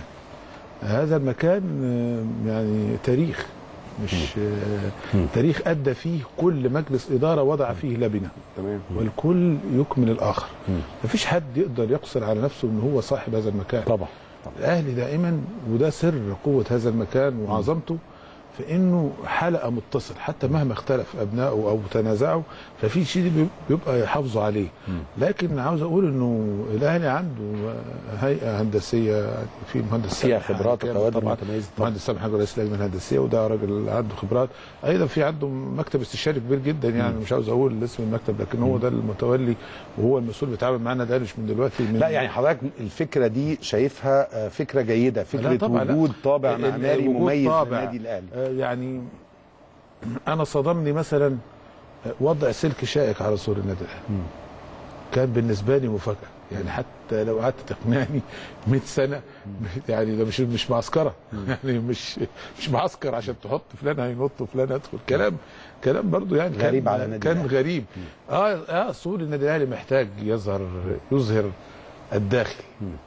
هذا المكان آه، يعني تاريخ مش آه، تاريخ ادى فيه كل مجلس اداره وضع فيه لبنه تمام والكل يكمل الاخر مفيش حد يقدر يقصر على نفسه ان هو صاحب هذا المكان طبعا الاهلي دائما وده سر قوه هذا المكان وعظمته في انه حلقه متصل حتى مهما اختلف ابنائه او تنازعوا ففي شيء بي- بيبقى يحافظوا عليه لكن عاوز اقول انه الاهلي عنده هيئه هندسيه يعني في مهندس فيها سامح خبرات كامل وكوادر طبعا متميزة طبعا. مهندس سامح حاجه رئيس اللجنه الهندسيه وده راجل عنده خبرات ايضا في عنده مكتب استشاري كبير جدا يعني مش عاوز اقول اسم المكتب لكن هو ده المتولي وهو المسؤول بيتعامل معانا ده مش من دلوقتي من لا يعني حضرتك الفكره دي شايفها آه، فكره جيده لا فكره طبعا، لا. وجود طابع ال- معماري وجود مميز طابع. للنادي الاهلي آه، يعني انا صدمني مثلا وضع سلك شائك على سور النادي الاهلي كان بالنسبه لي مفاجاه يعني حتى لو قعدت تقنعني 100 سنه يعني ده مش مش معسكره يعني مش مش معسكر عشان تحط فلان هينط وفلان هيدخل كلام كلام برضو يعني كان غريب على النادي كان الأهلي. غريب اه اه سور النادي الاهلي محتاج يظهر يظهر الداخل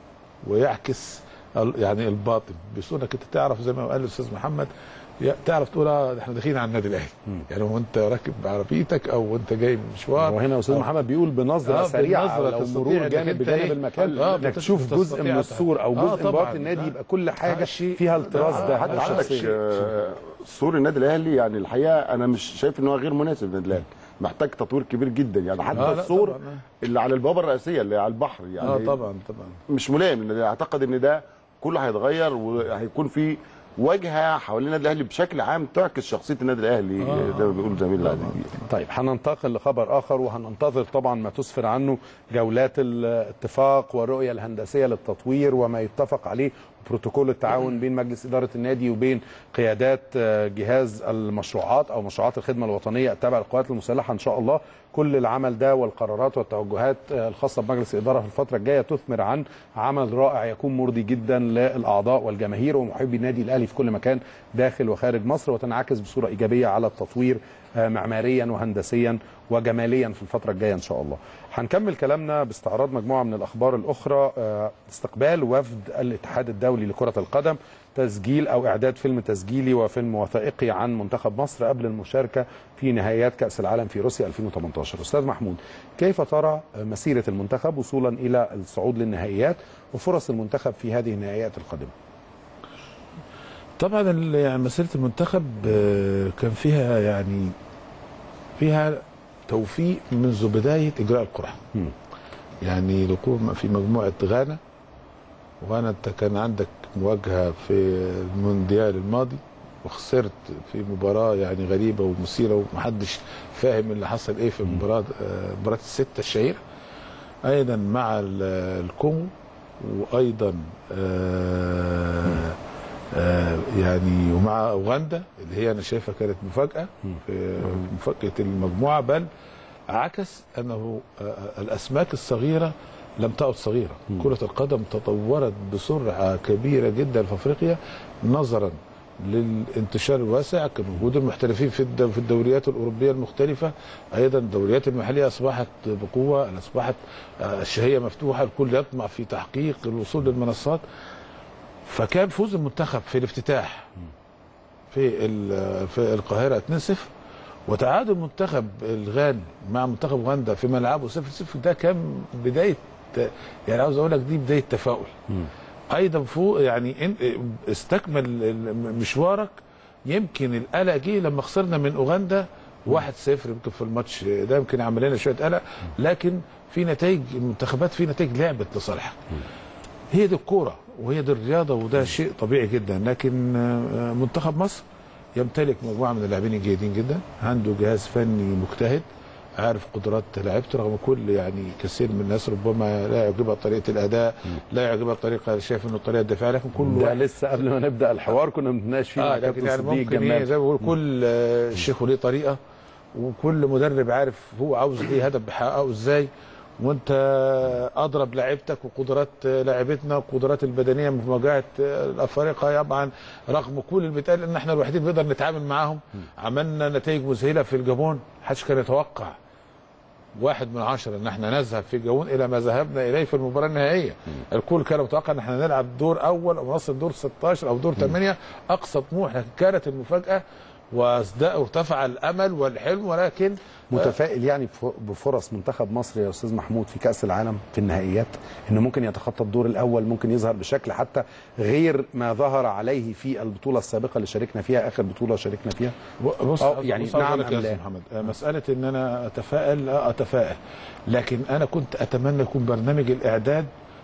ويعكس ال- يعني الباطن بصورة انت تعرف زي ما قال الاستاذ محمد يا- تعرف تقول اه احنا داخلين على النادي الاهلي يعني وانت راكب بعربيتك او وانت جاي من مشوار وهنا استاذ أو- محمد بيقول بنظره آه، سريعه بالنظرة لو تستطيع مرور إنك جانب أنت بجانب إيه؟ المكان آه، انك تشوف تستطيع جزء من تع- السور او آه، جزء من طبعاً. باطن النادي آه. يبقى كل حاجه شيء- فيها الطراز ده حتى عندك الشخصية. آه، سور النادي الاهلي يعني الحقيقه انا مش شايف ان هو غير مناسب للنادي الاهلي محتاج تطوير كبير جدا يعني حتى آه، لا السور طبعاً، اللي على البوابه الرئيسيه اللي على البحر يعني اه طبعا طبعا مش ملائم للنادي الأهلي. اعتقد ان ده كله هيتغير وهيكون في واجهه حوالين النادي الاهلي بشكل عام تعكس شخصيه النادي الاهلي آه. زي ما بيقول زميل العزيز طيب هننتقل لخبر اخر وهننتظر طبعا ما تسفر عنه جولات الاتفاق والرؤيه الهندسيه للتطوير وما يتفق عليه بروتوكول التعاون بين مجلس اداره النادي وبين قيادات آه، جهاز المشروعات او مشروعات الخدمه الوطنيه التابعه للقوات المسلحه ان شاء الله كل العمل ده والقرارات والتوجهات آه، الخاصه بمجلس الاداره في الفتره الجايه تثمر عن عمل رائع يكون مرضي جدا للاعضاء والجماهير ومحبي النادي الاهلي في كل مكان داخل وخارج مصر وتنعكس بصوره ايجابيه على التطوير آه، معماريا وهندسيا وجماليا في الفتره الجايه ان شاء الله. هنكمل كلامنا باستعراض مجموعه من الاخبار الاخرى آه، استقبال وفد الاتحاد الدولي لكره القدم تسجيل او اعداد فيلم تسجيلي وفيلم وثائقي عن منتخب مصر قبل المشاركه في نهائيات كاس العالم في روسيا 2018 استاذ محمود كيف ترى مسيره المنتخب وصولا الى الصعود للنهائيات وفرص المنتخب في هذه النهائيات القادمه طبعا ال- يعني مسيره المنتخب آه، كان فيها يعني فيها توفيق منذ بدايه اجراء القرعه يعني الوقوع في مجموعه غانا وغانا انت كان عندك مواجهه في المونديال الماضي وخسرت في مباراه يعني غريبه ومثيره ومحدش فاهم اللي حصل ايه في مباراه آه، مباراه السته الشهيره ايضا مع ال- الكونغو وايضا آه آه يعني ومع اوغندا اللي هي انا شايفها كانت مفاجاه في مفاجاه المجموعه بل عكس انه آه الاسماك الصغيره لم تعد صغيره كره القدم تطورت بسرعه كبيره جدا في افريقيا نظرا للانتشار الواسع كان وجود المحترفين في الد- في الدوريات الاوروبيه المختلفه ايضا الدوريات المحليه اصبحت بقوه اصبحت آه، الشهيه مفتوحه الكل يطمع في تحقيق الوصول للمنصات فكان فوز المنتخب في الافتتاح في ال- في القاهره 2-0 وتعادل منتخب الغاني مع منتخب اوغندا في ملعبه 0-0 ده كان بدايه يعني عاوز اقول لك دي بدايه تفاؤل ايضا فوق يعني إن- استكمل ال- مشوارك يمكن القلق جه لما خسرنا من اوغندا 1-0 يمكن في الماتش ده يمكن عمل لنا شويه قلق لكن في نتائج المنتخبات في نتائج لعبت لصالحها هي دي الكوره وهي دي الرياضه وده شيء طبيعي جدا لكن آه، منتخب مصر يمتلك مجموعه من اللاعبين الجيدين جدا عنده جهاز فني مجتهد عارف قدرات لعيبته رغم كل يعني كثير من الناس ربما لا يعجبها طريقه الاداء لا يعجبها الطريقه شايف انه الطريقه الدفاعيه لكن كل ده واحد لسه قبل ما نبدا الحوار كنا بنتناقش فيه اه مع لكن كابتن يعني صديق ممكن جمال ايه زي ما بقول كل آه، شيخ وليه طريقه وكل مدرب عارف هو عاوز ايه هدف بيحققه ازاي وانت اضرب لعيبتك وقدرات لاعبتنا والقدرات البدنيه في مواجهه الافارقه طبعا رغم كل اللي بيتقال ان احنا الوحيدين بنقدر نتعامل معاهم عملنا نتائج مذهله في الجابون محدش كان يتوقع واحد من عشرة ان احنا نذهب في الجابون الى ما ذهبنا اليه في المباراه النهائيه الكل كان متوقع ان احنا نلعب دور اول او نصل دور 16 او دور 8 اقصى طموح لكن كانت المفاجاه وازداد وارتفع الامل والحلم ولكن متفائل يعني بف- بفرص منتخب مصر يا استاذ محمود في كاس العالم في النهائيات انه ممكن يتخطى الدور الاول ممكن يظهر بشكل حتى غير ما ظهر عليه في البطوله السابقه اللي شاركنا فيها اخر بطوله شاركنا فيها بص أو يعني بص عاوز نعم أقول لك ام يا لا أستاذ محمد آه، مساله ان انا اتفائل لا اتفائل لكن انا كنت اتمنى يكون برنامج الاعداد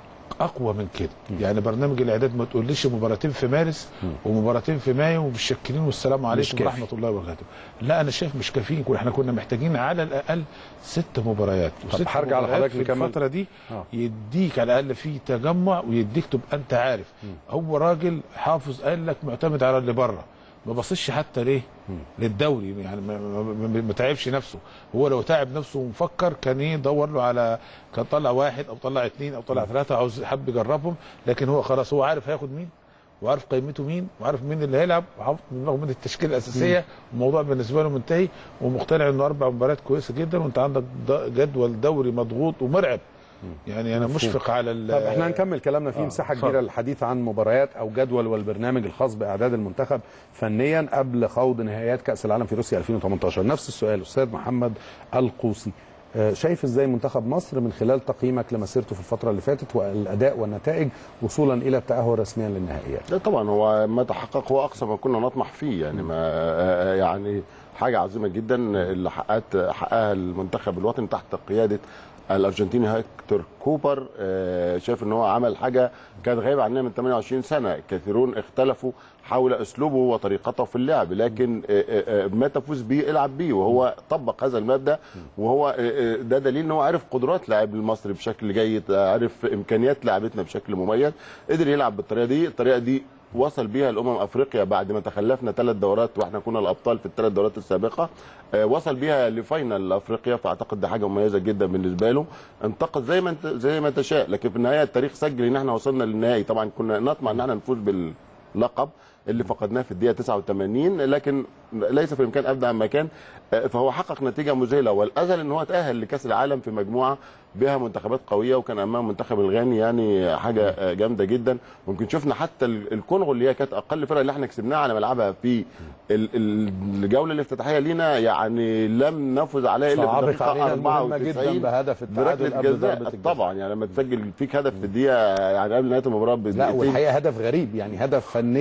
اقوى من كده يعني برنامج الاعداد ما تقوليش مباراتين في مارس ومباراتين في مايو ومشكلين والسلام عليكم كافي. ورحمه الله وبركاته لا انا شايف مش كافيين احنا كنا محتاجين على الاقل ست مباريات طب وست هرجع مباريات لحضرتك في نكمل. الفتره دي آه. يديك على الاقل في تجمع ويديك تبقى انت عارف هو راجل حافظ قال لك معتمد على اللي بره ما بصش حتى ليه للدوري يعني ما, ما, ما, ما تعبش نفسه هو لو تعب نفسه ومفكر كان ايه يدور له على كان طلع واحد او طلع اثنين او طلع ثلاثه عاوز حب يجربهم لكن هو خلاص هو عارف هياخد مين وعارف قيمته مين وعارف مين اللي هيلعب وعارف من التشكيله الاساسيه الموضوع بالنسبه له منتهي ومقتنع انه اربع مباريات كويسه جدا وانت عندك ض- جدول دوري مضغوط ومرعب يعني انا مفهوم. مشفق على ال- طب احنا هنكمل كلامنا في آه، مساحه اتفضل. كبيره للحديث عن مباريات او جدول والبرنامج الخاص باعداد المنتخب فنيا قبل خوض نهائيات كاس العالم في روسيا 2018 نفس السؤال استاذ محمد القوسي آه، شايف ازاي منتخب مصر من خلال تقييمك لمسيرته في الفتره اللي فاتت والاداء والنتائج وصولا الى التاهل رسميا للنهائيات لا طبعا هو ما تحقق هو اقصى ما كنا نطمح فيه يعني ما يعني حاجه عظيمه جدا اللي حققت حققها المنتخب الوطني تحت قياده الارجنتيني هيكتور كوبر آه، شايف ان هو عمل حاجه كانت غايبه عننا من 28 سنه كثيرون اختلفوا حول اسلوبه وطريقته في اللعب لكن آه، آه، آه، ما تفوز به العب به وهو طبق هذا المبدا وهو آه، آه، ده دليل ان هو عارف قدرات لاعب المصري بشكل جيد آه، عارف امكانيات لاعبتنا بشكل مميز قدر يلعب بالطريقه دي الطريقه دي وصل بيها الامم افريقيا بعد ما تخلفنا ثلاث دورات واحنا كنا الابطال في الثلاث دورات السابقه آه، وصل بيها لفاينل افريقيا فاعتقد ده حاجه مميزه جدا بالنسبه له انتقد زي ما انت زي ما تشاء لكن في النهايه التاريخ سجل ان احنا وصلنا للنهائي طبعا كنا نطمع ان احنا نفوز باللقب اللي فقدناه في الدقيقه 89 لكن ليس في الامكان ابدا عن مكان آه، فهو حقق نتيجه مذهله والازل ان هو تاهل لكاس العالم في مجموعه بها منتخبات قويه وكان امام منتخب الغاني يعني حاجه آه، جامده جدا ممكن شفنا حتى ال- الكونغو اللي هي كانت اقل فرقه اللي احنا كسبناها على ملعبها في ال- ال- الجوله الافتتاحيه لينا يعني لم نفز عليها الا في صعبت الدقيقه علينا المهمة 94 جدا بهدف التعادل بركلة قبل جزاء. ضربة الجزاء. طبعا يعني لما تسجل فيك هدف في الدقيقه يعني قبل نهايه المباراه لا بدقيقتين والحقيقه هدف غريب يعني هدف فنيا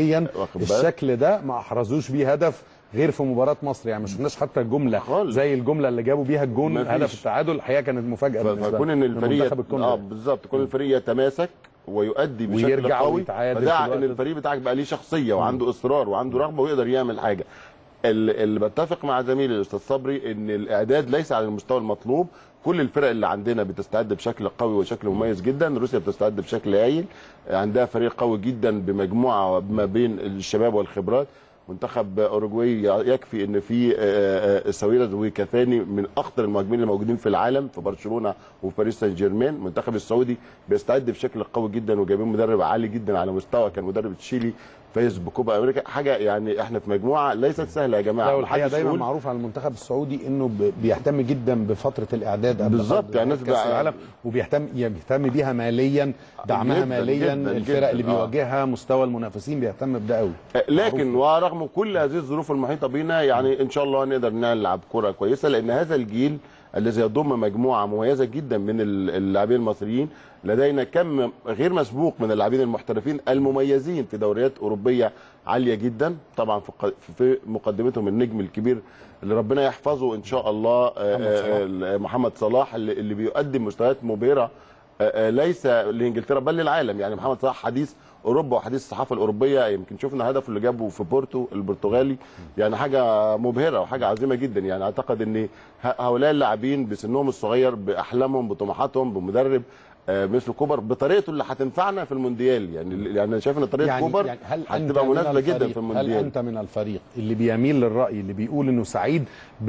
واخد بالك الشكل ده ما احرزوش بيه هدف غير في مباراه مصر يعني ما شفناش حتى جمله زي الجمله اللي جابوا بيها الجون مفيش. هدف التعادل الحقيقه كانت مفاجاه بالنسبه فكون ان الفريق لمنتخب الكونغو. اه بالظبط كون الفريق يتماسك ويؤدي بشكل ويرجع قوي ويتعادل في فده الوقت ان ده. الفريق بتاعك بقى ليه شخصيه وعنده اصرار وعنده رغبه ويقدر يعمل حاجه ال- اللي بتفق مع زميلي الاستاذ صبري ان الاعداد ليس على المستوى المطلوب كل الفرق اللي عندنا بتستعد بشكل قوي وشكل مميز جدا روسيا بتستعد بشكل هايل عندها فريق قوي جدا بمجموعه ما بين الشباب والخبرات منتخب اوروجواي يكفي ان في آه، آه، ساويرس وكافاني من اخطر المهاجمين الموجودين في العالم في برشلونه وفي باريس سان جيرمان المنتخب السعودي بيستعد بشكل قوي جدا وجايبين مدرب عالي جدا على مستوى كان مدرب تشيلي فايز بكوبا امريكا حاجه يعني احنا في مجموعه ليست سهله يا جماعه لا والحقيقه محدش دايما يقول- معروف عن المنتخب السعودي انه ب- بيهتم جدا بفتره الاعداد قبل بالظبط، خاض يعني الناس كاس بقى- العالم وبيهتم بيهتم بيها ماليا دعمها جداً، ماليا جداً، الفرق جداً، اللي آه. بيواجهها مستوى المنافسين بيهتم بده قوي لكن ورغم كل هذه الظروف المحيطه بنا يعني ان شاء الله نقدر نلعب كره كويسه لان هذا الجيل الذي يضم مجموعه مميزه جدا من ال- اللاعبين المصريين لدينا كم غير مسبوق من اللاعبين المحترفين المميزين في دوريات اوروبيه عاليه جدا طبعا في ق- في مقدمتهم النجم الكبير اللي ربنا يحفظه ان شاء الله آه، آه، محمد صلاح اللي اللي بيقدم مستويات مبهره آه، آه، ليس لانجلترا بل للعالم يعني محمد صلاح حديث اوروبا وحديث الصحافه الاوروبيه يمكن شفنا هدفه اللي جابه في بورتو البرتغالي يعني حاجه مبهره وحاجه عظيمه جدا يعني اعتقد ان ه- هؤلاء اللاعبين بسنهم الصغير باحلامهم بطموحاتهم بمدرب آه، مثل كوبر بطريقته اللي هتنفعنا في المونديال يعني يعني انا شايف ان طريقه يعني كوبر يعني هل أنت هتبقى من مناسبه جدا الفريق- في هل المونديال انت من الفريق اللي بيميل للراي اللي بيقول انه سعيد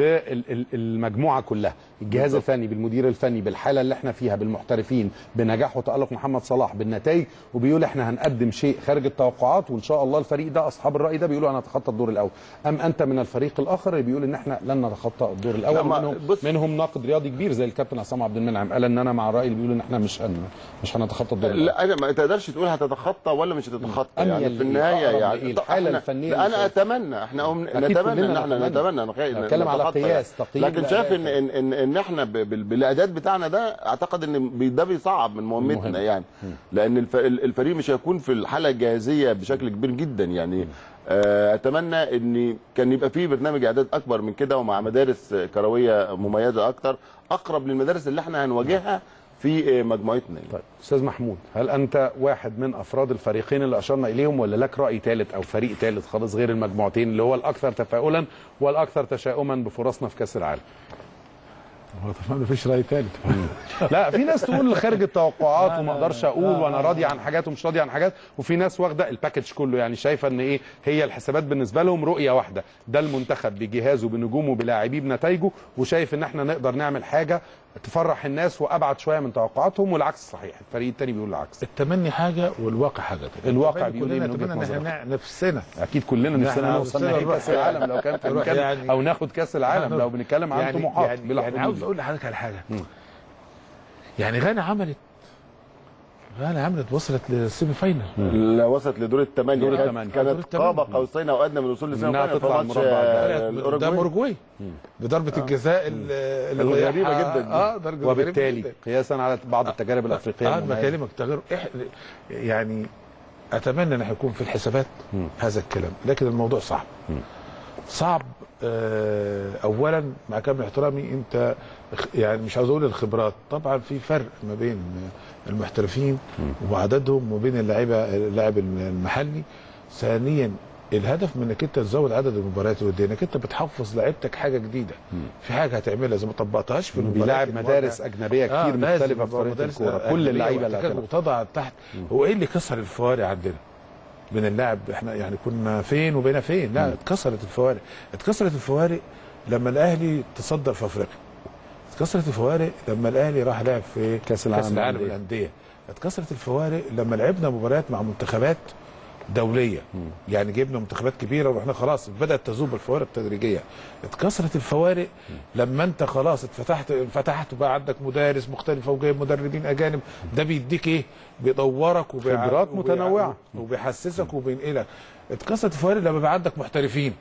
بالمجموعه كلها الجهاز بالظبط. الفني بالمدير الفني بالحاله اللي احنا فيها بالمحترفين بنجاح وتالق محمد صلاح بالنتائج وبيقول احنا هنقدم شيء خارج التوقعات وان شاء الله الفريق ده اصحاب الراي ده بيقولوا هنتخطى الدور الاول ام انت من الفريق الاخر اللي بيقول ان احنا لن نتخطى الدور لا، الاول ما- منهم, بص- منهم ناقد رياضي كبير زي الكابتن عصام عبد المنعم قال ان انا مع الراي اللي بيقول ان احنا مش هن مش هنتخطى الدور الاول لا انا ما تقدرش تقول هتتخطى ولا مش هتتخطى أميل يعني في لإيه؟ النهايه أقرب يعني لإيه؟ طب الحالة إحنا- الفنية لا اللي انا شايف- اتمنى احنا أم أكيد نتمنى كلنا ان احنا نتمنى. نتمنى نخيل أنا بتكلم على نتخطى قياس، يعني. تقييم لكن شايف ان لأداء ان ان, إن احنا ب- بال- بالاعداد بتاعنا ده اعتقد ان بي- ده بيصعب من مهمتنا مهم. يعني لان الف- الفريق مش هيكون في الحاله الجاهزيه بشكل كبير جدا يعني آه، اتمنى ان كان يبقى في برنامج اعداد اكبر من كده ومع مدارس كرويه مميزه اكتر اقرب للمدارس اللي احنا هنواجهها في آه، مجموعتنا يعني. طيب استاذ محمود هل انت واحد من افراد الفريقين اللي اشرنا اليهم ولا لك راي ثالث او فريق ثالث خالص غير المجموعتين اللي هو الاكثر تفاؤلا والاكثر تشاؤما بفرصنا في كاس العالم هو طبعا مفيش راي ثالث لا في ناس تقول خارج التوقعات لا، وما لا، اقدرش لا، اقول لا، وانا لا، راضي عن حاجات ومش راضي عن حاجات وفي ناس واخده الباكج كله يعني شايفه ان ايه هي الحسابات بالنسبه لهم رؤيه واحده ده المنتخب بجهازه بنجومه بلاعبيه بنتائجه وشايف ان احنا نقدر نعمل حاجه تفرح الناس وابعد شويه من توقعاتهم والعكس صحيح الفريق الثاني بيقول العكس التمني حاجه والواقع حاجه تانية. الواقع بيقول ايه كلنا من وجهة نتمنى ان نظرك؟ احنا نفسنا اكيد كلنا إن نفسنا إحنا نوصل نفسنا نهائي نروح- كاس العالم لو كان في نروح الامكان يعني- او ناخد كاس العالم لو بنتكلم عن يعني طموحات يعني, بلا يعني حدود. عاوز اقول لحضرتك على حاجه يعني غانا عملت غانا عملت وصلت للسيمي فاينل لا وصلت لدور الثمانيه دور كانت- الثمانية. دور كانت الثمانية. قاب قوسين او ادنى من وصول للسيمي إنها فاينل في تطلع ماتش المربع آه، ده. قدام الأوروجواي. اوروجواي بضربه الجزاء ال- اللي الغريبه ضيعها- جدا دي. اه ضربه غريبة وبالتالي جداً. قياسا على بعض التجارب الافريقيه اه المميزة. بكلمك تغير إح... يعني اتمنى ان هيكون في الحسابات هذا الكلام لكن الموضوع صعب صعب آه اولا مع كامل احترامي انت خ- يعني مش عاوز اقول الخبرات طبعا في فرق ما بين المحترفين وعددهم وبين اللعيبه اللاعب المحلي ثانيا الهدف من انك انت تزود عدد المباريات الوديه انك انت بتحفظ لعيبتك حاجه جديده في حاجه هتعملها اذا ما طبقتهاش في المباريات بيلاعب المواجهة. مدارس اجنبيه كتير لازم مختلفه في طريقه مدارس الكوره أجنبية كل اللعيبه اللي وتكاد هتلعب. وتضع تحت هو ايه اللي كسر الفوارق عندنا من اللاعب احنا يعني كنا فين وبقينا فين لا اتكسرت الفوارق اتكسرت الفوارق لما الاهلي تصدر في افريقيا اتكسرت الفوارق لما الاهلي راح لعب في كأس العالم كاس العالم للأندية. للانديه اتكسرت الفوارق لما لعبنا مباريات مع منتخبات دوليه يعني جبنا منتخبات كبيره واحنا خلاص بدات تذوب الفوارق تدريجيا اتكسرت الفوارق لما انت خلاص اتفتحت انفتحت وبقى عندك مدارس مختلفه وجايب مدربين اجانب ده بيديك ايه بيدورك وبيع- خبرات وبيع- متنوعة. وبيحسسك وبينقلك اتكسرت الفوارق لما بقى عندك محترفين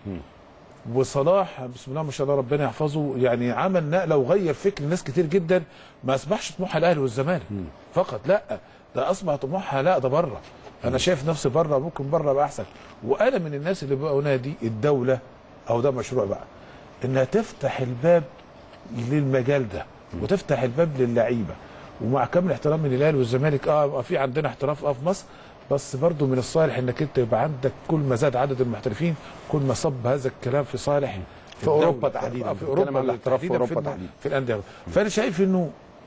وصلاح بسم الله ما شاء الله ربنا يحفظه يعني عمل نقله وغير فكر ناس كتير جدا ما اصبحش طموح الاهلي والزمالك فقط لا ده اصبح طموحها لا ده بره انا شايف نفسي بره ممكن بره ابقى احسن وانا من الناس اللي بقوا نادي الدوله او ده مشروع بقى انها تفتح الباب للمجال ده وتفتح الباب للعيبه ومع كامل احترامي للاهلي والزمالك اه في عندنا احتراف اه في مصر بس برضو من الصالح انك انت يبقى عندك كل ما زاد عدد المحترفين كل ما صب هذا الكلام في صالح في أوروبا الدولة. تحديداً. آه، في بنتكلم عن اوروبا الاحتراف في تحديداً أوروبا الم- تحديداً. في الانديه فانا شايف انه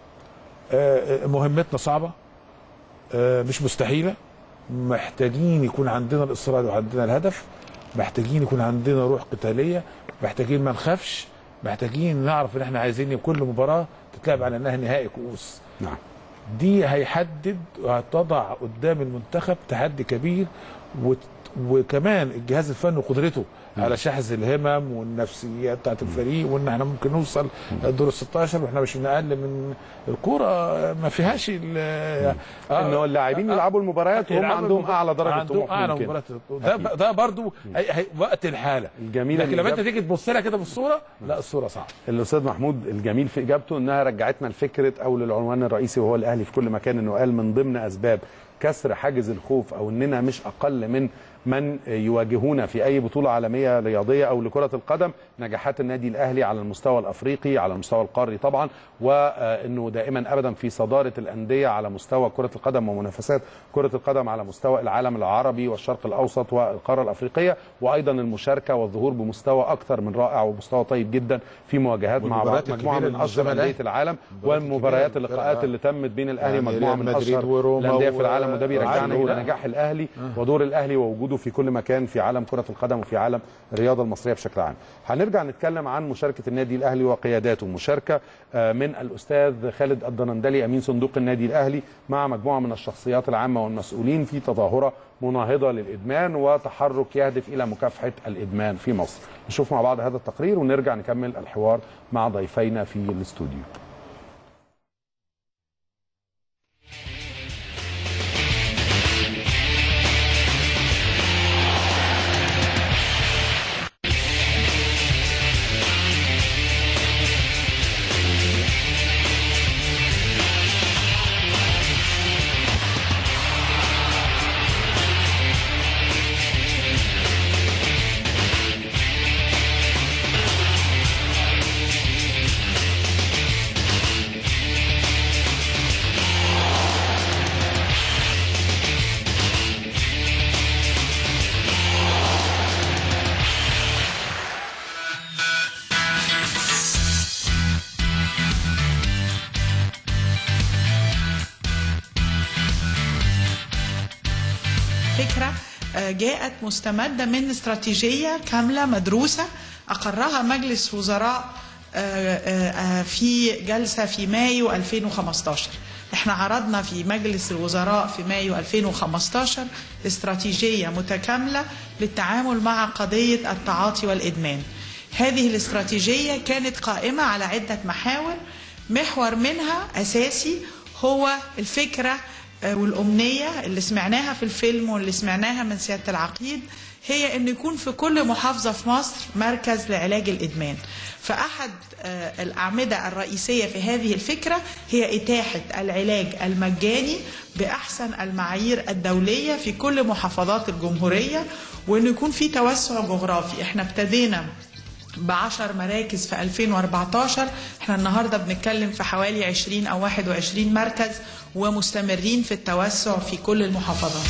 آه، مهمتنا صعبه آه، مش مستحيله محتاجين يكون عندنا الاصرار وعندنا الهدف محتاجين يكون عندنا روح قتاليه محتاجين ما نخافش محتاجين نعرف ان احنا عايزين كل مباراه تتلعب على انها نهائي كؤوس نعم دي هيحدد وهتضع قدام المنتخب تحدي كبير وت... وكمان الجهاز الفني وقدرته على شحذ الهمم والنفسيات بتاعت الفريق وان احنا ممكن نوصل للدور ال 16 واحنا مش من اقل من الكوره ما فيهاش ال- إنه اللاعبين يلعبوا المباريات وهم يلعبوا عندهم المباريات. أعلى درجة عندهم طموح اعلى ممكن. مباريات ده ده برضو هي هي وقت الحاله الجميل لكن اللي لما انت جاب- تيجي تبص لها كده في الصوره لا الصوره صعبه الاستاذ محمود الجميل في اجابته انها رجعتنا لفكره او للعنوان الرئيسي وهو الاهلي في كل مكان انه قال من ضمن اسباب كسر حاجز الخوف او اننا مش اقل من من يواجهونا في اي بطوله عالميه رياضيه او لكره القدم نجاحات النادي الاهلي على المستوى الافريقي على المستوى القاري طبعا وانه دائما ابدا في صداره الانديه على مستوى كره القدم ومنافسات كره القدم على مستوى العالم العربي والشرق الاوسط والقاره الافريقيه وايضا المشاركه والظهور بمستوى اكثر من رائع ومستوى طيب جدا في مواجهات مع والمباريات مجموعه الكبيرة من اشهر المنظمة انديه الآن. العالم المباريات والمباريات الكبيرة اللقاءات الفرقة. اللي تمت بين الاهلي يعني ومجموعه ريال من مدريد اشهر وروما الانديه في و- العالم وده بيرجعنا وعلي. الى نجاح الاهلي ودور الاهلي ووجوده في كل مكان في عالم كره القدم وفي عالم الرياضه المصريه بشكل عام. هنرجع نتكلم عن مشاركه النادي الاهلي وقياداته، مشاركه آه، من الاستاذ خالد الدنندلي امين صندوق النادي الاهلي مع مجموعه من الشخصيات العامه والمسؤولين في تظاهره مناهضه للادمان وتحرك يهدف الى مكافحه الادمان في مصر. نشوف مع بعض هذا التقرير ونرجع نكمل الحوار مع ضيفينا في الاستوديو. فكرة آه، جاءت مستمدة من استراتيجية كاملة مدروسة أقرها مجلس وزراء آه، آه، آه، في جلسة في مايو 2015 احنا عرضنا في مجلس الوزراء في مايو 2015 استراتيجية متكاملة للتعامل مع قضية التعاطي والإدمان هذه الاستراتيجية كانت قائمة على عدة محاور محور منها أساسي هو الفكرة آه، والأمنية اللي سمعناها في الفيلم واللي سمعناها من سيادة العقيد هي أن يكون في كل محافظة في مصر مركز لعلاج الإدمان فأحد آه، الأعمدة الرئيسية في هذه الفكرة هي إتاحة العلاج المجاني بأحسن المعايير الدولية في كل محافظات الجمهورية وأن يكون في توسع جغرافي احنا ابتدينا بعشر مراكز في 2014 احنا النهاردة بنتكلم في حوالي 20 أو 21 مركز ومستمرين في التوسع في كل المحافظات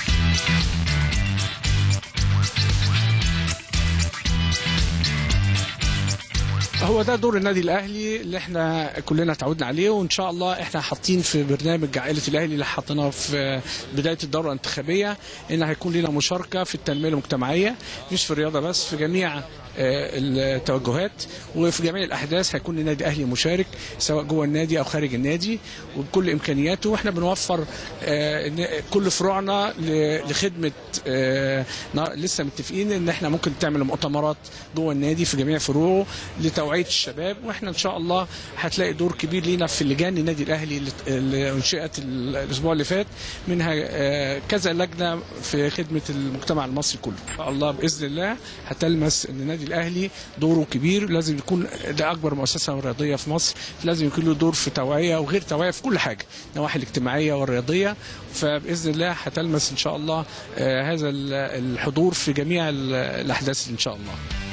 هو ده دور النادي الاهلي اللي احنا كلنا تعودنا عليه وان شاء الله احنا حاطين في برنامج عائله الاهلي اللي حطيناه في بدايه الدوره الانتخابيه ان هيكون لنا مشاركه في التنميه المجتمعيه مش في الرياضه بس في جميع آه، التوجهات وفي جميع الاحداث هيكون النادي الاهلي مشارك سواء جوه النادي او خارج النادي وبكل امكانياته واحنا بنوفر آه، إن كل فروعنا ل- لخدمه آه، نا- لسه متفقين ان احنا ممكن تعمل مؤتمرات جوه النادي في جميع فروعه لتوعيه الشباب واحنا ان شاء الله هتلاقي دور كبير لينا في لجان النادي الاهلي اللي- اللي انشئت ال- الاسبوع اللي فات منها آه، كذا لجنه في خدمه المجتمع المصري كله ان شاء الله باذن الله هتلمس ان النادي النادي الاهلي دوره كبير لازم يكون ده اكبر مؤسسه رياضيه في مصر لازم يكون له دور في توعيه وغير توعيه في كل حاجه النواحي الاجتماعيه والرياضيه فباذن الله هتلمس ان شاء الله آه، هذا ال- الحضور في جميع ال- الاحداث ان شاء الله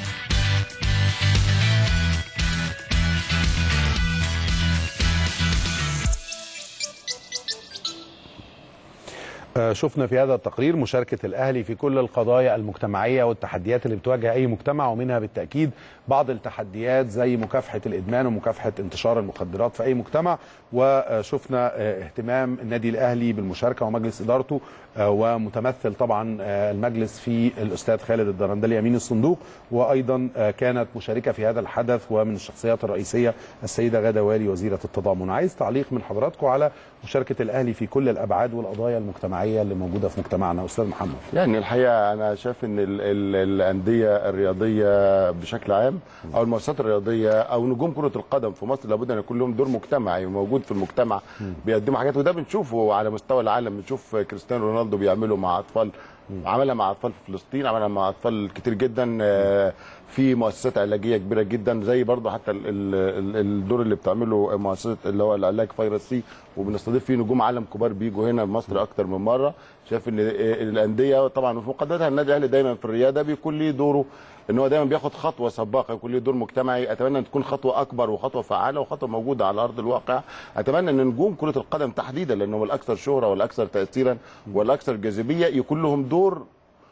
آه، شفنا في هذا التقرير مشاركة الأهلي في كل القضايا المجتمعية والتحديات اللي بتواجه أي مجتمع ومنها بالتأكيد بعض التحديات زي مكافحة الإدمان ومكافحة انتشار المخدرات في أي مجتمع وشفنا آه، اهتمام النادي الأهلي بالمشاركة ومجلس إدارته آه، ومتمثل طبعا آه، المجلس في الأستاذ خالد الدرندلي أمين الصندوق وأيضا آه، كانت مشاركة في هذا الحدث ومن الشخصيات الرئيسية السيدة غادة والي وزيرة التضامن عايز تعليق من حضراتكم على مشاركة الأهلي في كل الأبعاد والقضايا المجتمعية اللي موجودة في مجتمعنا أستاذ محمد يعني الحقيقه انا شايف ان ال ال الانديه الرياضيه بشكل عام او المؤسسات الرياضيه او نجوم كره القدم في مصر لابد ان يكون لهم دور مجتمعي موجود في المجتمع بيقدموا حاجات وده بنشوفه على مستوى العالم بنشوف كريستيانو رونالدو بيعمله مع اطفال عملها مع اطفال في فلسطين عملها مع اطفال كتير جدا آه، في مؤسسات علاجيه كبيره جدا زي برضه حتى ال- ال- ال- الدور اللي بتعمله مؤسسه اللي هو العلاج فيروس سي وبنستضيف فيه نجوم عالم كبار بيجوا هنا مصر اكتر من مره شايف ان الانديه طبعا وفي مقدمتها النادي الاهلي دايما في الرياده بيكون ليه دوره ان هو دايما بياخد خطوه سباقه يكون ليه دور مجتمعي اتمنى ان تكون خطوه اكبر وخطوه فعاله وخطوه موجوده على ارض الواقع اتمنى ان نجوم كره القدم تحديدا لانهم الاكثر شهره والاكثر تاثيرا والاكثر جاذبيه يكون لهم دور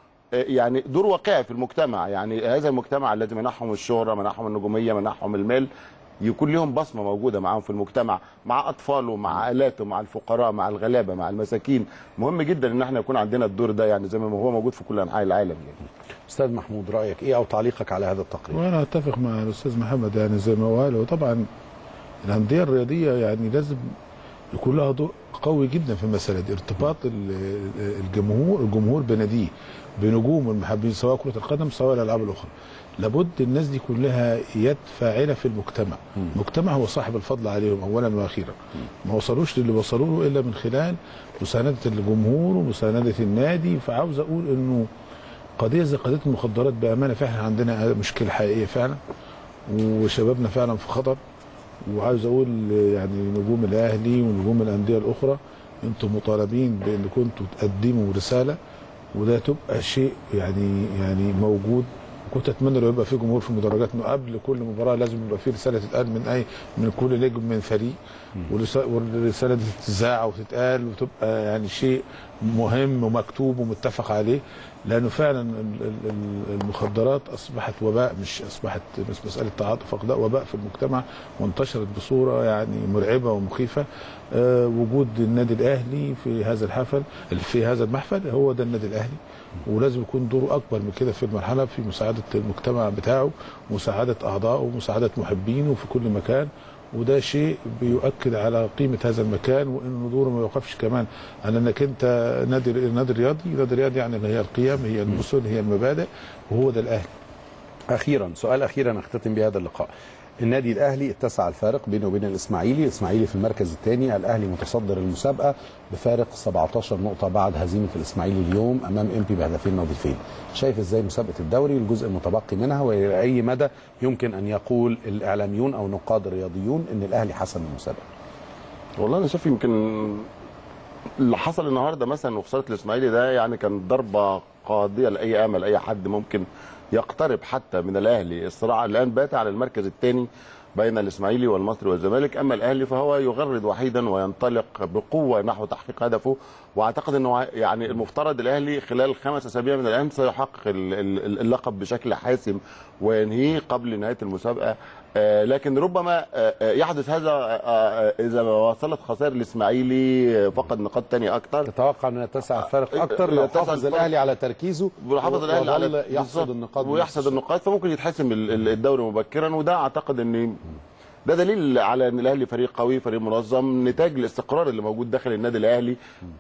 يعني دور واقعي في المجتمع يعني هذا المجتمع الذي منحهم الشهرة منحهم النجومية منحهم المال يكون لهم بصمة موجودة معاهم في المجتمع مع أطفاله مع آلاته مع الفقراء مع الغلابة مع المساكين مهم جدا ان احنا يكون عندنا الدور ده يعني زي ما هو موجود في كل أنحاء العالم يعني. أستاذ محمود رأيك إيه أو تعليقك على هذا التقرير وانا اتفق مع الاستاذ محمد يعني زي ما هو قال وطبعا الانديه الرياضيه يعني لازم يكون لها دور قوي جدا في المساله دي ارتباط ال- الجمهور الجمهور بناديه بنجوم المحبين سواء كره القدم سواء الالعاب الاخرى لابد الناس دي كلها يد فاعله في المجتمع المجتمع هو صاحب الفضل عليهم اولا واخيرا ما وصلوش للي وصلوا له الا من خلال مسانده الجمهور ومسانده النادي فعاوز اقول انه قضيه زي قضيه المخدرات بامانه فعلا عندنا مشكله حقيقيه فعلا وشبابنا فعلا في خطر وعاوز اقول يعني نجوم الاهلي ونجوم الانديه الاخرى انتم مطالبين بان كنتوا تقدموا رساله وده تبقى شيء يعني يعني موجود كنت اتمنى لو يبقى في جمهور في المدرجات انه قبل كل مباراه لازم يبقى في رساله تتقال من اي من كل نجم من فريق ورسا- والرساله دي تتذاع وتتقال وتبقى يعني شيء مهم ومكتوب ومتفق عليه لانه فعلا ال- ال- ال- المخدرات اصبحت وباء مش اصبحت مش مساله تعاطف فقط لا وباء في المجتمع وانتشرت بصوره يعني مرعبه ومخيفه آه، وجود النادي الاهلي في هذا الحفل في هذا المحفل هو ده النادي الاهلي ولازم يكون دوره اكبر من كده في المرحله في مساعده المجتمع بتاعه مساعده اعضائه ومساعده محبينه في كل مكان وده شيء بيؤكد على قيمه هذا المكان وانه دوره ما يوقفش كمان على انك انت نادي نادي رياضي نادي رياضي يعني اللي هي القيم هي المثل هي المبادئ وهو ده الاهلي أخيرا سؤال أخيرا أختتم بهذا اللقاء النادي الأهلي اتسع الفارق بينه وبين الإسماعيلي الإسماعيلي في المركز الثاني الأهلي متصدر المسابقة بفارق 17 نقطة بعد هزيمة الإسماعيلي اليوم أمام إمبي بهدفين نظيفين شايف إزاي مسابقة الدوري الجزء المتبقي منها وإلى أي مدى يمكن أن يقول الإعلاميون أو نقاد الرياضيون أن الأهلي حسم المسابقة والله انا شايف يمكن اللي حصل النهارده مثلا وخساره الاسماعيلي ده يعني كان ضربه قاضيه لاي امل اي حد ممكن يقترب حتى من الاهلي الصراع الان بات على المركز الثاني بين الاسماعيلي والمصري والزمالك اما الاهلي فهو يغرد وحيدا وينطلق بقوه نحو تحقيق هدفه واعتقد انه يعني المفترض الاهلي خلال خمس اسابيع من الان سيحقق ال- ال- اللقب بشكل حاسم وينهيه قبل نهايه المسابقه آه، لكن ربما آه، آه، يحدث هذا آه، آه، اذا ما وصلت خسائر الاسماعيلي آه، فقد نقاط تانية اكتر تتوقع ان يتسع الفارق اكتر لو يتسع حافظ الفرق. الاهلي على تركيزه وحافظ الاهلي على وظل يحصد بالظبط. النقاط ويحصد النقاط فممكن يتحسم ال- ال- الدوري مبكرا وده اعتقد ان ده دليل على ان الاهلي فريق قوي فريق منظم نتاج الاستقرار اللي موجود داخل النادي الاهلي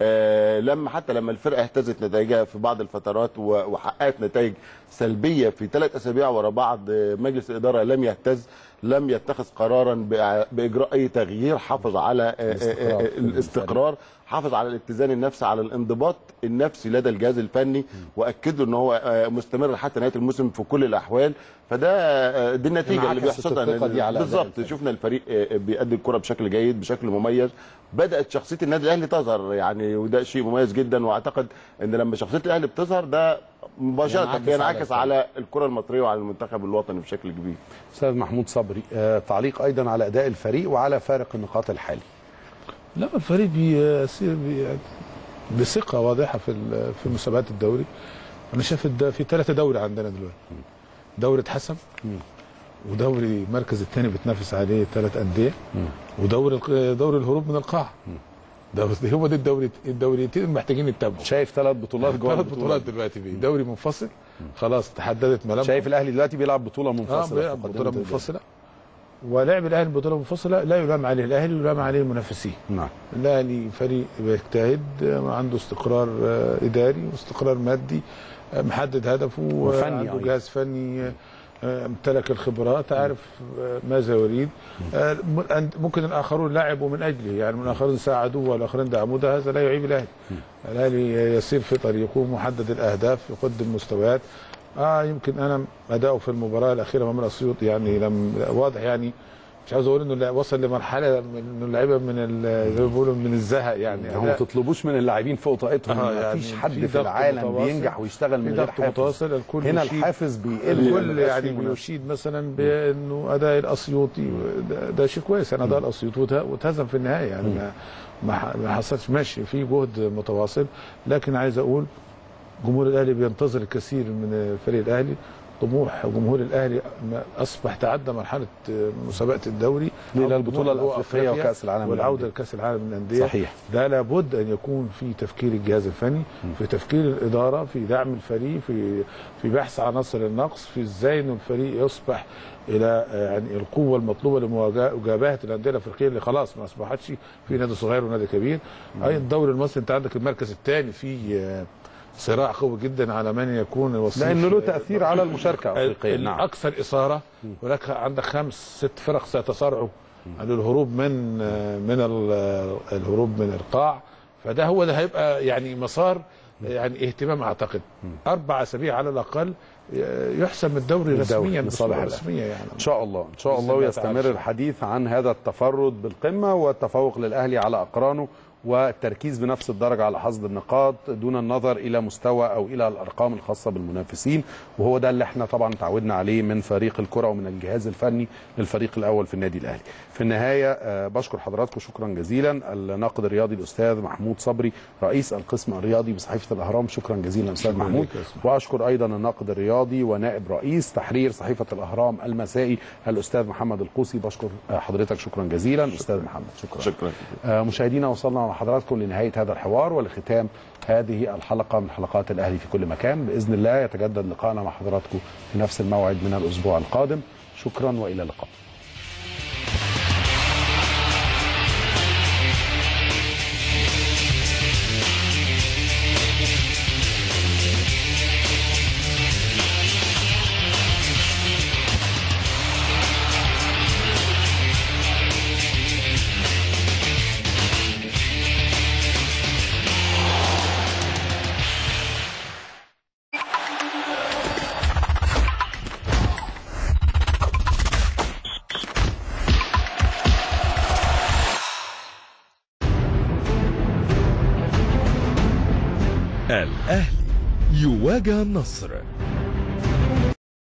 آه لما حتى لما الفرقه اهتزت نتائجها في بعض الفترات و- وحققت نتائج سلبيه في ثلاث اسابيع ورا بعض آه، مجلس الاداره لم يهتز لم يتخذ قرارا بإع- باجراء اي تغيير حافظ على آه، آه، الاستقرار آه، في الاستقرار حافظ على الاتزان النفسي على الانضباط النفسي لدى الجهاز الفني واكد له ان هو آه، مستمر حتى نهايه الموسم في كل الاحوال فده آه، دي النتيجه اللي انعكست بيحصدها الثقة دي على أداء بالظبط الفريق. شفنا الفريق آه، بيأدي الكره بشكل جيد بشكل مميز بدات شخصيه النادي الاهلي تظهر يعني وده شيء مميز جدا واعتقد ان لما شخصيه الاهلي بتظهر ده مباشره ينعكس بينعكس على على الكره المصريه وعلى المنتخب الوطني بشكل كبير استاذ محمود صبري آه، تعليق ايضا على اداء الفريق وعلى فارق النقاط الحالي لا الفريق بيسير بي- بثقه واضحه في ال- في مسابقات الدوري انا شايف الد- في ثلاثه دوري عندنا دلوقتي دوري اتحسم ودوري المركز الثاني بتنافس عليه ثلاث انديه ودوري الق- دوري الهروب من القاع دوري هو ده الدوري الدوريتين محتاجين يتابعوا شايف ثلاث بطولات جوه ثلاث البطولات. بطولات دلوقتي بيه دوري منفصل خلاص تحددت ملامحه شايف الاهلي دلوقتي بيلعب بطوله اه منفصله بيلعب في بطوله مقدمة منفصله ولعب الاهلي بطوله منفصله لا يلام عليه الاهلي يلام عليه المنافسين نعم الاهلي فريق بيجتهد آه، عنده استقرار آه، اداري واستقرار مادي آه، محدد هدفه آه، وفني عنده أيضا. جهاز فني آه، آه، امتلك الخبرات عارف آه، ماذا يريد آه، م- أن- ممكن الاخرون لعبوا من اجله يعني من الاخرين ساعدوه والاخرين دعموه ده هذا لا يعيب الاهلي الاهلي يسير في طريقه محدد الاهداف يقدم مستويات اه يمكن انا اداؤه في المباراه الاخيره امام الاسيوط يعني لم واضح يعني مش عاوز اقول انه لا- وصل لمرحله من انه اللعيبه من ال- زي ما بيقولوا من الزهق يعني هو ما تطلبوش من اللاعبين فوق طاقتهم آه، ما يعني فيش حد في في ضغط العالم متواصل. بينجح ويشتغل في من غير ضغط حافز متواصل الكل هنا يشيد- الحافز بيقل الكل مبقاش يعني فيه منافسة. بيشيد مثلا بانه اداء الاسيوطي ده, ده شيء كويس انا اداء الاسيوطي وته- واتهزم في النهايه يعني ما ما ح- ما حصلش ماشي في جهد متواصل لكن عايز اقول جمهور الاهلي بينتظر الكثير من فريق الاهلي طموح جمهور الاهلي ما اصبح تعدى مرحله مسابقه الدوري إلى أو البطولة طموح هو الأفريقية أفريقيا وكأس العالم والعوده للأندية. لكاس العالم للانديه صحيح. ده لابد ان يكون في تفكير الجهاز الفني في تفكير الاداره في دعم الفريق في في بحث عناصر النقص في ازاي انه الفريق يصبح الى آه، يعني القوه المطلوبه لمواجهه الانديه الافريقيه اللي خلاص ما اصبحتش في نادي صغير ونادي كبير اي الدوري المصري انت عندك المركز الثاني في آه، صراع قوي جدا على من يكون وصيف لانه له تاثير على المشاركه الافريقيه ال- نعم الاكثر اثاره ولك عندك خمس ست فرق سيتصارعوا عن الهروب من من ال- الهروب من القاع فده هو ده هيبقى يعني مسار يعني اهتمام اعتقد اربع اسابيع على الاقل يحسم الدوري رسميا لصالح بصورة الأهلي. رسميه يعني ان شاء الله ان شاء بإذن الله الله ويستمر تعالى. الحديث عن هذا التفرد بالقمه والتفوق للاهلي على اقرانه والتركيز بنفس الدرجه على حصد النقاط دون النظر الى مستوى او الى الارقام الخاصه بالمنافسين وهو ده اللي احنا طبعا تعودنا عليه من فريق الكره ومن الجهاز الفني للفريق الاول في النادي الاهلي. في النهايه آه، بشكر حضراتكم شكرا جزيلا الناقد الرياضي الاستاذ محمود صبري رئيس القسم الرياضي بصحيفه الاهرام شكرا جزيلا استاذ شكراً محمود لك يا أستاذ. واشكر ايضا الناقد الرياضي ونائب رئيس تحرير صحيفه الاهرام المسائي الاستاذ محمد القوسي بشكر آه، حضرتك شكرا جزيلا استاذ محمد شكرا شكرا آه، مشاهدينا وصلنا مع حضراتكم لنهايه هذا الحوار ولختام هذه الحلقه من حلقات الاهلي في كل مكان باذن الله يتجدد لقائنا مع حضراتكم في نفس الموعد من الاسبوع القادم شكرا والى اللقاء الأهلي يواجه النصر